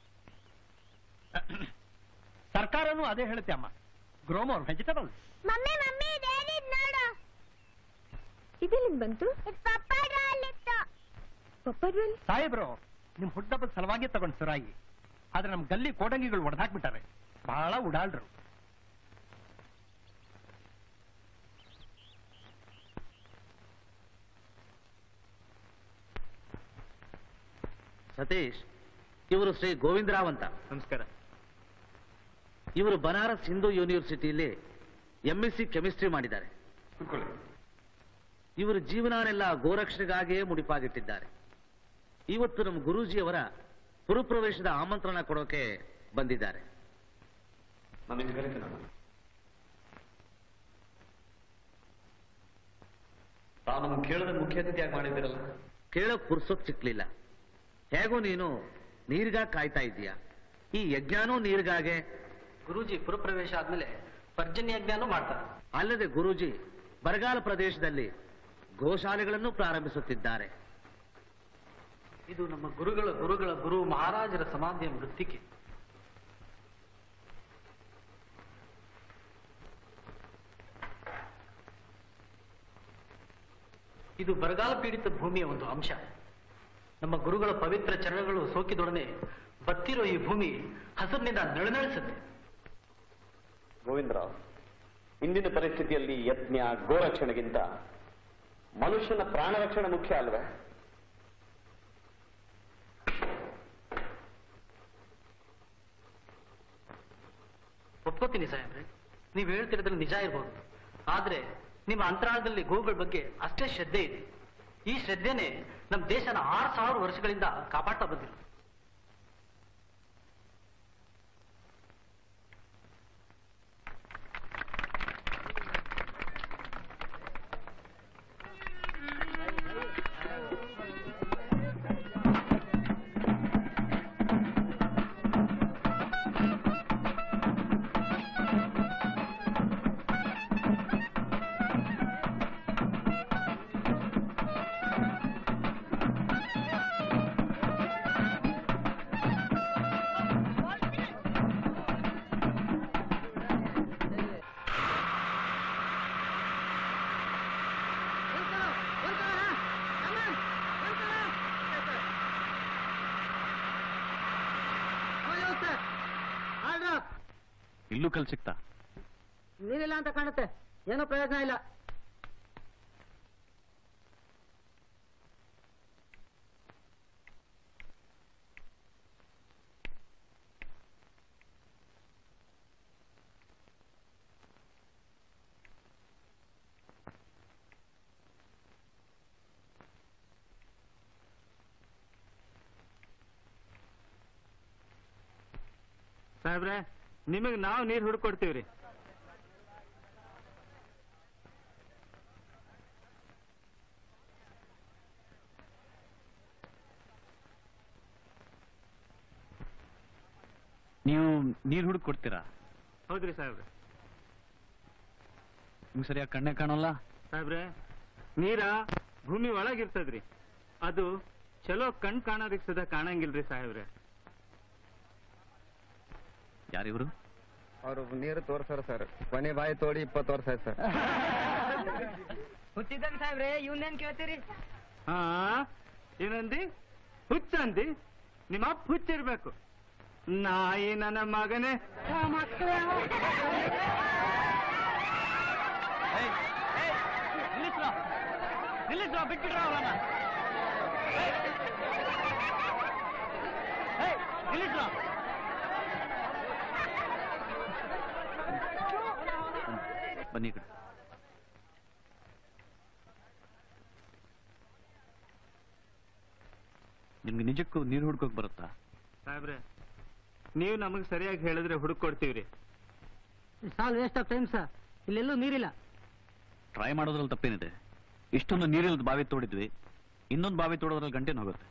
ಸರ್ಕಾರನೂ ಅದೇ ಹೇಳುತ್ತೆ ಅಮ್ಮ ಗ್ರೋಮೋರ್ ವೆಜಿಟಬಲ್ ಮಮ್ಮಿ ಮಮ್ಮಿ ಇದೇನಿದ್ ನೋಡು ಇದೆಲ್ಲಿಂದ ಬಂತು ಪಪ್ಪಾಡಲ್ಲಿತ್ತು ಪಪ್ಪಡ್ರಲ್ಲಿ ಸಾಹೇಬ್ರು ನಿಮ್ ಹುಟ್ಟಬ್ಬದ ಸಲುವಾಗಿ ತಗೊಂಡ್ ಸುರಾಗಿ ಆದ್ರೆ ನಮ್ ಗಲ್ಲಿ ಕೋಡಂಗಿಗಳು ಹೊಡೆದಾಕ್ಬಿಟ್ಟಾರೆ ಬಹಳ ಉಡಾಳ್ರು ಸತೀಶ್ ಇವರು ಶ್ರೀ ಗೋವಿಂದರಾವ್ ಅಂತ ನಮಸ್ಕಾರ ಇವರು ಬನಾರಸ್ ಹಿಂದೂ ಯೂನಿವರ್ಸಿಟಿಯಲ್ಲಿ ಎಂ ಎಸ್ ಸಿ ಕೆಮಿಸ್ಟ್ರಿ ಮಾಡಿದ್ದಾರೆ ಇವರು ಜೀವನನೆಲ್ಲ ಗೋರಕ್ಷಣೆಗಾಗಿಯೇ ಮುಡಿಪಾಗಿಟ್ಟಿದ್ದಾರೆ ಇವತ್ತು ನಮ್ಮ ಗುರೂಜಿಯವರ ಪುರುಪ್ರವೇಶದ ಆಮಂತ್ರಣ ಕೊಡೋಕೆ ಬಂದಿದ್ದಾರೆ ತಾವು ನಮ್ಮ ಕೇಳದ ಮುಖ್ಯ ಅತಿಥಿಯಾಗಿ ಮಾಡಿದ್ದೀರಲ್ಲ ಕೇಳೋಕ್ ಪುರ್ಸೋಕ್ ಸಿಕ್ಲಿಲ್ಲ ಹೇಗೋ ನೀನು ನೀರ್ಗಾಗಿ ಕಾಯ್ತಾ ಇದೀಯ ಈ ಯಜ್ಞಾನೂ ನೀರ್ಗಾಗೆ ಗುರೂಜಿ ಪುರಪ್ರವೇಶ ಆದ್ಮೇಲೆ ಪರ್ಜನ್ಯ ಯಜ್ಞಾನು ಮಾಡ್ತಾರೆ ಅಲ್ಲದೆ ಗುರೂಜಿ ಬರಗಾಲ ಪ್ರದೇಶದಲ್ಲಿ ಗೋಶಾಲೆಗಳನ್ನು ಪ್ರಾರಂಭಿಸುತ್ತಿದ್ದಾರೆ ಇದು ನಮ್ಮ ಗುರುಗಳ ಗುರುಗಳ ಗುರು ಮಹಾರಾಜರ ಸಮಾಧಿಯ ಮೃತ್ತಿಕೆ ಇದು ಬರಗಾಲ ಪೀಡಿತ ಭೂಮಿಯ ಒಂದು ಅಂಶ ನಮ್ಮ ಗುರುಗಳ ಪವಿತ್ರ ಚರಣಗಳು ಸೋಕಿದೊಡನೆ ಬತ್ತಿರೋ ಈ ಭೂಮಿ ಹಸಿರಿನಿಂದ ನಳನಳಿಸುತ್ತೆ ಗೋವಿಂದರಾವ್ ಇಂದಿನ ಪರಿಸ್ಥಿತಿಯಲ್ಲಿ ಯಜ್ಞ ಗೋರಕ್ಷಣೆಗಿಂತ ಮನುಷ್ಯನ ಪ್ರಾಣ ರಕ್ಷಣೆ ಮುಖ್ಯ ಅಲ್ವೇ ಒಪ್ಕೋತೀನಿ ಸಾಹೇಬ್ರೆ ನೀವು ಹೇಳ್ತಿರೋದ್ರಲ್ಲಿ ನಿಜ ಇರ್ಬೋದು ಆದ್ರೆ ನಿಮ್ಮ ಅಂತರಾಳದಲ್ಲಿ ಗೋಗಳ ಬಗ್ಗೆ ಅಷ್ಟೇ ಶ್ರದ್ಧೆ ಇದೆ ಈ ಶ್ರದ್ಧೆನೆ ನಮ್ಮ ದೇಶನ ಆರು ಸಾವಿರ ವರ್ಷಗಳಿಂದ ಕಾಪಾಡ್ತಾ ಬಂದಿರೋದು Thank ಇಲ್ಲೂ ಕಲ್ ಸಿಕ್ತಾ ನೀರಿಲ್ಲ ಅಂತ ಕಾಣುತ್ತೆ ಏನೂ ಪ್ರಯೋಜನ ಇಲ್ಲ ಸಾಹೇಬ್ರೆ ನಿಮಗೆ ನಾವು ನೀರು ಹುಡ್ಕೊಡ್ತೀವ್ರಿ ನೀವು ನೀರು ಹುಡುಕ್ ಕೊಡ್ತೀರಾ ಹೌದ್ರಿ ಸಾಹೇಬ್ರೆ ನಿಮ್ಗೆ ಸರಿಯಾಗಿ ಕಣ್ಣೇ ಕಾಣೋಲ್ಲ ಸಾಹೇಬ್ರೆ ನೀರ ಭೂಮಿ ಒಳಗಿರ್ತದ್ರಿ ಅದು ಚಲೋ ಕಣ್ ಕಾಣೋದಕ್ಕೆ ಸುಧಾ ಕಾಣಂಗಿಲ್ರಿ ಸಾಹೇಬ್ರೆ ಯಾರಿವರು ಅವರು ನೀರು ತೋರ್ಸಾರ ಸರ್ ಕೊನೆ ಬಾಯಿ ತೋಡಿ ಇಪ್ಪತ್ತು ವರ್ಷ ಆಯ್ತು ಸರ್ ಹುಚ್ಚಿದ್ದಾನೆ ಸಾಹೇಬ್ರೆ ಇವನ್ನೇನ್ ಕೇಳ್ತೀರಿ ಹಾ ಏನಂದಿ ಹುಚ್ಚ ಅಂದಿ ನಿಮ್ಮ ಅಪ್ಪ ಹುಚ್ಚಿರ್ಬೇಕು ನಾಯಿ ನನ್ನ ಮಗನೇ ನಿಲ್ಲಿಸ್ರೋ ನಿಲ್ಲಿಸ್ರೋ ಬಿಟ್ಬಿಡ್ರ ಅವರನ್ನ ನಿಲ್ಲಿಸ್ರೋ ಬನ್ನಿ ಈ ಕಡೆ ನಿಮ್ಗೆ ನಿಜಕ್ಕೂ ನೀರು ಹುಡ್ಕೋಕ್ ಬರುತ್ತಾ ಸಾಹೇಬ್ರೆ ನೀವು ನಮಗೆ ಸರಿಯಾಗಿ ಹೇಳಿದ್ರೆ ಹುಡುಕೊಡ್ತೀವ್ರಿ ಸಾಲ್ ವೇಸ್ಟ್ ಆಫ್ ಟೈಮ್ ಸರ್ ಇಲ್ಲೆಲ್ಲೂ ನೀರಿಲ್ಲ ಟ್ರೈ ಮಾಡೋದ್ರಲ್ಲಿ ತಪ್ಪೇನಿದೆ ಇಷ್ಟೊಂದು ನೀರಿಲ್ಲದ ಬಾವಿ ತೋಡಿದ್ವಿ ಇನ್ನೊಂದು ಬಾವಿ ತೋಡೋದ್ರಲ್ಲಿ ಗಂಟೆನ ಹೋಗುತ್ತೆ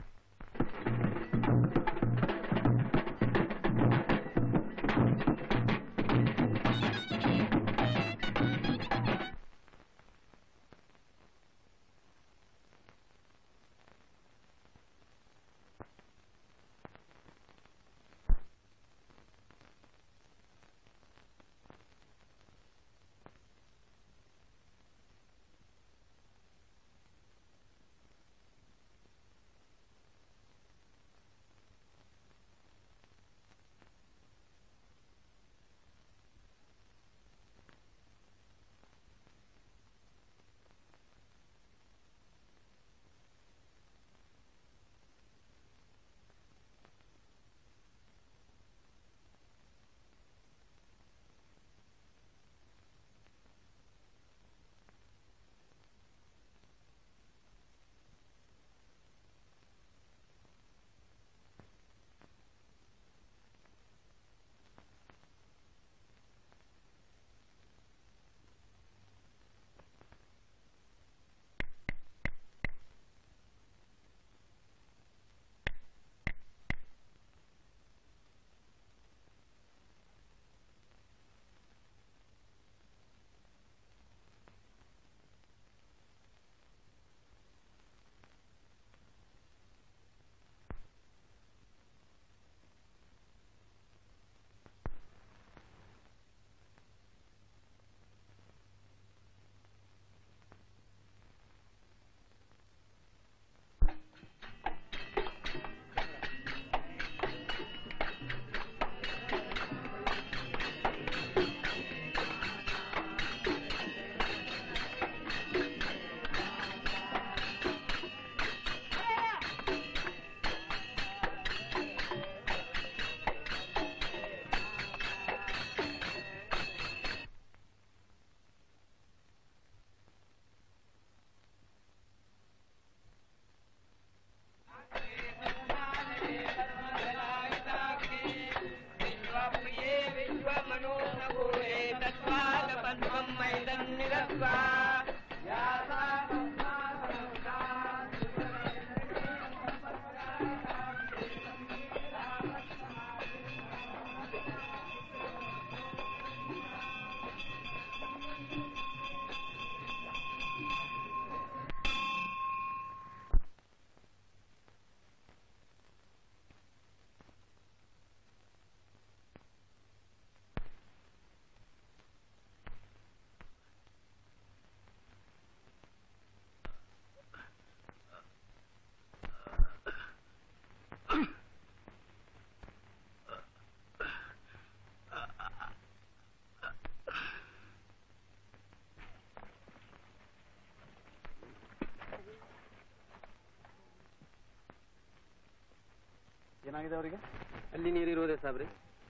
ಏನಾಗಿದೆ ಅವರಿಗೆ ಅಲ್ಲಿ ನೀರಿರುವುದೇ ಸಾಬ್ರಿ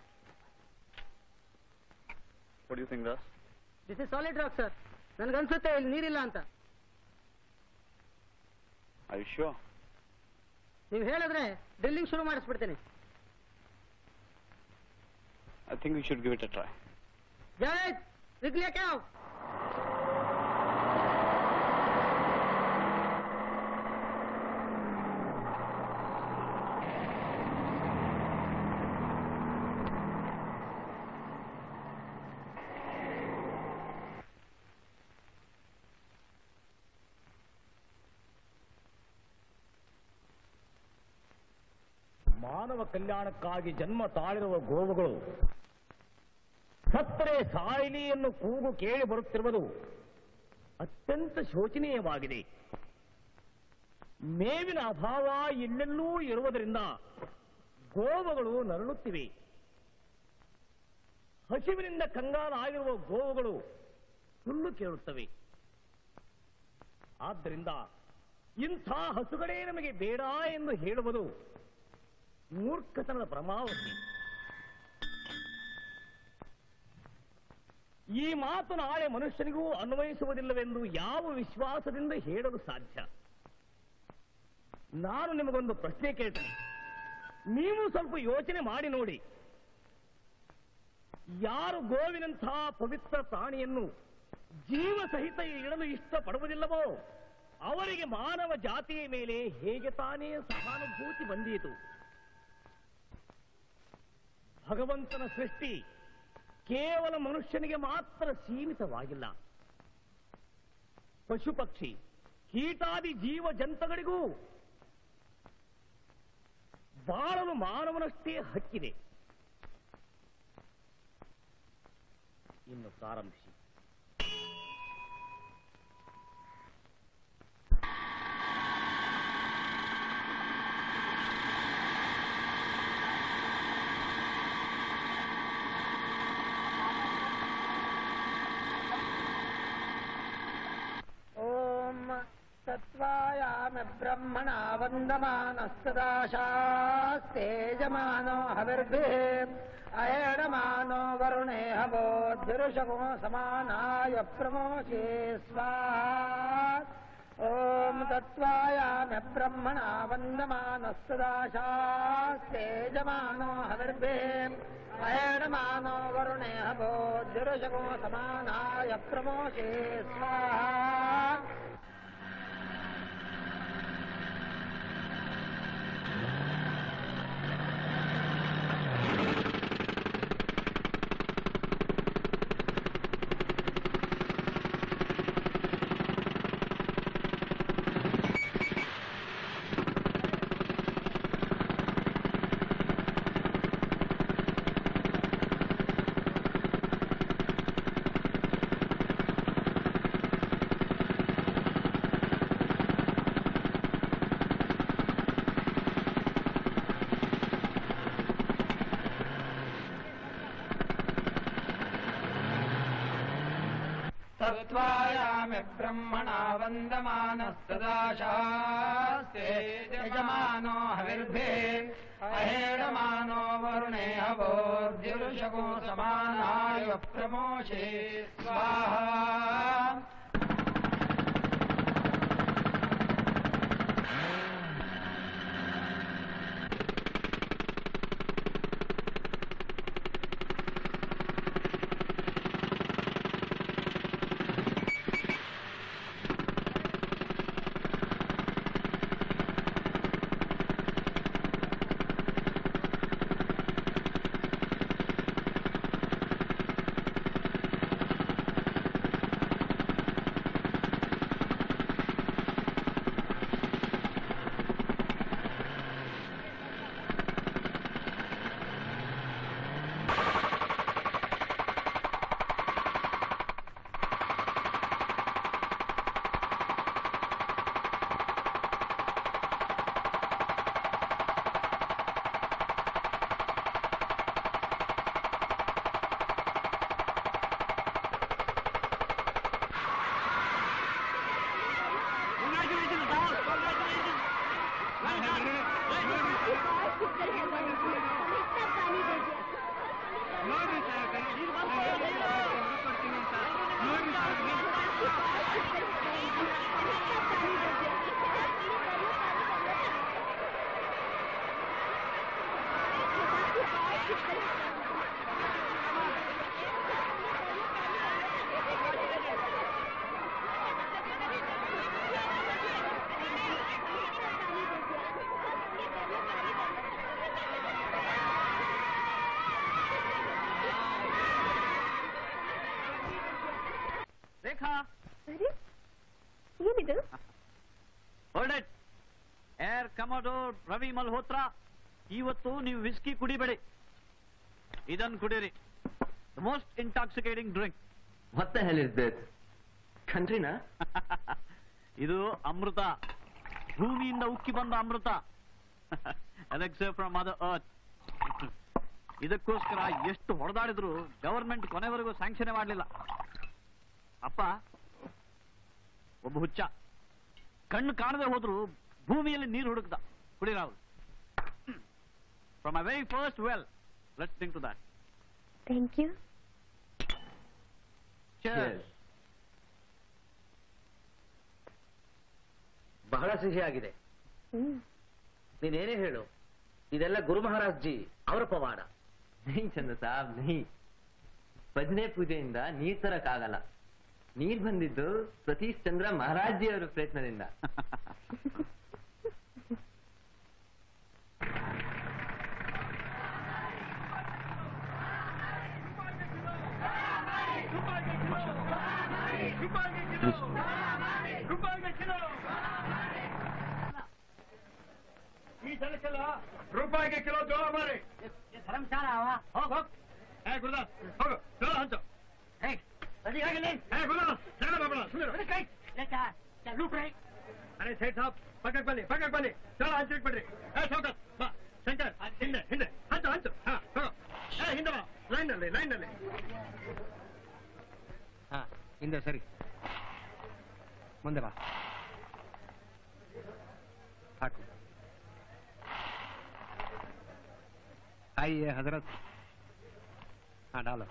what you think Das this is solid rock sir ನನ್ಗನ್ಸುತ್ತೆ ಇಲ್ಲಿ ನೀರಿಲ್ಲ ಅಂತ ಐ ಶ್ಯೂರ್ ನೀವು ಹೇಳಿದ್ರೆ ಡ್ರಿಲ್ಲಿಂಗ್ ಶುರು ಮಾಡಿಸ್ಬಿಡ್ತೀನಿ I think we should give it a try Javed ನಿಕ್ಲಿಯ ಕ್ಯಾವ್ ಮಾನವ ಕಲ್ಯಾಣಕ್ಕಾಗಿ ಜನ್ಮ ತಾಳಿರುವ ಗೋವುಗಳು ಸತ್ತರೆ ಸಾಯಲಿ ಎನ್ನು ಕೂಗು ಕೇಳಿ ಬರುತ್ತಿರುವುದು ಅತ್ಯಂತ ಶೋಚನೀಯವಾಗಿದೆ ಮೇವಿನ ಅಭಾವ ಎಲ್ಲೆಲ್ಲೂ ಇರುವುದರಿಂದ ಗೋವುಗಳು ನರಳುತ್ತಿವೆ ಹಸಿವಿನಿಂದ ಕಂಗಾಲಾಗಿರುವ ಗೋವುಗಳು ಹುಲ್ಲು ಕೇಳುತ್ತವೆ ಆದ್ದರಿಂದ ಇಂಥ ಹಸುಗಳೇ ನಮಗೆ ಬೇಡ ಎಂದು ಹೇಳುವುದು ಮೂರ್ಖತನದ ಪರಮಾವಧಿ ಈ ಮಾತು ನಾಳೆ ಮನುಷ್ಯನಿಗೂ ಅನ್ವಯಿಸುವುದಿಲ್ಲವೆಂದು ಯಾವ ವಿಶ್ವಾಸದಿಂದ ಹೇಳಲು ಸಾಧ್ಯ ನಾನು ನಿಮಗೊಂದು ಪ್ರಶ್ನೆ ಕೇಳ್ತೇನೆ ನೀವು ಸ್ವಲ್ಪ ಯೋಚನೆ ಮಾಡಿ ನೋಡಿ ಯಾರು ಗೋವಿನಂತಹ ಪವಿತ್ರ ಪ್ರಾಣಿಯನ್ನು ಜೀವ ಸಹಿತ ಇಡಲು ಇಷ್ಟಪಡುವುದಿಲ್ಲವೋ ಅವರಿಗೆ ಮಾನವ ಜಾತಿಯ ಮೇಲೆ ಹೇಗೆ ತಾನೇ ಸಹಾನುಭೂತಿ ಬಂದೀತು ಭಗವಂತನ ಸೃಷ್ಟಿ ಕೇವಲ ಮನುಷ್ಯನಿಗೆ ಮಾತ್ರ ಸೀಮಿತವಾಗಿಲ್ಲ ಪಶು ಪಕ್ಷಿ ಕೀಟಾದಿ ಜೀವ ಜಂತುಗಳಿಗೂ ಬಾಳಲು ಮಾನವನಷ್ಟೇ ಹಕ್ಕಿದೆ ಇನ್ನು ಪ್ರಾರಂಭಿಸಿ ಓಂ ತತ್ವಾಯಾಮ ಬ್ರಹ್ಮಣ ವಂದಮಾನಸ್ತದಾಶಾಸ್ತೇಜಮಾನೋ ಹವಿರ್ಭಿಃ ಅಯಣಮಾನೋ ವರುಣೇ ಹವೋದ್ಭಿರುಷಗೋ ಸಮಾನಾಯ ಪ್ರಮೋಚೇ ಸ್ವಾಹ ಓಂ ತತ್ವಾಯಾಮ ಬ್ರಹ್ಮಣ ವಂದಮಾನಸ್ತದಾಶಾಸ್ತೇಜಮಾನೋ ಹವಿರ್ಭಿಃ ಅಯಣಮಾನೋ ವರುಣೇ ಹವೋದ್ಭಿರುಷಗೋ ಸಮಾನಾಯ ಪ್ರಮೋಚೇ ಸ್ವಾಹ तत्त्वायामि ब्रह्मणा वन्दमानस्तदाशास्ते यजमानो हविर्भिः अहेडमानो वरुणे हवोर्द्युरुषगो समानाय प्रमोषे स्वाहा ರೇಖಾ ಅರೆ ಏನಿದು hold it air commodore Ravi Malhotra ಇವತ್ತು ನೀವು ವಿಸ್ಕಿ ಕುಡಿಬೇಡಿ ಇದನ್ನು ಕುಡೀರಿ ಮೋಸ್ಟ್ ಇಂಟಾಕ್ಸಿಕೇಟಿಂಗ್ ಡ್ರಿಂಕ್ ಮತ್ತೆ ಹೇಳಿದ್ದೆ ಕಂಟ್ರಿನಾ ಇದು ಅಮೃತ ಭೂಮಿಯಿಂದ ಉಕ್ಕಿ ಬಂದ ಅಮೃತ ಎಲೆಕ್ಸರ್ ಫ್ರಮ್ ಅದರ್ ಅರ್ತ್ ಇದಕ್ಕೋಸ್ಕರ ಎಷ್ಟು ಹೊಡೆದಾಡಿದ್ರು ಗವರ್ಮೆಂಟ್ ಕೊನೆವರೆಗೂ ಸ್ಯಾಂಕ್ಷನ್ ಮಾಡಲಿಲ್ಲ ಅಪ್ಪ ಒಬ್ಬ ಹುಚ್ಚ ಕಣ್ಣು ಕಾಣದೆ ಹೋದ್ರು ಭೂಮಿಯಲ್ಲಿ ನೀರು ಹುಡುಕ್ದ ಕುಡಿರಾವ್ from a very first well let's think to that thank you ಬಹಳ ಸಿಹಿ ಆಗಿದೆ ಹ್ಮ್ ನೀನೇನೇ ಹೇಳು ಇದೆಲ್ಲ ಗುರು ಮಹಾರಾಜ್ ಜಿ ಅವರ ಪವಾಡ नहीं ಚಂದ ಸಾಬ್ नहीं ಭಜನೆ ಪೂಜೆಯಿಂದ ನೀರ್ ತರಕ್ಕಾಗಲ್ಲ ನೀರ್ ಬಂದಿದ್ದು ಸತೀಶ್ ಚಂದ್ರ ಮಹಾರಾಜ್ ಜಿ ಅವರ ಪ್ರಯತ್ನದಿಂದ ರೂಪಾಯಿಗೆ ಕಿಲೋ ಜೋಳ ಮಾರಿ ಧರ್ಮಶಾಲ ಹೋಗ್ ಹೋಗ್ ಏ ಗುರುದಾಸ್ ಹೋಗು ಜೋಳ ಹಂಚು ಏ ಗುರುದಾಸ್ ಜಗಳ ಮಾಡಬೇಡ ಸುಮ್ಮನೆ ಲೂಟ್ರಿ ಅರೆ ಸೇಠ್ ಸಾಬ್ ಪಕ್ಕಕ್ಕೆ ಬನ್ನಿ ಪಕ್ಕಕ್ಕೆ ಬನ್ನಿ ಜೋಳ ಹಂಚಿಟ್ಬಿಡ್ರಿ ಏ ಶೌಕತ್ ಬಾ ಶಂಕರ್ ಹಿಂದೆ ಹಿಂದೆ ಹಂಚು ಹಂಚು ಹಾ ಹೋಗು ಏ ಹಿಂದೆ ಬಾ ಲೈನ್ ನಲ್ಲಿ ಲೈನ್ ನಲ್ಲಿ ಹಾ ಹಿಂದೆ ಸರಿ ಮುಂದೆ ಬಾ ಹಾಕು आइए हजरत हाँ डालो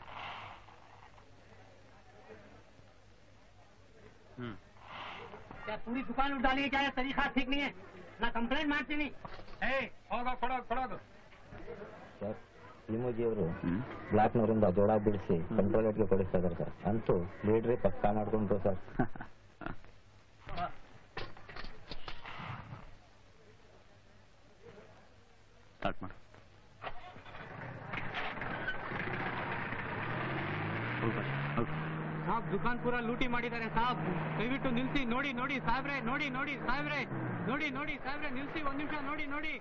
हम्म क्या पूरी दुकान उड़ाने का तरीका ठीक नहीं है ना कंप्लेंट मारती नहीं ಏ ಹೋಗೋ ಕೊಡೋದು ಕೊಡೋದು ಸರ್ ಭೀಮೋಜಿಯವರು ಬ್ಲಾಕ್ನವರಿಂದ ಜೋಳ ಬಿಡಿಸಿ ಕಂಟ್ರೋಲ್ ಗೆ ಕೊಡಿಸ್ತಾ ಇದ್ದಾರೆ ಸರ್ ಅಂತೂ ಲೀಡ್ರಿ ಪಕ್ಕಾ ಮಾಡ್ಕೊಂಡ್ರು ಸರ್ ಸ್ಟಾರ್ಟ್ ಮಾಡಿ ಸಾಬ್ ದುಕಾನ್ ಪೂರ ಲೂಟಿ ಮಾಡಿದ್ದಾರೆ ಸಾಬ್ ದಯವಿಟ್ಟು ನಿಲ್ಸಿ ನೋಡಿ ನೋಡಿ ಸಾಹೇಬ್ರೆ ನೋಡಿ ನೋಡಿ ಸಾಹೇಬ್ರೆ ನೋಡಿ ನೋಡಿ ಸಾಹೇಬ್ರೆ ನಿಲ್ಸಿ ಒಂದ್ ನಿಮಿಷ ನೋಡಿ ನೋಡಿ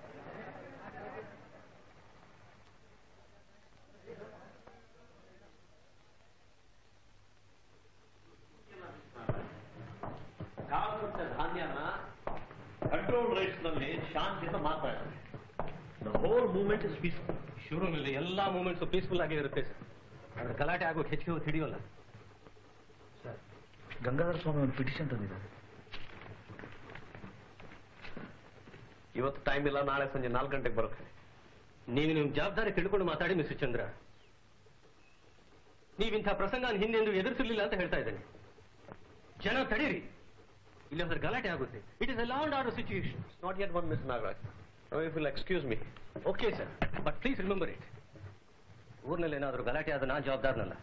ಧಾನ್ಯನ ಕಂಟ್ರೋಲ್ ರೇಟ್ಸ್ ನಲ್ಲಿ ಶಾಂತಿಯಿಂದ ಮಾತ್ರ the whole movement is peaceful ಶುರುನಲ್ಲಿ ಎಲ್ಲಾ ಮೂಮೆಂಟ್ಸ್ ಪೀಸ್ಫುಲ್ ಆಗಿ ಇರುತ್ತೆ ಸರ್ ಆದ್ರೆ ಗಲಾಟೆ ಆಗೋ ಹೆಚ್ಚಿಗೆ ಹೊತ್ತು ಹಿಡಿಯೋಲ್ಲ ಗಂಗಾಧರ ಸ್ವಾಮಿ ಒಂದು ಪಿಟಿಷನ್ ತಂದಿದ್ದಾರೆ ಇವತ್ತು ಟೈಮ್ ಇಲ್ಲ ನಾಳೆ ಸಂಜೆ ನಾಲ್ಕು ಗಂಟೆಗೆ ಬರುತ್ತೆ ನೀವು ನಿಮ್ಮ ಜವಾಬ್ದಾರಿ ತಿಳ್ಕೊಂಡು ಮಾತಾಡಿ ಮಿಸ್ಟರ್ ಚಂದ್ರ ನೀವಿಂಥ ಪ್ರಸಂಗ ಹಿಂದೆಂದು ಎದುರಿಸಲಿಲ್ಲ ಅಂತ ಹೇಳ್ತಾ ಇದ್ದೇನೆ ಜನ ತಡೀರಿ ಇಲ್ಲಿ ಹೋದ್ರೆ ಗಲಾಟೆ ಆಗುತ್ತೆ it is a law and order situation not yet one miss Nagaraj if will excuse me okay sir but please remember it ಊರಿನಲ್ಲಿ ಏನಾದರೂ ಗಲಾಟೆ ಆದ ನಾನು ಜವಾಬ್ದಾರನಲ್ಲ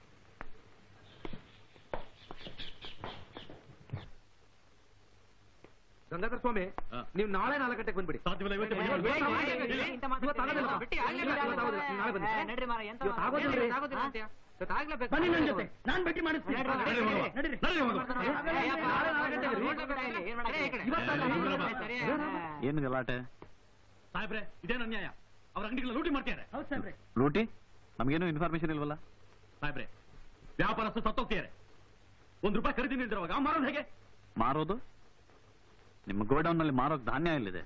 ಗಂಗಾಧರ ಸ್ವಾಮಿ ನೀವು ನಾಳೆ ನಾಲ್ಕು ಗಂಟೆಗೆ ಬಂದ್ಬಿಡಿ ಸಾಧ್ಯವಿಲ್ಲ ಇವತ್ತು ಏ, ಬನ್ನಿ. ಏ, ಏ, ಏ, ಏ, ಇಂಥ ಮಾತು ಇವತ್ತು ಆಗೋದಿಲ್ಲ. ಬಿಟ್ಟು ಆಗ್ಲಿಲ್ಲ. ಇವತ್ತು ಆಗೋದಿಲ್ಲ. ನೀವು ನಾಳೆ ಬನ್ನಿ. ಏ, ನಡ್ರಿ ಮಾರ್ರೆ, ಎಂತ ಇವತ್ತು ಆಗೋದಿಲ್ಲ ರೀ. ಆಗೋದಿಲ್ಲ ಅಂತ್ಯ? ಇವತ್ತು ಆಗ್ಲೇಬೇಕು. ಬನ್ನಿ ನನ್ನ ಜೊತೆ ನಾನ್ ಭೇಟಿ ಮಾಡಿಸ್ತೀನಿ ನಡ್ರಿ, ನಡ್ರಿ, ನಡೀರಿ. ನಡ್ರಿ. ನಡೀರಿ. ಏ, ಅಪ್ಪ, ನಾಳೆ ನಾಲ್ಕು ಗಂಟೆಗೆ ರೋಡ್ ಬೇಡ ಇಲ್ಲಿ. ಏನ್ ಮಾಡಕ್ಕೆ? ಏ, ಈ ಕಡೆ. ಇವತ್ತು ಸರಿ, ಏನು ಗಲಾಟೆ ಸಾಹೇಬ್ರೆ ಇದೇನು ಅನ್ಯಾಯ ಅವ್ರ ಅಂಗಡಿಗಳ ಲೂಟಿ ಮಾಡ್ತಾರೆ ಹೌದು ಸಾಹೇಬ್ರೆ ಲೂಟಿ ನಮಗೇನು ಇನ್ಫಾರ್ಮೇಶನ್ ಇಲ್ವಲ್ಲ ಸಾಹೇಬ್ರೆ ವ್ಯಾಪಾರಸ್ಥರು ಸತ್ತೋಗ್ತಿದ್ದಾರೆ ಒಂದ್ ರೂಪಾಯಿ ಖರೀದಿ ನಿಲ್ದಿರುವಾಗ ಮಾರೋದು ಹೇಗೆ ಮಾರೋದು ನಿಮ್ಮ ಗೋಡೌನ್ ನಲ್ಲಿ ಮಾರೋಕ್ ಧಾನ್ಯ ಎಲ್ಲಿದೆ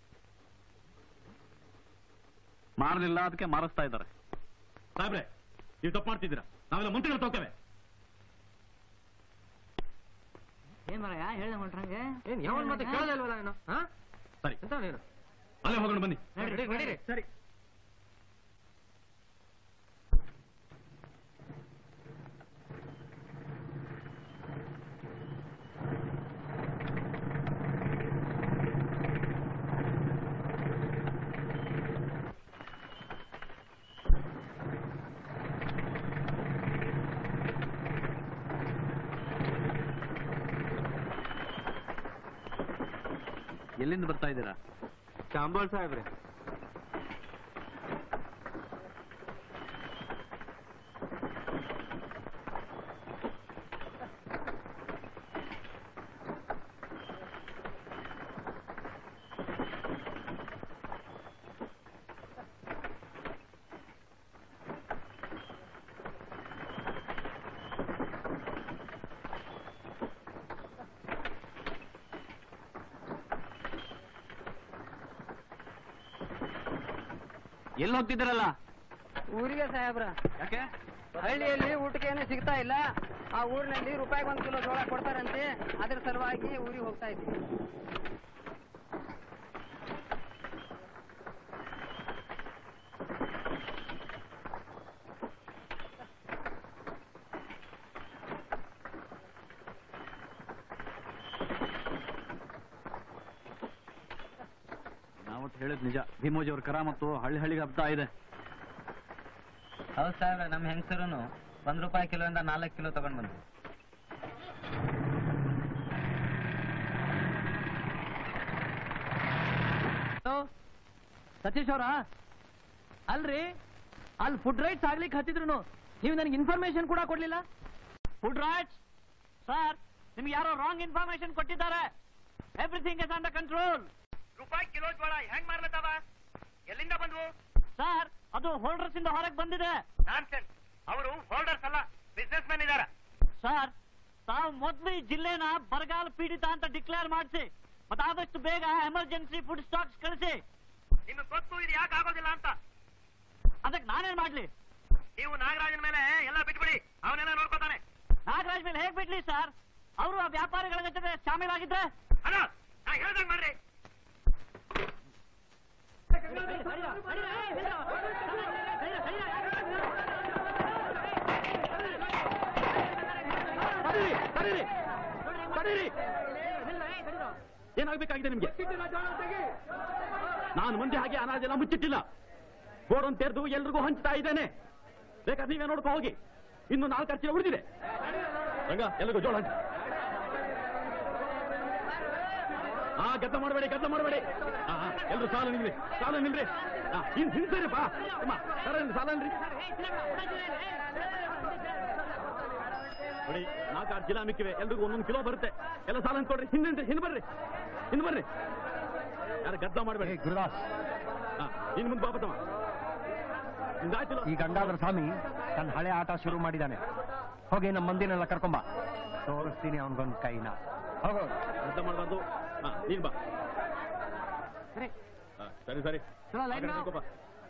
ಮಾರಲಿಲ್ಲ ಅದಕ್ಕೆ ಮಾರಿಸ್ತಾ ಇದ್ದಾರೆ ಸಾಹೇಬ್ರೆ ನೀವು ತಪ್ಪು ಮಾಡ್ತಿದ್ದೀರಾ ನಾವೆಲ್ಲ ಮಂತ್ರಿಗಳು ತಗೋತೇವೆ ಏನ್ ಮಾರಾಯ ಹೇಳ್ದೆ ಹೊಂಟ್ರಂಗೆ ಏನ್ ಯಾವನ್ ಮತ್ತೆ ಕೇಳೋದೇ ಇಲ್ವಲ್ಲ ನೀನು ಹಾ ಸರಿ ಎಂತ ನೀನು ಅಲ್ಲೇ ಹೋಗೋಣ ಬನ್ನಿ ಸರಿ ಎಲ್ಲಿಂದ ಬರ್ತಾ ಇದ್ದೀರಾ ಚಾಂಬೋಳ್ ಸಾಹೇಬ್ರೆ ಎಲ್ಲಿ ಹೋಗ್ತಿದ್ದೀರಲ್ಲ ಊರಿಗೆ ಸಾಹೇಬ್ರ ಯಾಕೆ ಹಳ್ಳಿಯಲ್ಲಿ ಊಟಕ್ಕೇನು ಸಿಗ್ತಾ ಇಲ್ಲ ಆ ಊರಿನಲ್ಲಿ ರೂಪಾಯಿಗೆ ಒಂದು ಕಿಲೋ ಜೋಳ ಕೊಡ್ತಾರಂತೆ ಅದ್ರ ಸಲುವಾಗಿ ಊರಿಗೆ ಹೋಗ್ತಾ ಇದ್ವಿ ನಾವತ್ತು ಹೇಳಿದ್ ನಿಜ ಭೀಮೋಜಿ ಅವ್ರ ಕರ ಮತ್ತು ಹಳ್ಳಿ ಹಳ್ಳಿಗೆ ಹಬ್ತಾ ಇದೆ ಹೌದು ಸಾಹೇಬ್ರೆ ನಮ್ಮ ಹೆಂಗಸರು ಒಂದ್ ರೂಪಾಯಿ ಕಿಲೋಯಿಂದ ನಾಲ್ಕು ಕಿಲೋ ತಗೊಂಡ್ ಬಂದ್ವಿ ಸತೀಶ್ ಅವರ ಅಲ್ರಿ ಅಲ್ಲಿ ಫುಡ್ ರೈಟ್ಸ್ ಆಗ್ಲಿಕ್ಕೆ ಹತ್ತಿದ್ರು ನೀವು ನನಗೆ ಇನ್ಫಾರ್ಮೇಶನ್ ಕೂಡ ಕೊಡ್ಲಿಲ್ಲ ಫುಡ್ ರೈಟ್ಸ್ ಸರ್ ನಿಮ್ಗೆ ಯಾರೋ ರಾಂಗ್ ಇನ್ಫಾರ್ಮೇಶನ್ ಕೊಟ್ಟಿದ್ದಾರೆ ಎವ್ರಿಥಿಂಗ್ ಇಸ್ ಅಂಡರ್ ಕಂಟ್ರೋಲ್ ರೂಪಾಯಿ ಕಿಲೋ ಜೋಳ ಹೆಂಗ್ ಮಾರ್ಲತ್ತವ ಎಲ್ಲಿಂದ ಬಂದ್ವು ಸರ್ ಅದು ಹೋಲ್ಡರ್ಸ್ ಇಂದ ಹೊರಗೆ ಬಂದಿದೆ ನಾನ್ಸೆನ್ಸ್ ಅವರು ಹೋಲ್ಡರ್ಸ್ ಅಲ್ಲ ಬಿಸ್ನೆಸ್ ಮ್ಯಾನ್ ಇದಾರ ಸರ್ ತಾವು ಮೊದಲು ಈ ಜಿಲ್ಲೆನ ಬರಗಾಲ ಪೀಡಿತ ಅಂತ ಡಿಕ್ಲೇರ್ ಮಾಡಿಸಿ ಮತ್ತೆ ಆದಷ್ಟು ಬೇಗ ಎಮರ್ಜೆನ್ಸಿ ಫುಡ್ ಸ್ಟಾಕ್ಸ್ ಕಳಿಸಿ ನಿಮಗೆ ಗೊತ್ತು ಇದು ಯಾಕೆ ಆಗೋದಿಲ್ಲ ಅಂತ ಅದಕ್ಕೆ ನಾನೇನ್ ಮಾಡ್ಲಿ ನೀವು ನಾಗರಾಜನ ಮೇಲೆ ಎಲ್ಲ ಬಿಟ್ಬಿಡಿ ಅವನೆಲ್ಲ ನೋಡ್ಕೋತಾನೆ ನಾಗರಾಜ್ ಮೇಲೆ ಹೇಗ್ ಬಿಡ್ಲಿ ಸರ್ ಅವರು ಆ ವ್ಯಾಪಾರಿಗಳ ಜೊತೆ ಶಾಮೀಲಾಗಿದ್ರೆ ಅಲ್ಲ ನಾ ಹೇಳ್ದಂಗ್ ಮಾಡ್ರಿ ತಡೀರಿ ತಡೀರಿ ತಡೀರಿ ಏನಾಗ್ಬೇಕಾಗಿದೆ ನಿಮ್ಗೆ ನಾನು ಮುಂದೆ ಹಾಗೆ ಅನಾಜೆಲ್ಲ ಮುಚ್ಚಿಟ್ಟಿಲ್ಲ ಗೋಡನ್ ತೆರೆದು ಎಲ್ರಿಗೂ ಹಂಚ್ತಾ ಇದ್ದೇನೆ ಬೇಕಾದ್ರೆ ನೀವೇ ನೋಡ್ಕೊ ಹೋಗಿ ಇನ್ನು ನಾಲ್ಕು ಚೀಲ ಉಳಿದಿದೆ ರಂಗ ಎಲ್ರಿಗೂ ಜೋಳ ಹಂಚಿ ಹಾ ಗದ್ದ ಮಾಡಬೇಡಿ ಗದ್ದ ಮಾಡಬೇಡಿ ಹಾ ಎಲ್ರು ಸಾಲ ನಿಲ್ರಿ ಸಾಲ ನಿಲ್ರಿ ಹಾ ಹಿಂದ್ ಹಿಂದ್ಸರಿ ಬಾ ಅಮ್ಮ ಸರ ಸಾಲ ನಿಲ್ರಿ ನೋಡಿ ನಾಲ್ಕಾರು ಚೀಲ ಮಿಕ್ಕಿವೆ ಎಲ್ರಿಗೂ ಒಂದೊಂದು ಕಿಲೋ ಬರುತ್ತೆ ಎಲ್ಲ ಸಾಲ ಅಂದ್ಕೊಡ್ರಿ ಹಿಂದೆ ಹಿಂದೆ ಬರ್ರಿ ಹಿಂದೆ ಬರ್ರಿ ಯಾರು ಗದ್ದ ಮಾಡಬೇಡಿ ಗುರುದಾಸ್ ಹಾ ಇನ್ ಮುಂದೆ ಬಾಪತಮ್ಮ ನಿಮ್ದಾಯ್ತಿಲ್ಲ ಈ ಗಂಗಾಧರ ಸ್ವಾಮಿ ತನ್ನ ಹಳೆ ಆಟ ಶುರು ಮಾಡಿದ್ದಾನೆ ಹೋಗಿ ನಮ್ಮ ಮಂದಿನೆಲ್ಲ ಕರ್ಕೊಂಬ ತೋರಿಸ್ತೀನಿ ಅವನಿಗೊಂದು ಕೈನ ಹೋಗೋ ಗದ್ದ ಮಾಡಬಾರ್ದು ಹಾ ನೀನ್ ಬಾ ಹಾ, ಸರಿ ಸರಿ ಚಲೋ, ಲೈನ್ ಆ ಕಡೆ ಮಾಡು. ನಿಂತ್ಕೋ ಬಾ.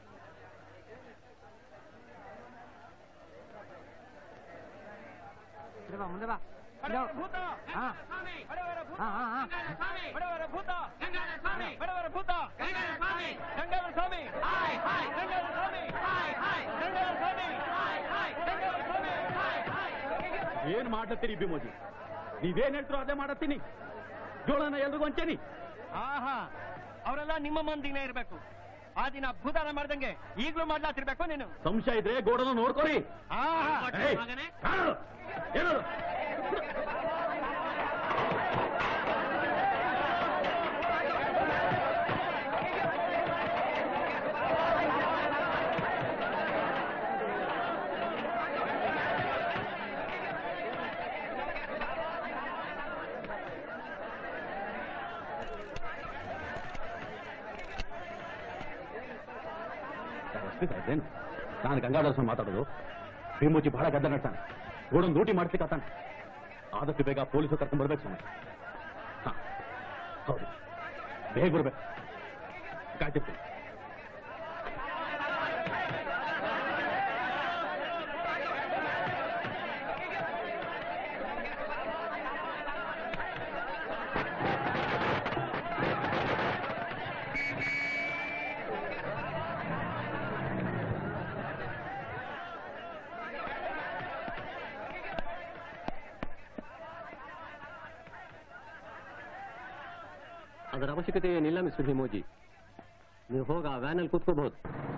ಮುಂದೆ ಬಾ ಹಾ ಹಾ ಹಾ ಹಾ ಬಡವರ ಭೂತ ಬಡವರ ಭೂತ ಗಂಗಾಧರ ಸ್ವಾಮಿ ಗಂಗಾಧರ ಸ್ವಾಮಿ ಗಂಗಾಧರ ಸ್ವಾಮಿ ಗಂಗಾಧರ ಸ್ವಾಮಿ ಏನ್ ಮಾಡ್ಲತ್ತೀರಿ ಬಿಮೋಜಿ ನೀವೇನ್ ಹೇಳ್ತೀರೋ ಅದೇ ಮಾಡತ್ತೀನಿ ಜೋಳನ ಎಲ್ರಿಗೂ ಹಂಚೇನಿ ಆಹಾ ಅವರೆಲ್ಲ ನಿಮ್ಮ ಮಂದಿನೇ ಇರ್ಬೇಕು ಆ ದಿನ ಭೂತಾನ ಮಾಡ್ದಂಗೆ ಈಗ್ಲೂ ಮಾಡ್ಲಾತಿರ್ಬೇಕು ನೀನು ಸಂಶಯ ಇದ್ರೆ ಗೋಡನ ನೋಡ್ಕೊರಿ ಆಹಾ ಏಯ್, ಕಾಣೋದು? ಏನದು ಏನು ನಾನು ಗಂಗಾಧರ ಸ್ವಾಮಿ ಮಾತಾಡೋದು ಭೀಮೂಜಿ ಬಹಳ ಗದ್ದ ನಡ್ತಾನೆ ಗೋಡನ್ ಡ್ಯೂಟಿ ಮಾಡ್ಲಿಕ್ಕಾತಾನೆ ಆದಷ್ಟು ಬೇಗ ಪೊಲೀಸರು ಕರ್ಕೊಂಡ್ ಬರ್ಬೇಕು ಸ್ವಾಮಿ ಹಾ ಹೌದು ಬೇಗ ಬರ್ಬೇಕು ಕಾಯ್ತಿರ್ತೀನಿ ಅದರ ಅವಶ್ಯಕತೆ ಏನಿಲ್ಲ ಮಿಸ್ಟರ್ ಹಿಮೋಜಿ ನೀವು ಹೋಗ ಆ ವ್ಯಾನಲ್ಲಿ ಕೂತ್ಕೋಬಹುದು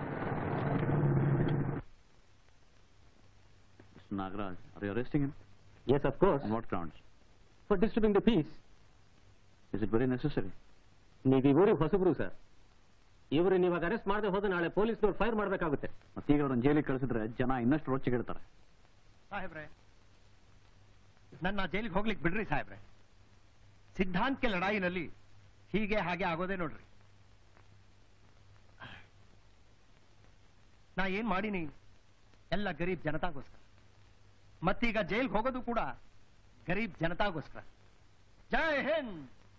Mr. Nagaraj, are you arresting him? Yes, of course. On what grounds? For disturbing the peace Is it very necessary? ನೀವು ಈ ಊರಿಗೆ ಹೊಸಬ್ರು ಸರ್ ಇವರು ನೀವಾಗ ಅರೆಸ್ಟ್ ಮಾಡದೆ ಹೋದ್ರೆ ನಾಳೆ ಪೊಲೀಸ್ನವ್ರು ಫೈರ್ ಮಾಡಬೇಕಾಗುತ್ತೆ ಮತ್ತೀಗ ಅವ್ರನ್ನ ಜೈಲಿಗೆ ಕಳಿಸಿದ್ರೆ ಜನ ಇನ್ನಷ್ಟು ರೊಚ್ಚಿಗಿಡ್ತಾರೆ ಸಾಹೇಬ್ರೆ ನನ್ನ ಜೈಲಿಗೆ ಹೋಗ್ಲಿಕ್ಕೆ ಬಿಡ್ರಿ ಸಾಹೇಬ್ರೆ ಸಿದ್ಧಾಂತಕ್ಕೆ ಲಡಾಯಿನಲ್ಲಿ ಹೀಗೆ ಹಾಗೆ ಆಗೋದೇ ನೋಡ್ರಿ ನಾ ಏನ್ ಮಾಡೀನಿ ಎಲ್ಲ ಗರೀಬ್ ಜನತಾಗೋಸ್ಕರ ಮತ್ತೀಗ ಜೈಲ್ಗೆ ಹೋಗೋದು ಕೂಡ ಗರೀಬ್ ಜನತಾಗೋಸ್ಕರ ಜೈ Hind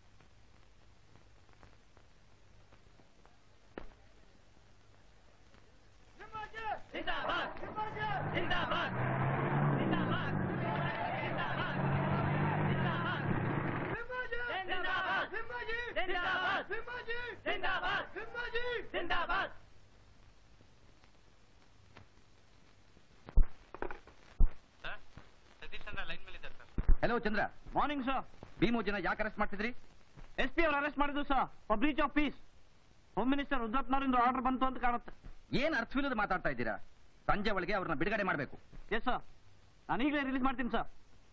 hello Chandra morning sir ಭೀಮೋಜಿನ ಯಾಕೆ ಅರೆಸ್ಟ್ ಮಾಡ್ತಿದ್ರಿ ಎಸ್ ಪಿ ಅವ್ರು ಅರೆಸ್ಟ್ ಮಾಡಿದ್ರು sir for breach of peace home minister ರುದ್ರಪ್ಪನವರಿಂದ ಆರ್ಡರ್ ಬಂತು ಅಂತ ಕಾಣುತ್ತೆ ಏನ್ ಅರ್ಥವಿಲ್ಲದ ಮಾತಾಡ್ತಾ ಇದ್ದೀರಾ ಸಂಜೆ ಒಳಗೆ ಅವ್ರನ್ನ ಬಿಡುಗಡೆ ಮಾಡಬೇಕು ಎಸ್ ಸರ್ ನಾನು ಈಗಲೇ ರಿಲೀಸ್ ಮಾಡ್ತೀನಿ ಸರ್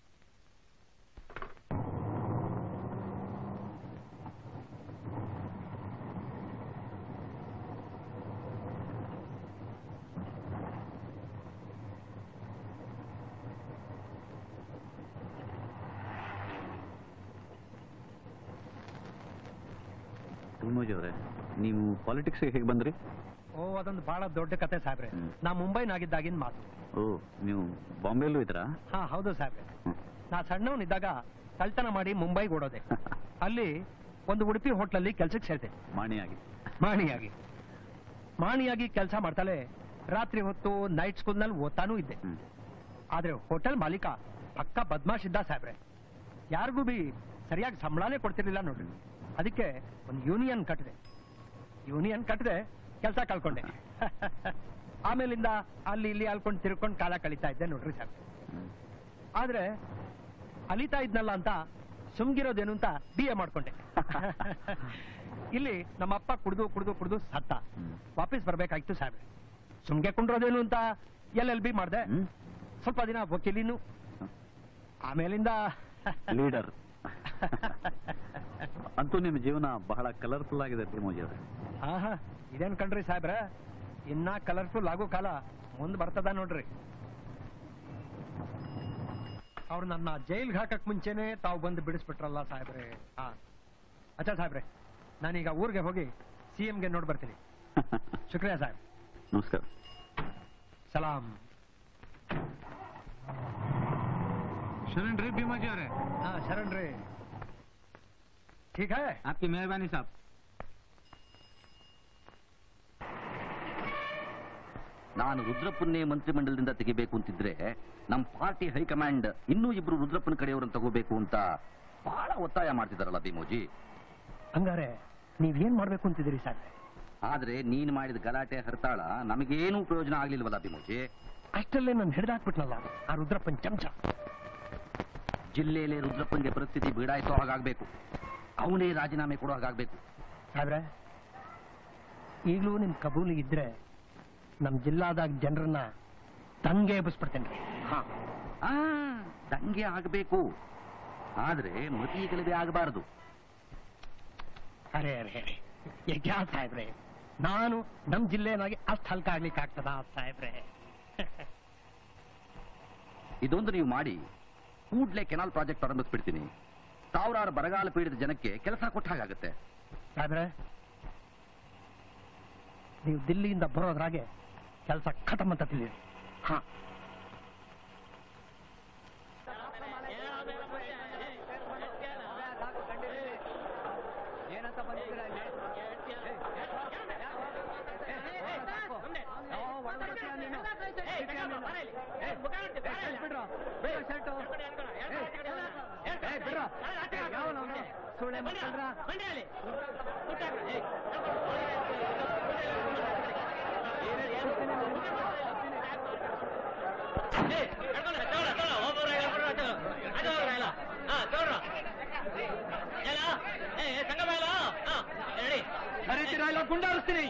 ಭೀಮೋಜಿ ಅವರೇ ನೀವು ಪಾಲಿಟಿಕ್ಸ್ಗೆ ಹೇಗೆ ಬಂದ್ರಿ ಓ ಅದೊಂದು ಬಹಳ ದೊಡ್ಡ ಕತೆ ಸಾಹೇಬ್ರೆ ನಾ ಮುಂಬೈನಾಗಿದ್ದಾಗಿನ ಮಾತು ಓ ನೀವು ಬಾಂಬೆಯಲ್ಲೂ ಇದ್ರಾ ಹಾ ಹೌದು ಸಾಹೇಬ್ರೆ ನಾ ಸಣ್ಣವನಿದ್ದಾಗ ಕಳ್ತನ ಮಾಡಿ ಮುಂಬೈಗೆ ಓಡೋದೆ ಅಲ್ಲಿ ಒಂದು ಉಡುಪಿ ಹೋಟ್ಲಲ್ಲಿ ಕೆಲ್ಸಕ್ಕೆ ಸೇರ್ತೆ ಮಾಣಿಯಾಗಿ ಮಾಣಿಯಾಗಿ ಮಾಣಿಯಾಗಿ ಕೆಲಸ ಮಾಡ್ತಾಳೆ ರಾತ್ರಿ ಹೊತ್ತು ನೈಟ್ ಸ್ಕೂಲ್ನಲ್ಲಿ ಓದ್ತಾನೂ ಇದ್ದೆ ಆದ್ರೆ ಹೋಟೆಲ್ ಮಾಲೀಕ ಪಕ್ಕ ಬದ್ಮಾಶ್ ಇದ್ದ ಸಾಹೇಬ್ರೆ ಯಾರಿಗೂ ಬಿ ಸರಿಯಾಗಿ ಸಂಬಳನೇ ಕೊಡ್ತಿರ್ಲಿಲ್ಲ ನೋಡ್ರಿ ಅದಕ್ಕೆ ಒಂದು ಯೂನಿಯನ್ ಕಟ್ಟಿದೆ ಯೂನಿಯನ್ ಕಟ್ಟಿದೆ ಕೆಲಸ ಕಳ್ಕೊಂಡೆ ಆಮೇಲಿಂದ ಅಲ್ಲಿ ಇಲ್ಲಿ ಅಲ್ಕೊಂಡು ತಿರ್ಕೊಂಡು ಕಾಲ ಕಳೀತಾ ಇದ್ದೆ ನೋಡ್ರಿ ಸರ್ ಆದ್ರೆ ಅಲಿತಾ ಇದ್ನಲ್ಲ ಅಂತ ಸುಮ್ಗಿರೋದೇನು ಅಂತ ಬಿ ಎ ಮಾಡ್ಕೊಂಡೆ ಇಲ್ಲಿ ನಮ್ಮಪ್ಪ ಕುಡ್ದು ಕುಡ್ದು ಕುಡ್ದು ಸತ್ತ ವಾಪಸ್ ಬರ್ಬೇಕಾಯ್ತು ಸಾಹೇಬ್ರೆ ಸುಮ್ಗೆ ಕುಂಡ್ರೋದೇನು ಅಂತ ಎಲ್ ಎಲ್ ಬಿ ಮಾಡ್ದೆ ಸ್ವಲ್ಪ ದಿನ ವಕೀಲಿನು ಆಮೇಲಿಂದ ಲೀಡರ್ ಅಂತೂ ನಿಮ್ಮ ಜೀವನ ಬಹಳ ಕಲರ್ಫುಲ್ ಆಗಿದೆ ಭೀಮೋಜಿ ಅವರೇ ಹಾ ಹಾ ಇದೇನ್ ಕಣ್ರಿ ಸಾಹೇಬ್ರ ಇನ್ನ ಕಲರ್ಫುಲ್ ಆಗೋ ಕಾಲ ಮುಂದ್ ಬರ್ತದ ನೋಡ್ರಿ ಅವ್ರು ನನ್ನ ಜೈಲ್ಗೆ ಹಾಕಕ್ ಮುಂಚೆನೆ ತಾವು ಬಂದು ಬಿಡಿಸ್ಬಿಟ್ರಲ್ಲ ಸಾಹೇಬ್ರೆ ಹಾ ಅಚ್ಚಾ ಸಾಹೇಬ್ರೆ ನಾನೀಗ ಊರಿಗೆ ಹೋಗಿ ಸಿ ಗೆ ನೋಡ್ ಬರ್ತೀನಿ ಶುಕ್ರಿಯಾ ಸಾಹೇಬ್ ನಮಸ್ಕಾರ ಸಲಾಂ ಶರಣ್ ರೀ ಭೀಮಾಜಿ ಅವರೇ ಹಾ ಶರಣ್ ರೀ ठीक है आपकी मेहरबानी साहब ನಾನು ರುದ್ರಪ್ಪನ್ನೇ ಮಂತ್ರಿಮಂಡಲದಿಂದ ತೆಗಿಬೇಕು ಅಂತಿದ್ರೆ ನಮ್ಮ ಪಾರ್ಟಿ ಹೈಕಮಾಂಡ್ ಇನ್ನೂ ಇಬ್ರು ರುದ್ರಪ್ಪನ ಕಡೆಯವರನ್ನ ತಗೋಬೇಕು ಅಂತ ಬಹಳ ಒತ್ತಾಯ ಮಾಡ್ತಿದಾರಲ್ಲ ಭೀಮೋಜಿ ಹಂಗಾರೆ ನೀವೇನ್ ಮಾಡ್ಬೇಕು ಅಂತಿದ್ದೀರಿ ಸಾಹೇಬ್ರೆ ಆದ್ರೆ ನೀನ್ ಮಾಡಿದ ಗಲಾಟೆ ಹರ್ತಾಳ ನಮಗೇನೂ ಪ್ರಯೋಜನ ಆಗ್ಲಿಲ್ವಲ್ಲ ಭೀಮೋಜಿ ಅಷ್ಟಲ್ಲೇ ನಾನು ಹಿಡಿದಾಕ್ಬಿಟ್ನಲ್ಲ ಆ ರುದ್ರಪ್ಪನ್ ಚಮಚ ಜಿಲ್ಲೆಯಲ್ಲಿ ರುದ್ರಪ್ಪನ್ಗೆ ಪರಿಸ್ಥಿತಿ ಬೀಡಾಯಿಸೋ ಹಾಗಾಗ್ಬೇಕು ಅವನೇ ರಾಜೀನಾಮೆ ಕೊಡೋ ಹಾಗಾಗ್ಬೇಕು ಸಾಹೇಬ್ರೆ ಈಗಲೂ ನಿಮ್ ಕಬೂಲಿ ಇದ್ರೆ ನಮ್ ಜಿಲ್ಲಾದಾಗ ಜನರನ್ನ ತಂಗೆ ಎಬ್ಬಿಸ್ಬಿಡ್ತೇನೆ ಆ ದಂಗೆ ಆಗ್ಬೇಕು ಆದ್ರೆ ಮತಿ ಗಲಭೆ ಆಗಬಾರದು ಅರೆ ಅರೆ ಅರೆ ಯಜ್ಞ ಸಾಹೇಬ್ರೆ ನಾನು ನಮ್ ಜಿಲ್ಲೆನಾಗಿ ಅಷ್ಟು ಹಲ್ಕ ಆಗ್ಲಿಕ್ಕೆ ಆಗ್ತದ ಸಾಹೇಬ್ರೆ ಇದೊಂದು ನೀವು ಮಾಡಿ ಕೂಡ್ಲೆ ಕೆನಾಲ್ ಪ್ರಾಜೆಕ್ಟ್ ಪ್ರಾರಂಭಿಸ್ಬಿಡ್ತೀನಿ ಸಾವಿರಾರು ಬರಗಾಲ ಪೀಡಿತ ಜನಕ್ಕೆ ಕೆಲಸ ಕೊಟ್ಟ ಹಾಗಾಗತ್ತೆ ಸಾಹೇಬ್ರೆ ನೀವು ದಿಲ್ಲಿಯಿಂದ ಬರೋದ್ರಾಗೆ ಕೆಲಸ ಖತಮ್ ಅಂತ ತಿಳಿಯಿರಿ ಹಾ ಸಂಗಮೇಲ ಗುಂಡಾರಿಸ್ತೀನಿ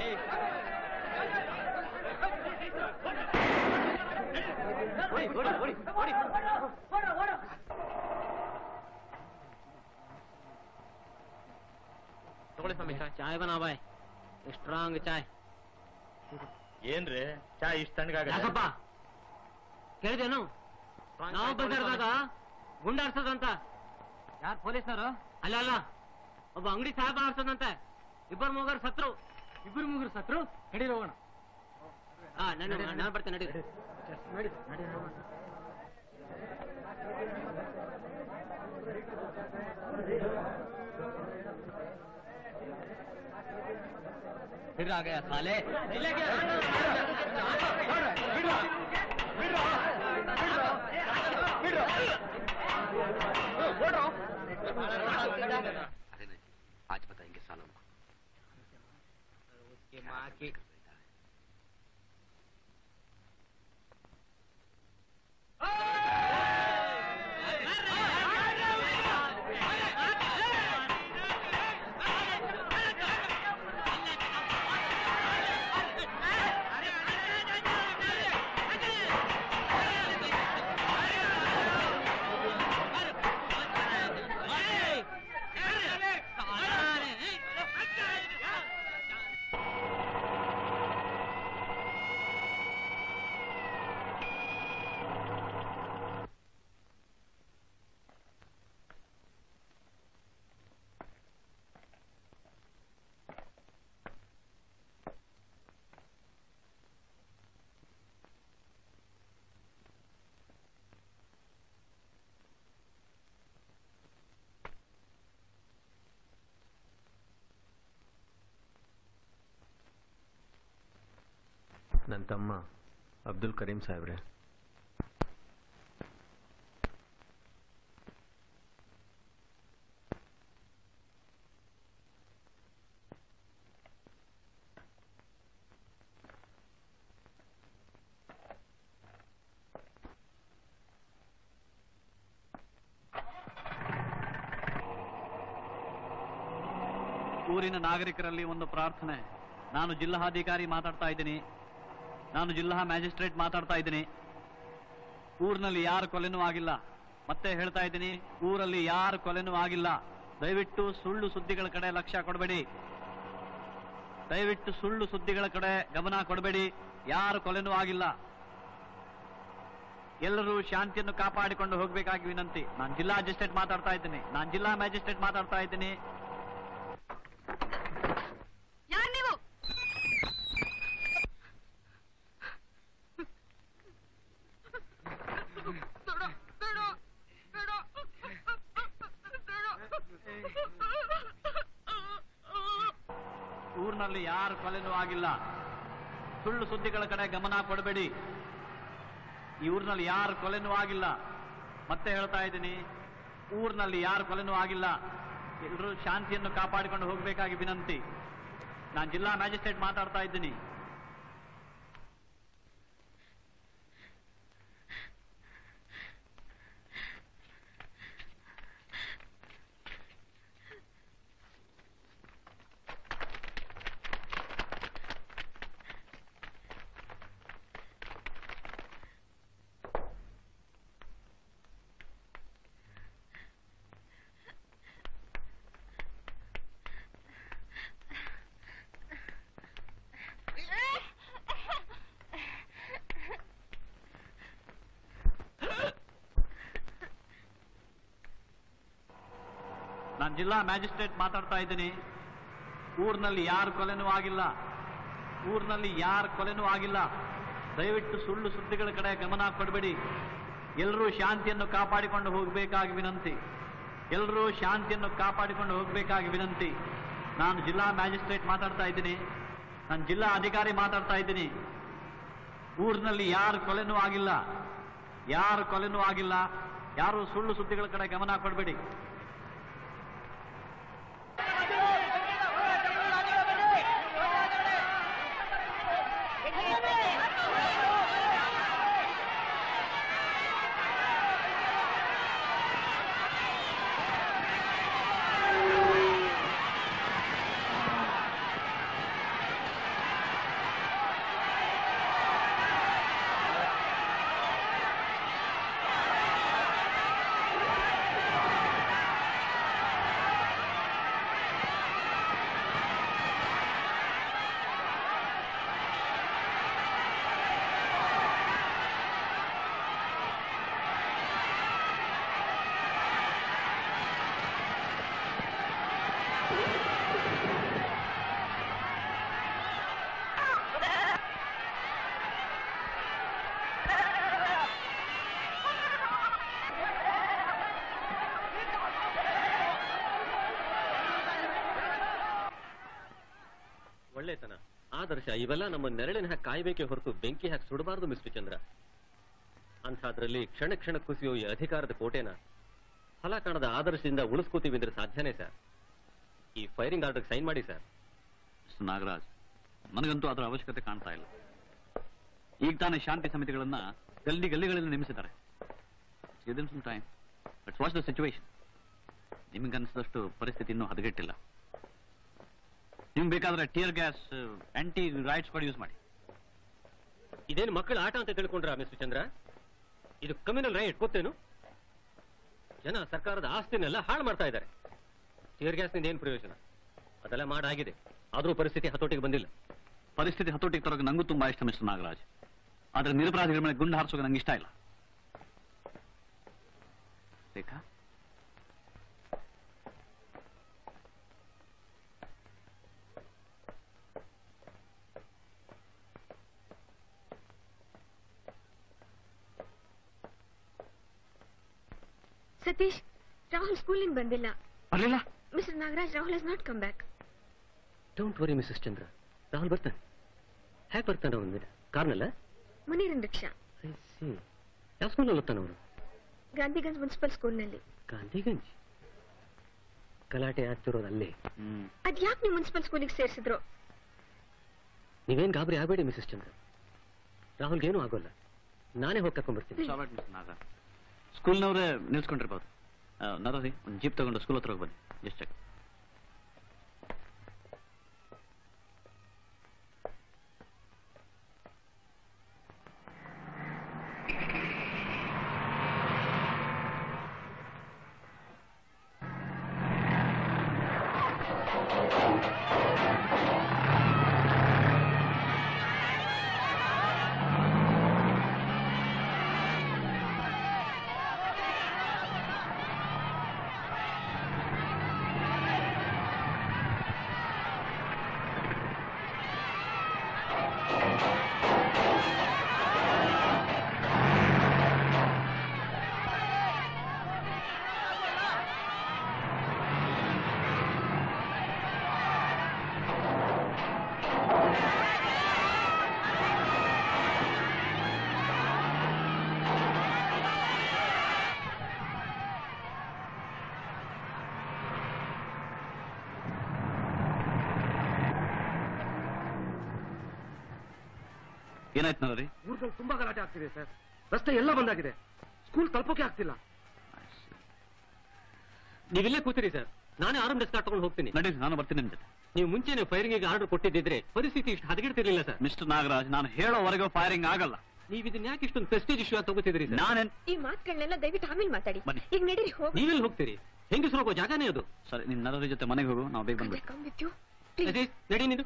ತಗೊಳ್ಳಿ ಸ್ವಾಮಿ ಚಾಯ್ ಚಾಯ್ ಬನಾ ಬಾಯ್ ಸ್ಟ್ರಾಂಗ್ ಚಾಯ್ ಏನ್ರಿ ಚಾ ಇಷ್ಟ ತಣ್ಣಗಾಗ ಯಾಕಪ್ಪ ಕೇಳಿದೇನು ನಾವು ಬಂದಿರೋದಾಗ ಗುಂಡಾರ್ಸೋದಂತ ಯಾರು ಪೊಲೀಸ್ನವರು ಅಲ್ಲ ಅಲ್ಲ ಒಬ್ಬ ಅಂಗಡಿ ಸಾಹೇಬ ಆರ್ಸೋದಂತೆ ಇಬ್ಬರು ಮೂಗರು ಸತ್ರು ಇಬ್ಬರು ಮೂಗರು ಸತ್ರು ನಡೀರಿ ಹೋಗೋಣ ಹಾ ನಾನು ನಾನು ಬರ್ತೇನೆ ನಡೀರಿ फिर आ गया साले आज बताएंगे सालों को उसकी माँ की ನನ್ನ ತಮ್ಮ ಅಬ್ದುಲ್ ಕರೀಂ ಸಾಹೇಬ್ರೆ ಊರಿನ ನಾಗರಿಕರಲ್ಲಿ ಒಂದು ಪ್ರಾರ್ಥನೆ ನಾನು ಜಿಲ್ಲಾಧಿಕಾರಿ ಮಾತಾಡ್ತಾ ಇದ್ದೀನಿ ನಾನು ಜಿಲ್ಲಾ ಮ್ಯಾಜಿಸ್ಟ್ರೇಟ್ ಮಾತಾಡ್ತಾ ಇದ್ದೀನಿ ಊರಿನಲ್ಲಿ ಯಾರು ಕೊಲೆನೂ ಆಗಿಲ್ಲ ಮತ್ತೆ ಹೇಳ್ತಾ ಇದ್ದೀನಿ ಊರಲ್ಲಿ ಯಾರು ಕೊಲೆನೂ ಆಗಿಲ್ಲ ದಯವಿಟ್ಟು ಸುಳ್ಳು ಸುದ್ದಿಗಳ ಕಡೆ ಲಕ್ಷ್ಯ ಕೊಡಬೇಡಿ ದಯವಿಟ್ಟು ಸುಳ್ಳು ಸುದ್ದಿಗಳ ಕಡೆ ಗಮನ ಕೊಡಬೇಡಿ ಯಾರು ಕೊಲೆನೂ ಆಗಿಲ್ಲ ಎಲ್ಲರೂ ಶಾಂತಿಯನ್ನು ಕಾಪಾಡಿಕೊಂಡು ಹೋಗಬೇಕಾಗಿ ವಿನಂತಿ ನಾನು ಜಿಲ್ಲಾ ಮ್ಯಾಜಿಸ್ಟ್ರೇಟ್ ಮಾತಾಡ್ತಾ ಇದ್ದೀನಿ ನಾನು ಜಿಲ್ಲಾ ಮ್ಯಾಜಿಸ್ಟ್ರೇಟ್ ಮಾತಾಡ್ತಾ ಇದ್ದೀನಿ ಯಾರ್ ನೀವು ಊರಿನಲ್ಲಿ ಯಾರು ಕೊಲೆನೂ ಆಗಿಲ್ಲ ಸುಳ್ಳು ಸುದ್ದಿಗಳ ಕಡೆ ಗಮನ ಕೊಡಬೇಡಿ ಈ ಊರಿನಲ್ಲಿ ಯಾರು ಕೊಲೆನೂ ಆಗಿಲ್ಲ ಮತ್ತೆ ಹೇಳ್ತಾ ಇದ್ದೀನಿ ಊರಿನಲ್ಲಿ ಯಾರು ಕೊಲೆನೂ ಆಗಿಲ್ಲ ಎಲ್ಲರೂ ಶಾಂತಿಯನ್ನು ಕಾಪಾಡಿಕೊಂಡು ಹೋಗಬೇಕಾಗಿ ವಿನಂತಿ ನಾನು ಜಿಲ್ಲಾ ಮ್ಯಾಜಿಸ್ಟ್ರೇಟ್ ಮಾತಾಡ್ತಾ ಇದ್ದೀನಿ ನಾನು ಜಿಲ್ಲಾ ಮ್ಯಾಜಿಸ್ಟ್ರೇಟ್ ಮಾತಾಡ್ತಾ ಇದ್ದೀನಿ ಊರಿನಲ್ಲಿ ಯಾರು ಕೊಲೆನೂ ಆಗಿಲ್ಲ ಊರಿನಲ್ಲಿ ಯಾರು ಕೊಲೆನೂ ಆಗಿಲ್ಲ ದಯವಿಟ್ಟು ಸುಳ್ಳು ಸುದ್ದಿಗಳ ಕಡೆ ಗಮನ ಕೊಡಬೇಡಿ ಎಲ್ಲರೂ ಶಾಂತಿಯನ್ನು ಕಾಪಾಡಿಕೊಂಡು ಹೋಗಬೇಕಾಗಿ ವಿನಂತಿ ಎಲ್ಲರೂ ಶಾಂತಿಯನ್ನು ಕಾಪಾಡಿಕೊಂಡು ಹೋಗಬೇಕಾಗಿ ವಿನಂತಿ ನಾನು ಜಿಲ್ಲಾ ಮ್ಯಾಜಿಸ್ಟ್ರೇಟ್ ಮಾತಾಡ್ತಾ ಇದ್ದೀನಿ ನಾನು ಜಿಲ್ಲಾ ಅಧಿಕಾರಿ ಮಾತಾಡ್ತಾ ಇದ್ದೀನಿ ಊರಿನಲ್ಲಿ ಯಾರು ಕೊಲೆನೂ ಆಗಿಲ್ಲ ಯಾರು ಕೊಲೆನೂ ಆಗಿಲ್ಲ ಯಾರು ಸುಳ್ಳು ಸುದ್ದಿಗಳ ಕಡೆ ಗಮನ ಕೊಡಬೇಡಿ ಆದರ್ಶ ಇವೆಲ್ಲ ನಮ್ಮ ನೆರಳಿನ ಹಾಕಿ ಕಾಯ್ಬೇಕೆ ಹೊರತು ಬೆಂಕಿ ಹಾಕಿ ಸುಡಬಾರದು ಮಿಸ್ಟರ್ ಚಂದ್ರ ಅಂಥದ್ರಲ್ಲಿ ಕ್ಷಣ ಕ್ಷಣ ಕುಸಿಯೋ ಈ ಅಧಿಕಾರದ ಕೋಟೆನ ಫಲ ಕಾಣದ ಆದರ್ಶದಿಂದ ಉಳಿಸ್ಕೋತೀವಿ ಅಂದ್ರೆ ಸಾಧ್ಯನೇ ಸರ್ ಈ ಫೈರಿಂಗ್ ಆರ್ಡರ್ ಸೈನ್ ಮಾಡಿ ಸರ್ ಮಿಸ್ಟರ್ ನಾಗರಾಜ್ ನನಗಂತೂ ಅದರ ಅವಶ್ಯಕತೆ ಕಾಣ್ತಾ ಇಲ್ಲ ಈಗ ತಾನೇ ಶಾಂತಿ ಸಮಿತಿಗಳನ್ನ ಗಲ್ಲಿ ಗಲ್ಲಿಗಳಲ್ಲಿ ನೇಮಿಸಿದ್ದಾರೆ ಇದನ್ time but watch the situation ನಿಮಗನ್ಸಿದಷ್ಟು ಪರಿಸ್ಥಿತಿ ಇನ್ನೂ ಹದಗೆಟ್ಟಿಲ್ಲ ನಿಮ್ಗೆ ಬೇಕಾದ್ರೆ ಟಿಯರ್ ಗ್ಯಾಸ್ ಆಂಟಿ ರೈಟ್ಸ್ ಕೂಡ ಯೂಸ್ ಮಾಡಿ ಇದೇನು ಮಕ್ಕಳ ಆಟ ಅಂತ ತಿಳ್ಕೊಂಡ್ರ ಮಿಸ್ಟರ್ ಚಂದ್ರ ಇದು ಕಮ್ಯುನಲ್ ರೈಟ್ ಗೊತ್ತೇನು ಜನ ಸರ್ಕಾರದ ಆಸ್ತಿನೆಲ್ಲ ಹಾಳು ಮಾಡ್ತಾ ಇದ್ದಾರೆ ಟಿಯರ್ ಗ್ಯಾಸ್ನಿಂದ ಏನು ಪ್ರಯೋಜನ ಅದೆಲ್ಲ ಮಾಡಾಗಿದೆ ಆದ್ರೂ ಪರಿಸ್ಥಿತಿ ಹತೋಟಿಗೆ ಬಂದಿಲ್ಲ ಪರಿಸ್ಥಿತಿ ಹತೋಟಿಗೆ ತರೋಕೆ ನಂಗೂ ತುಂಬಾ ಇಷ್ಟ ಮಿಸ್ಟರ್ ನಾಗರಾಜ್ ಆದ್ರೆ ನಿರಪರಾಧಿಗಳ ಮೇಲೆ ಗುಂಡು ಹಾರಿಸೋಕೆ ನಂಗೆ ಇಷ್ಟ ಇಲ್ಲ ರೇಖಾ ಸತೀಶ್ ರಾಹುಲ್ ಸ್ಕೂಲಿಂದ ಬಂದಿಲ್ಲ ಬರಲಿಲ್ಲ mister Nagaraj Rahul has not come back don't worry Mrs Chandra Rahul ಬರ್ತಾನೆ ಹೇಗೆ ಬರ್ತಾನೆ ಅವನ ಮೇಲೆ ಕಾರ್ನಲ್ಲ ಮುನೀರನ್ ರಿಕ್ಷಾ ಯಾವ ಸ್ಕೂಲಲ್ಲಿ ಓದ್ತಾನೆ ಅವನು ಗಾಂಧಿಗಂಜ್ ಮುನ್ಸಿಪಲ್ ಸ್ಕೂಲ್ನಲ್ಲಿ ಗಾಂಧಿಗಂಜ್ ಗಲಾಟೆ ಆಗ್ತಿರೋದು ಅಲ್ಲೇ ಅದ್ ಯಾಕೆ ನೀವು ಮುನ್ಸಿಪಲ್ ಸ್ಕೂಲಿಗೆ ಸೇರಿಸಿದ್ರು ನೀವೇನ್ ಗಾಬರಿ ಆಗಬೇಡಿ ಮಿಸಸ್ ಚಂದ್ರ ರಾಹುಲ್ಗೇನೂ ಆಗೋಲ್ಲ ನಾನೇ ಹೋಗಿ ಕರ್ಕೊಂಡ್ಬರ್ತೀನಿ ನಾಗರಾಜ್ ಸ್ಕೂಲ್ನವರೇ ನಿಲ್ಸ್ಕೊಂಡಿರ್ಬೋದು ನರಸಿ ಒಂದು ಜೀಪ್ ತಗೊಂಡು ಸ್ಕೂಲ್ ಹತ್ರ ಹೋಗಿ ಬನ್ನಿ ಜಸ್ಟ್ ಚೆಕ್ ಏನಾಯ್ತು ನರರಿ ಊರ್ದಲ್ಲಿ ತುಂಬಾ ಗಲಾಟೆ ಆಗ್ತಿದೆ ಸರ್ ರಸ್ತೆ ಎಲ್ಲ ಬಂದಾಗಿದೆ ಸ್ಕೂಲ್ ತಲುಪೋಕೆ ಆಗ್ತಿಲ್ಲ ನೀವಿಲ್ಲೇ ಕೂತಿರಿ ಸರ್ ನಾನೇ ಆರಂ ಡೆಸ್ಕ್ ತಗೊಂಡು ಹೋಗ್ತೀನಿ ನಡೀರಿ ನಾನು ಬರ್ತೀನಿ ನಿಮ್ ಜೊತೆ ನೀವು ಮುಂಚೆನೆ ಫೈರಿಂಗ್ ಆರ್ಡರ್ ಕೊಟ್ಟಿದ್ದಿದ್ರೆ ಪರಿಸ್ಥಿತಿ ಇಷ್ಟು ಹದಗೆಡ್ತಿರ್ಲಿಲ್ಲ ಸರ್ ಮಿಸ್ಟರ್ ನಾಗರಾಜ್ ನಾನು ಹೇಳೋವರೆಗೂ ಫೈರಿಂಗ್ ಆಗಲ್ಲ ನೀವು ಇದನ್ನ ಯಾಕೆ ಇಷ್ಟೊಂದು ಪ್ರೆಸ್ಟೇಜ್ ಇಶ್ಯೂ ಅಂತ ತಗೋತಿದ್ರಿ ಸರ್ ನಾನೇನ್ ಈ ಮಾತುಗಳನ್ನೆಲ್ಲ ದಯವಿಟ್ಟು ಆಮೇಲೆ ಮಾತಾಡಿ ಈಗ ನಡೀರಿ ಹೋಗಿ ನೀವೆಲ್ಲಿ ಹೋಗ್ತೀರಿ ಹೆಂಗಸರು ಹೋಗೋ ಜಾಗನೇ ಅದು ಸರಿ ನಿನ್ ನರರಿ ಜೊತೆ ಮನೆಗೆ ಹೋಗು ನಾವು ಬೇಗ ಬಂದ್ಬಿಟ್ಟು ಕಮ್ ವಿತ್ ಯು ಅದೇ ನಡಿ ನೀನು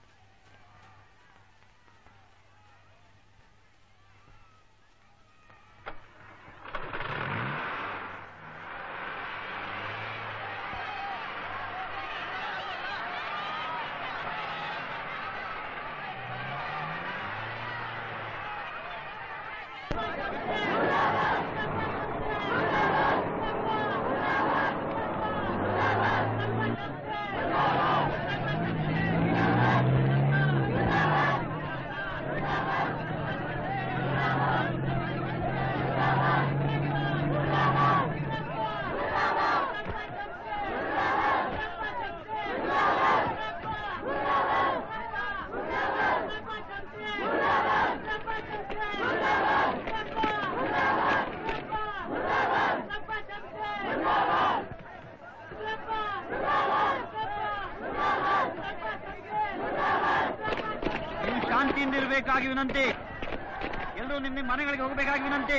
ನೀವು ಶಾಂತಿಯಿಂದ ಇರಬೇಕಾಗಿ ವಿನಂತಿ ಎಲ್ಲರೂ ನಿಮ್ಮ ನಿಮ್ಮ ಮನೆಗಳಿಗೆ ಹೋಗಬೇಕಾಗಿ ವಿನಂತಿ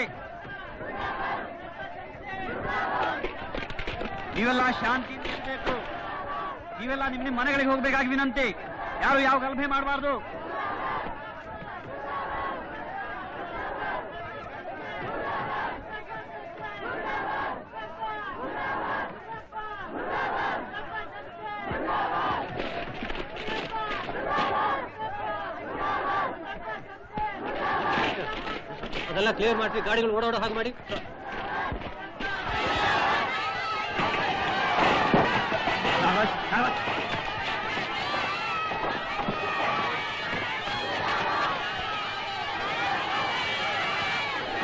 ನೀವೆಲ್ಲ ಶಾಂತಿಯಿಂದ ಇರಬೇಕು ನೀವೆಲ್ಲ ನಿಮ್ಮ ನಿಮ್ಮ ಮನೆಗಳಿಗೆ ಹೋಗಬೇಕಾಗಿ ವಿನಂತಿ ಯಾರು ಯಾವ ಗಲಭೆ ಮಾಡಬಾರ್ದು ಅದೆಲ್ಲ ಕ್ಲಿಯರ್ ಮಾಡಿಸಿ ಗಾಡಿಗಳು ಓಡಾಡೋ ಹಾಗೆ ಮಾಡಿ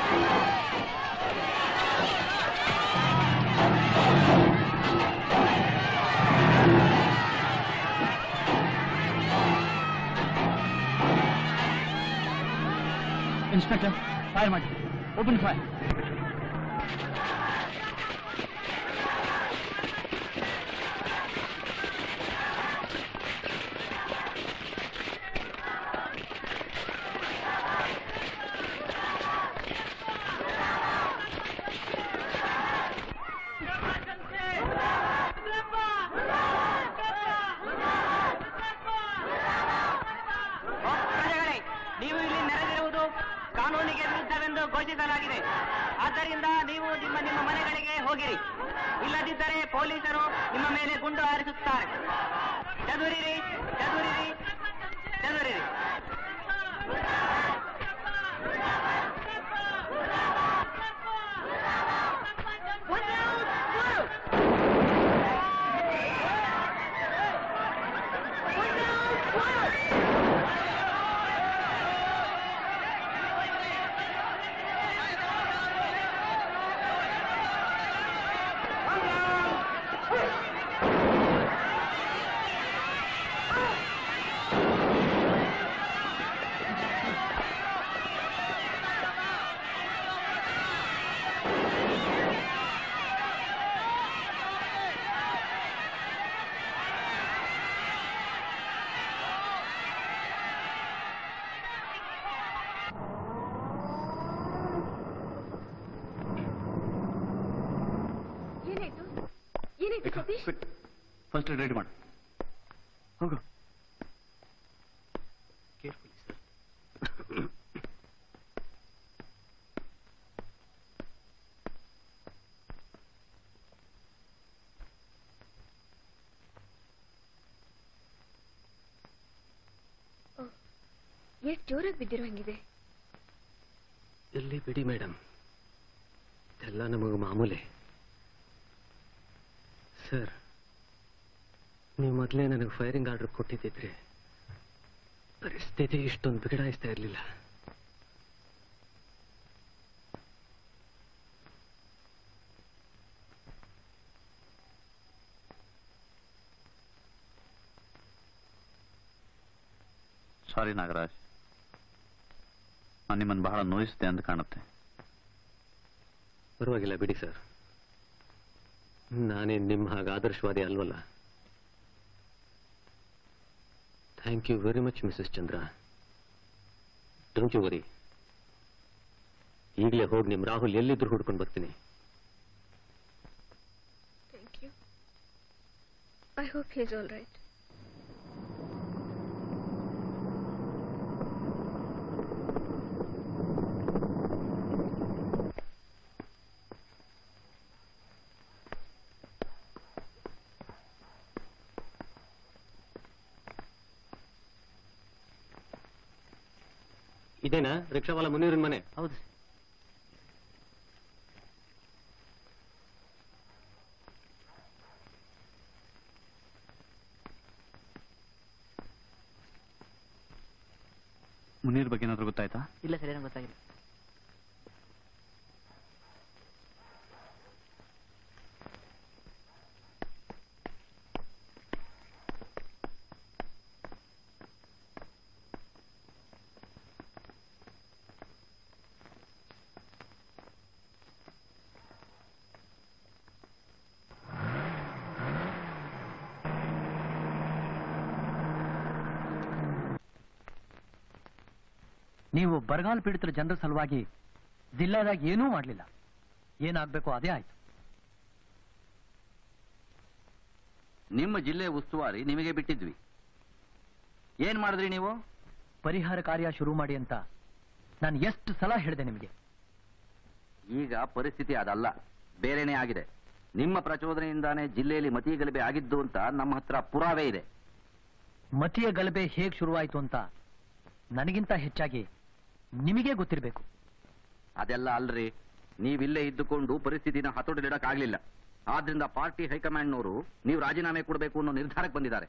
ಇನ್ಸ್ಪೆಕ್ಟರ್ ಫೈರ್ ಮಾಡಿ ಓಪನ್ ಫೈರ್ ಪ್ರಜೆಗಳೇ ನೀವು ಇಲ್ಲಿ ನೆರೆದಿರುವುದು ಕಾನೂನಿಗೆ ವಿರುದ್ಧವೆಂದು ಘೋಷಿಸಲಾಗಿದೆ ಆದ್ದರಿಂದ ನೀವು ನಿಮ್ಮ ನಿಮ್ಮ ಮನೆಗಳಿಗೆ ಹೋಗಿರಿ ಇಲ್ಲದಿದ್ದರೆ ಪೊಲೀಸರು ನಿಮ್ಮ ಮೇಲೆ ಗುಂಡು ಹಾರಿಸುತ್ತಾರೆ ಚದುರಿರಿ ಚದುರಿರಿ ಚದುರಿರಿ ಏನಾಯ್ತು ಏನಾಯ್ತು ಸತೀಶ್ ಫಸ್ಟ್ ರೆಡಿ ಮಾಡು ಹೋಗು ಎಷ್ಟು ಜೋರಾಗಿ ಬಿದ್ದಿರೋ ಹಂಗಿದೆ ಎಲ್ಲಿ ಬಿಡಿ ಮೇಡಮ್ ಎಲ್ಲ ನಮಗೆ ಮಾಮೂಲಿ ಸರ್ ನೀವು ಮೊದಲೇ ನನಗೆ ಫೈರಿಂಗ್ ಆರ್ಡರ್ ಕೊಟ್ಟಿದ್ದಿದ್ರೆ ಪರಿಸ್ಥಿತಿ ಇಷ್ಟೊಂದು ಬಿಗಡಾಯಿಸ್ತಾ ಇರಲಿಲ್ಲ ಸಾರಿ ನಾಗರಾಜ್ ನಾನು ನಿಮ್ಮನ್ನು ಬಹಳ ನೋಯಿಸಿದೆ ಅಂತ ಕಾಣುತ್ತೆ ಪರವಾಗಿಲ್ಲ ಬಿಡಿ ಸರ್ ನಾನೇ ನಿಮ್ಮ ಹಾಗೆ ಆದರ್ಶವಾದಿ ಅಲ್ವಲ್ಲ thank you very much Mrs Chandra don't you worry ಈಗಲೇ ಹೋಗಿ ನಿಮ್ಮ ರಾಹುಲ್ ಎಲ್ಲಿದ್ರು ಹುಡ್ಕೊಂಡು ಬರ್ತೀನಿ thank you I hope he's all right ಇದೇನಾ ರಿಕ್ಷಾವಾಲ ಮುನೀರಿನ ಮನೆ ಹೌದು ಮುನೀರ್ ಬಗ್ಗೆ ಏನಾದ್ರು ಗೊತ್ತಾಯ್ತಾ ಇಲ್ಲ ಸರ್ ಏನೋ ಗೊತ್ತಾಗಿಲ್ಲ ನೀವು ಬರಗಾಲ ಪೀಡಿತರ ಜನರ ಸಲುವಾಗಿ ಜಿಲ್ಲಾದಾಗ ಏನೂ ಮಾಡಲಿಲ್ಲ ಏನಾಗಬೇಕು ಅದೇ ಆಯ್ತು ನಿಮ್ಮ ಜಿಲ್ಲೆ ಉಸ್ತುವಾರಿ ನಿಮಗೆ ಬಿಟ್ಟಿದ್ವಿ ಏನ್ ಮಾಡಿದ್ರಿ ನೀವು ಪರಿಹಾರ ಕಾರ್ಯ ಶುರು ಮಾಡಿ ಅಂತ ನಾನು ಎಷ್ಟು ಸಲ ಹೇಳಿದೆ ನಿಮಗೆ ಈಗ ಪರಿಸ್ಥಿತಿ ಅದಲ್ಲ ಬೇರೆನೇ ಆಗಿದೆ ನಿಮ್ಮ ಪ್ರಚೋದನೆಯಿಂದಾನೇ ಜಿಲ್ಲೆಯಲ್ಲಿ ಮತೀಯ ಗಲಭೆ ಆಗಿದ್ದು ಅಂತ ನಮ್ಮ ಹತ್ರ ಪುರಾವೆ ಇದೆ ಮತೀಯ ಗಲಭೆ ಹೇಗ್ ಶುರುವಾಯಿತು ಅಂತ ನನಗಿಂತ ಹೆಚ್ಚಾಗಿ ನಿಮಗೆ ಗೊತ್ತಿರಬೇಕು ಅದೆಲ್ಲ ಅಲ್ರಿ ನೀವಿಲ್ಲೇ ಇದ್ದುಕೊಂಡು ಪರಿಸ್ಥಿತಿನ ಹತೋಟಿಲಿಡಕ್ಕಾಗ್ಲಿಲ್ಲ ಆದ್ರಿಂದ ಪಾರ್ಟಿ ಹೈಕಮಾಂಡ್ನವರು ನೀವು ರಾಜೀನಾಮೆ ಕೊಡಬೇಕು ಅನ್ನೋ ನಿರ್ಧಾರಕ್ಕೆ ಬಂದಿದ್ದಾರೆ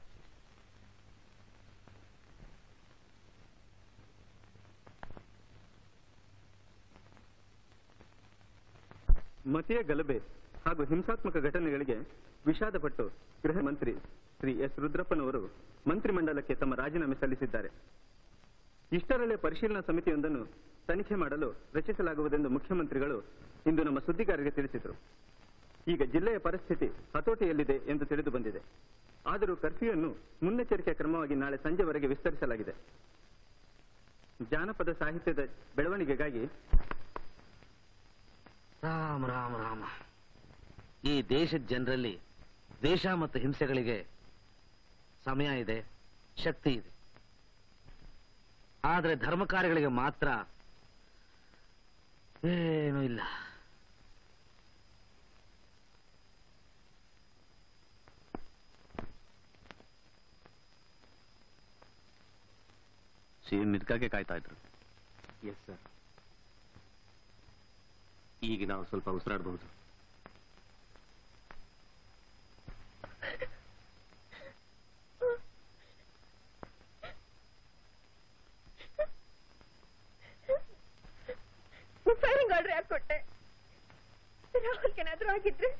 ಮತೀಯ ಗಲಭೆ ಹಾಗೂ ಹಿಂಸಾತ್ಮಕ ಘಟನೆಗಳಿಗೆ ವಿಷಾದಪಟ್ಟು ಗೃಹ ಮಂತ್ರಿ ಶ್ರೀ ಎಸ್ ರುದ್ರಪ್ಪನವರು ಮಂತ್ರಿಮಂಡಲಕ್ಕೆ ತಮ್ಮ ರಾಜೀನಾಮೆ ಸಲ್ಲಿಸಿದ್ದಾರೆ ಇಷ್ಟರಲ್ಲೇ ಪರಿಶೀಲನಾ ಸಮಿತಿಯೊಂದನ್ನು ತನಿಖೆ ಮಾಡಲು ರಚಿಸಲಾಗುವುದೆಂದು ಮುಖ್ಯಮಂತ್ರಿಗಳು ಇಂದು ನಮ್ಮ ಸುದ್ದಿಗಾರರಿಗೆ ತಿಳಿಸಿದರು ಈಗ ಜಿಲ್ಲೆಯ ಪರಿಸ್ಥಿತಿ ಹತೋಟಿಯಲ್ಲಿದೆ ಎಂದು ತಿಳಿದು ಬಂದಿದೆ ಆದರೂ ಕರ್ಫ್ಯೂವನ್ನು ಮುನ್ನೆಚ್ಚರಿಕೆ ಕ್ರಮವಾಗಿ ನಾಳೆ ಸಂಜೆವರೆಗೆ ವಿಸ್ತರಿಸಲಾಗಿದೆ ಜಾನಪದ ಸಾಹಿತ್ಯದ ಬೆಳವಣಿಗೆಗಾಗಿ ರಾಮ ರಾಮ ರಾಮ ಈ ದೇಶದ ಜನರಲ್ಲಿ ದೇಶ ಮತ್ತು ಹಿಂಸೆಗಳಿಗೆ ಸಮಯ ಇದೆ ಶಕ್ತಿ ಇದೆ ಆದರೆ ಧರ್ಮ ಕಾರ್ಯಗಳಿಗೆ ಮಾತ್ರ ಏನೂ ಇಲ್ಲ ಸಿಎಂ ಇದಕ್ಕಾಗೆ ಕಾಯ್ತಾ ಇದ್ರು ಎಸ್ ಸರ್ ಈಗ ನಾವು ಸ್ವಲ್ಪ ಉಸಿರಾಡಬಹುದು ಫೈರಿಂಗ್ ಆರ್ಡರ್ ಯಾಕೆ ಕೊಟ್ಟೆ ರಾಹುಲ್ಗೇನಾದ್ರೂ ಆಗಿದ್ರೆ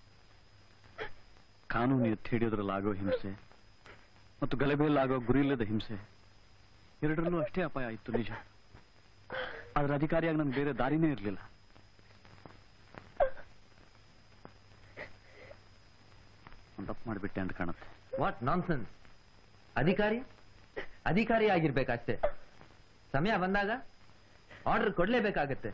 ಕಾನೂನು ಎತ್ತಿ ಹಿಡಿಯೋದ್ರಲ್ಲಾಗೋ ಹಿಂಸೆ ಮತ್ತು ಗಲಭೆಯಲ್ಲಾಗೋ ಗುರಿಯಿಲ್ಲದ ಹಿಂಸೆ ಎರಡರಲ್ಲೂ ಅಷ್ಟೇ ಅಪಾಯ ಆಯಿತು ನಿಜ ಆದ್ರೆ ಅಧಿಕಾರಿಯಾಗಿ ನನ್ಗೆ ಬೇರೆ ದಾರಿನೇ ಇರಲಿಲ್ಲ ಒಂದು ತಪ್ಪು ಮಾಡಿಬಿಟ್ಟೆ ಅಂತ ಕಾಣುತ್ತೆ ವಾಟ್ ನಾನ್ಸೆನ್ಸ್ ಅಧಿಕಾರಿ ಅಧಿಕಾರಿ ಆಗಿರ್ಬೇಕಷ್ಟೇ ಸಮಯ ಬಂದಾಗ ಆರ್ಡರ್ ಕೊಡ್ಲೇಬೇಕಾಗತ್ತೆ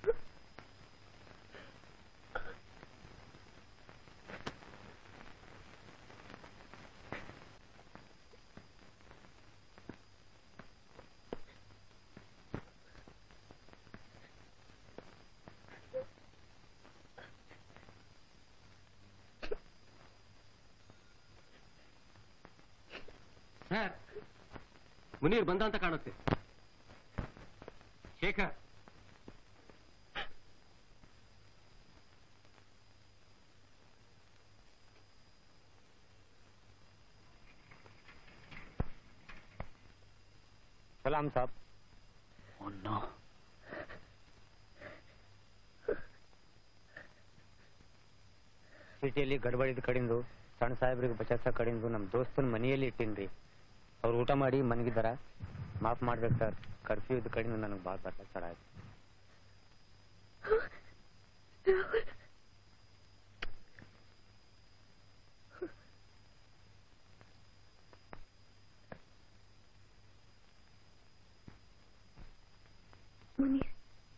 ಸರ್ ಮುನೀರ್ ಬಂದ ಅಂತ ಕಾಣುತ್ತೆ ಶೇಖರ್ ಸಲಾಂ ಸಾಬ್ ಸಿಟಿಯಲ್ಲಿ ಗಡ್ಬಡಿದ ಕಡಿಂದು ಸಣ್ಣ ಸಾಹೇಬ್ರಿಗೆ ಬಚಾಸ ಕಡಿಂದು ನಮ್ಮ ದೋಸ್ತನ ಮನೆಯಲ್ಲಿ ಇಟ್ಟಿನ್ರಿ ಅವ್ರು ಊಟ ಮಾಡಿ ಮನಗಿದಾರ ಮಾಫ್ ಮಾಡ್ಬೇಕು ಸರ್ ಕರ್ಫ್ಯೂ ಇದ್ದ ಕಡೆಯಿಂದ ನನಗೆ ಭಾಳ ಬರ್ಲಕ್ಕೆ ಸರ್ ಆಯ್ತು ಮುನೀರ್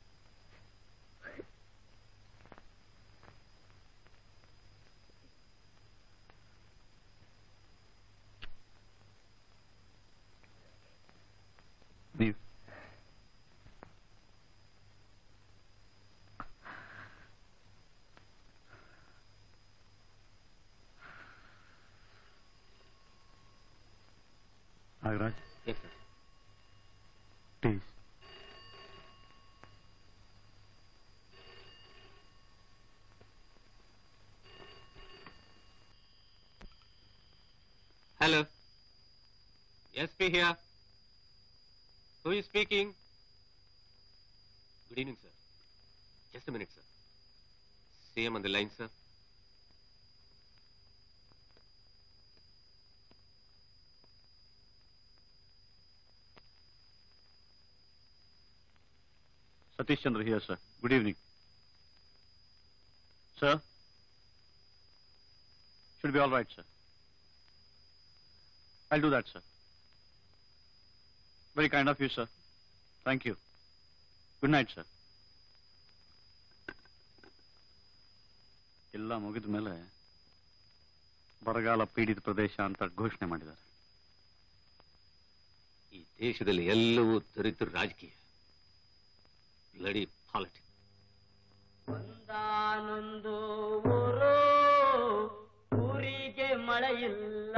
ನೀವು Nagaraj yes sir please Hello. SP here. Who is speaking? Good evening, sir. Just a minute, sir. CM on the line, sir. Satish Chandra here, sir. Good evening. Sir? Should be all right, sir. I'll do that, sir. Very kind of you, sir. Thank you. Good night, sir. ಎಲ್ಲ ಮುಗಿದ ಮೇಲೆ ಬರಗಾಲ ಪೀಡಿತ ಪ್ರದೇಶ ಅಂತ ಘೋಷಣೆ ಮಾಡಿದ್ದಾರೆ ಈ ದೇಶದಲ್ಲಿ ಎಲ್ಲವೂ ದರಿದ್ರ ರಾಜಕೀಯ ಬ್ಲಡಿ ಪಾಲಿಟಿಕ್ಸ್ ಒಂದಾನೊಂದು ಊರು ಊರಿಗೆ ಮಳೆಯಿಲ್ಲ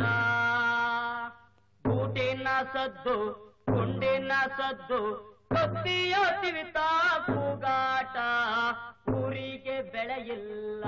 ಗೂಟಿನ ಸದ್ದು ಗುಂಡಿನ ಸದ್ದು ಕತ್ತಿಯ ತಿವಿತ ಕೂಗಾಟ ಊರಿಗೆ ಬೆಳೆಯಿಲ್ಲ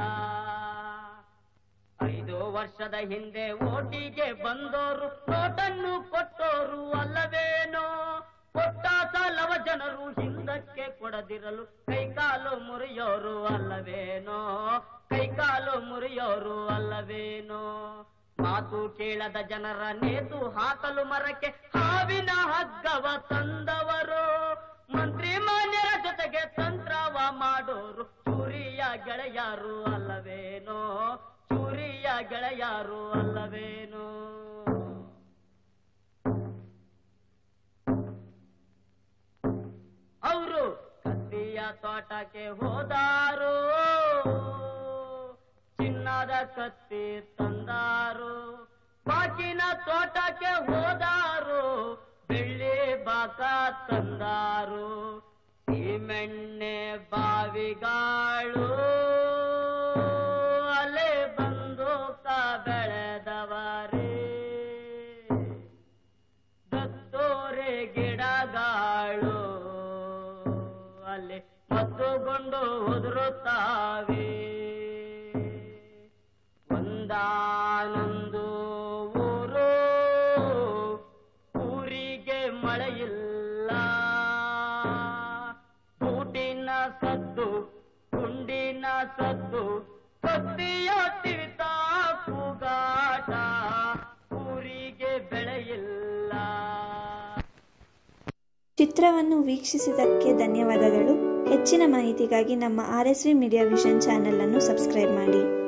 ಐದು ವರ್ಷದ ಹಿಂದೆ ಓಟಿಗೆ ಬಂದೋರು ನೋಟನ್ನು ಕೊಟ್ಟೋರು ಅಲ್ಲವೇನೋ ಕೊಟ್ಟ ಕಾಲವ ಜನರು ಹಿಂದಕ್ಕೆ ಕೊಡದಿರಲು ಕೈಕಾಲು ಮುರಿಯೋರು ಅಲ್ಲವೇನೋ ಕೈಕಾಲು ಮುರಿಯೋರು ಅಲ್ಲವೇನೋ ಮಾತು ಕೇಳದ ಜನರ ನೇತು ಹಾಕಲು ಮರಕ್ಕೆ ಹಾವಿನ ಹಗ್ಗವ ತಂದವರು ಮಂತ್ರಿ ಮಾನ್ಯರ ಜೊತೆಗೆ ತಂತ್ರವ ಮಾಡೋರು ಚೂರಿಯ ಗೆಳೆಯರು ಅಲ್ಲವೇನೋ ಚೂರಿಯ ಗೆಳೆಯರು ಅಲ್ಲವೇನೋ ಅವರು ಕತ್ತಿಯ ತೋಟಕ್ಕೆ ಹೋದಾರು ಚಿನ್ನದ ಕತ್ತಿ ತಂದಾರು ಬಾಕಿನ ತೋಟಕ್ಕೆ ಹೋದಾರು ಬೆಳ್ಳಿ ಬಾಕ ತಂದಾರು ಸೀಮೆಣ್ಣೆ ಬಾವಿಗಾಳು ಅಲೆ ಬಂದೂಕ ಬೆಳೆದವರೇ ದತ್ತೋರೆ ಗಿಡಗಾಳು ಅಲ್ಲಿ ಮತ್ತುಗೊಂಡು ಉದುರುತ್ತಾವೆ ಒಂದಾನೊಂದು ಊರು ಊರಿಗೆ ಮಳೆಯಿಲ್ಲ ಬೂಟಿನ ಸದ್ದು ಗುಂಡಿನ ಸದ್ದು ಕತ್ತಿಯ ತಿವಿತ ಕೂಗಾಟ ಊರಿಗೆ ಬೆಳೆಯಿಲ್ಲ ಚಿತ್ರವನ್ನು ವೀಕ್ಷಿಸಿದ್ದಕ್ಕೆ ಧನ್ಯವಾದಗಳು ಹೆಚ್ಚಿನ ಮಾಹಿತಿಗಾಗಿ ನಮ್ಮ R S V media vision channel ಅನ್ನು ಸಬ್ಸ್ಕ್ರೈಬ್ ಮಾಡಿ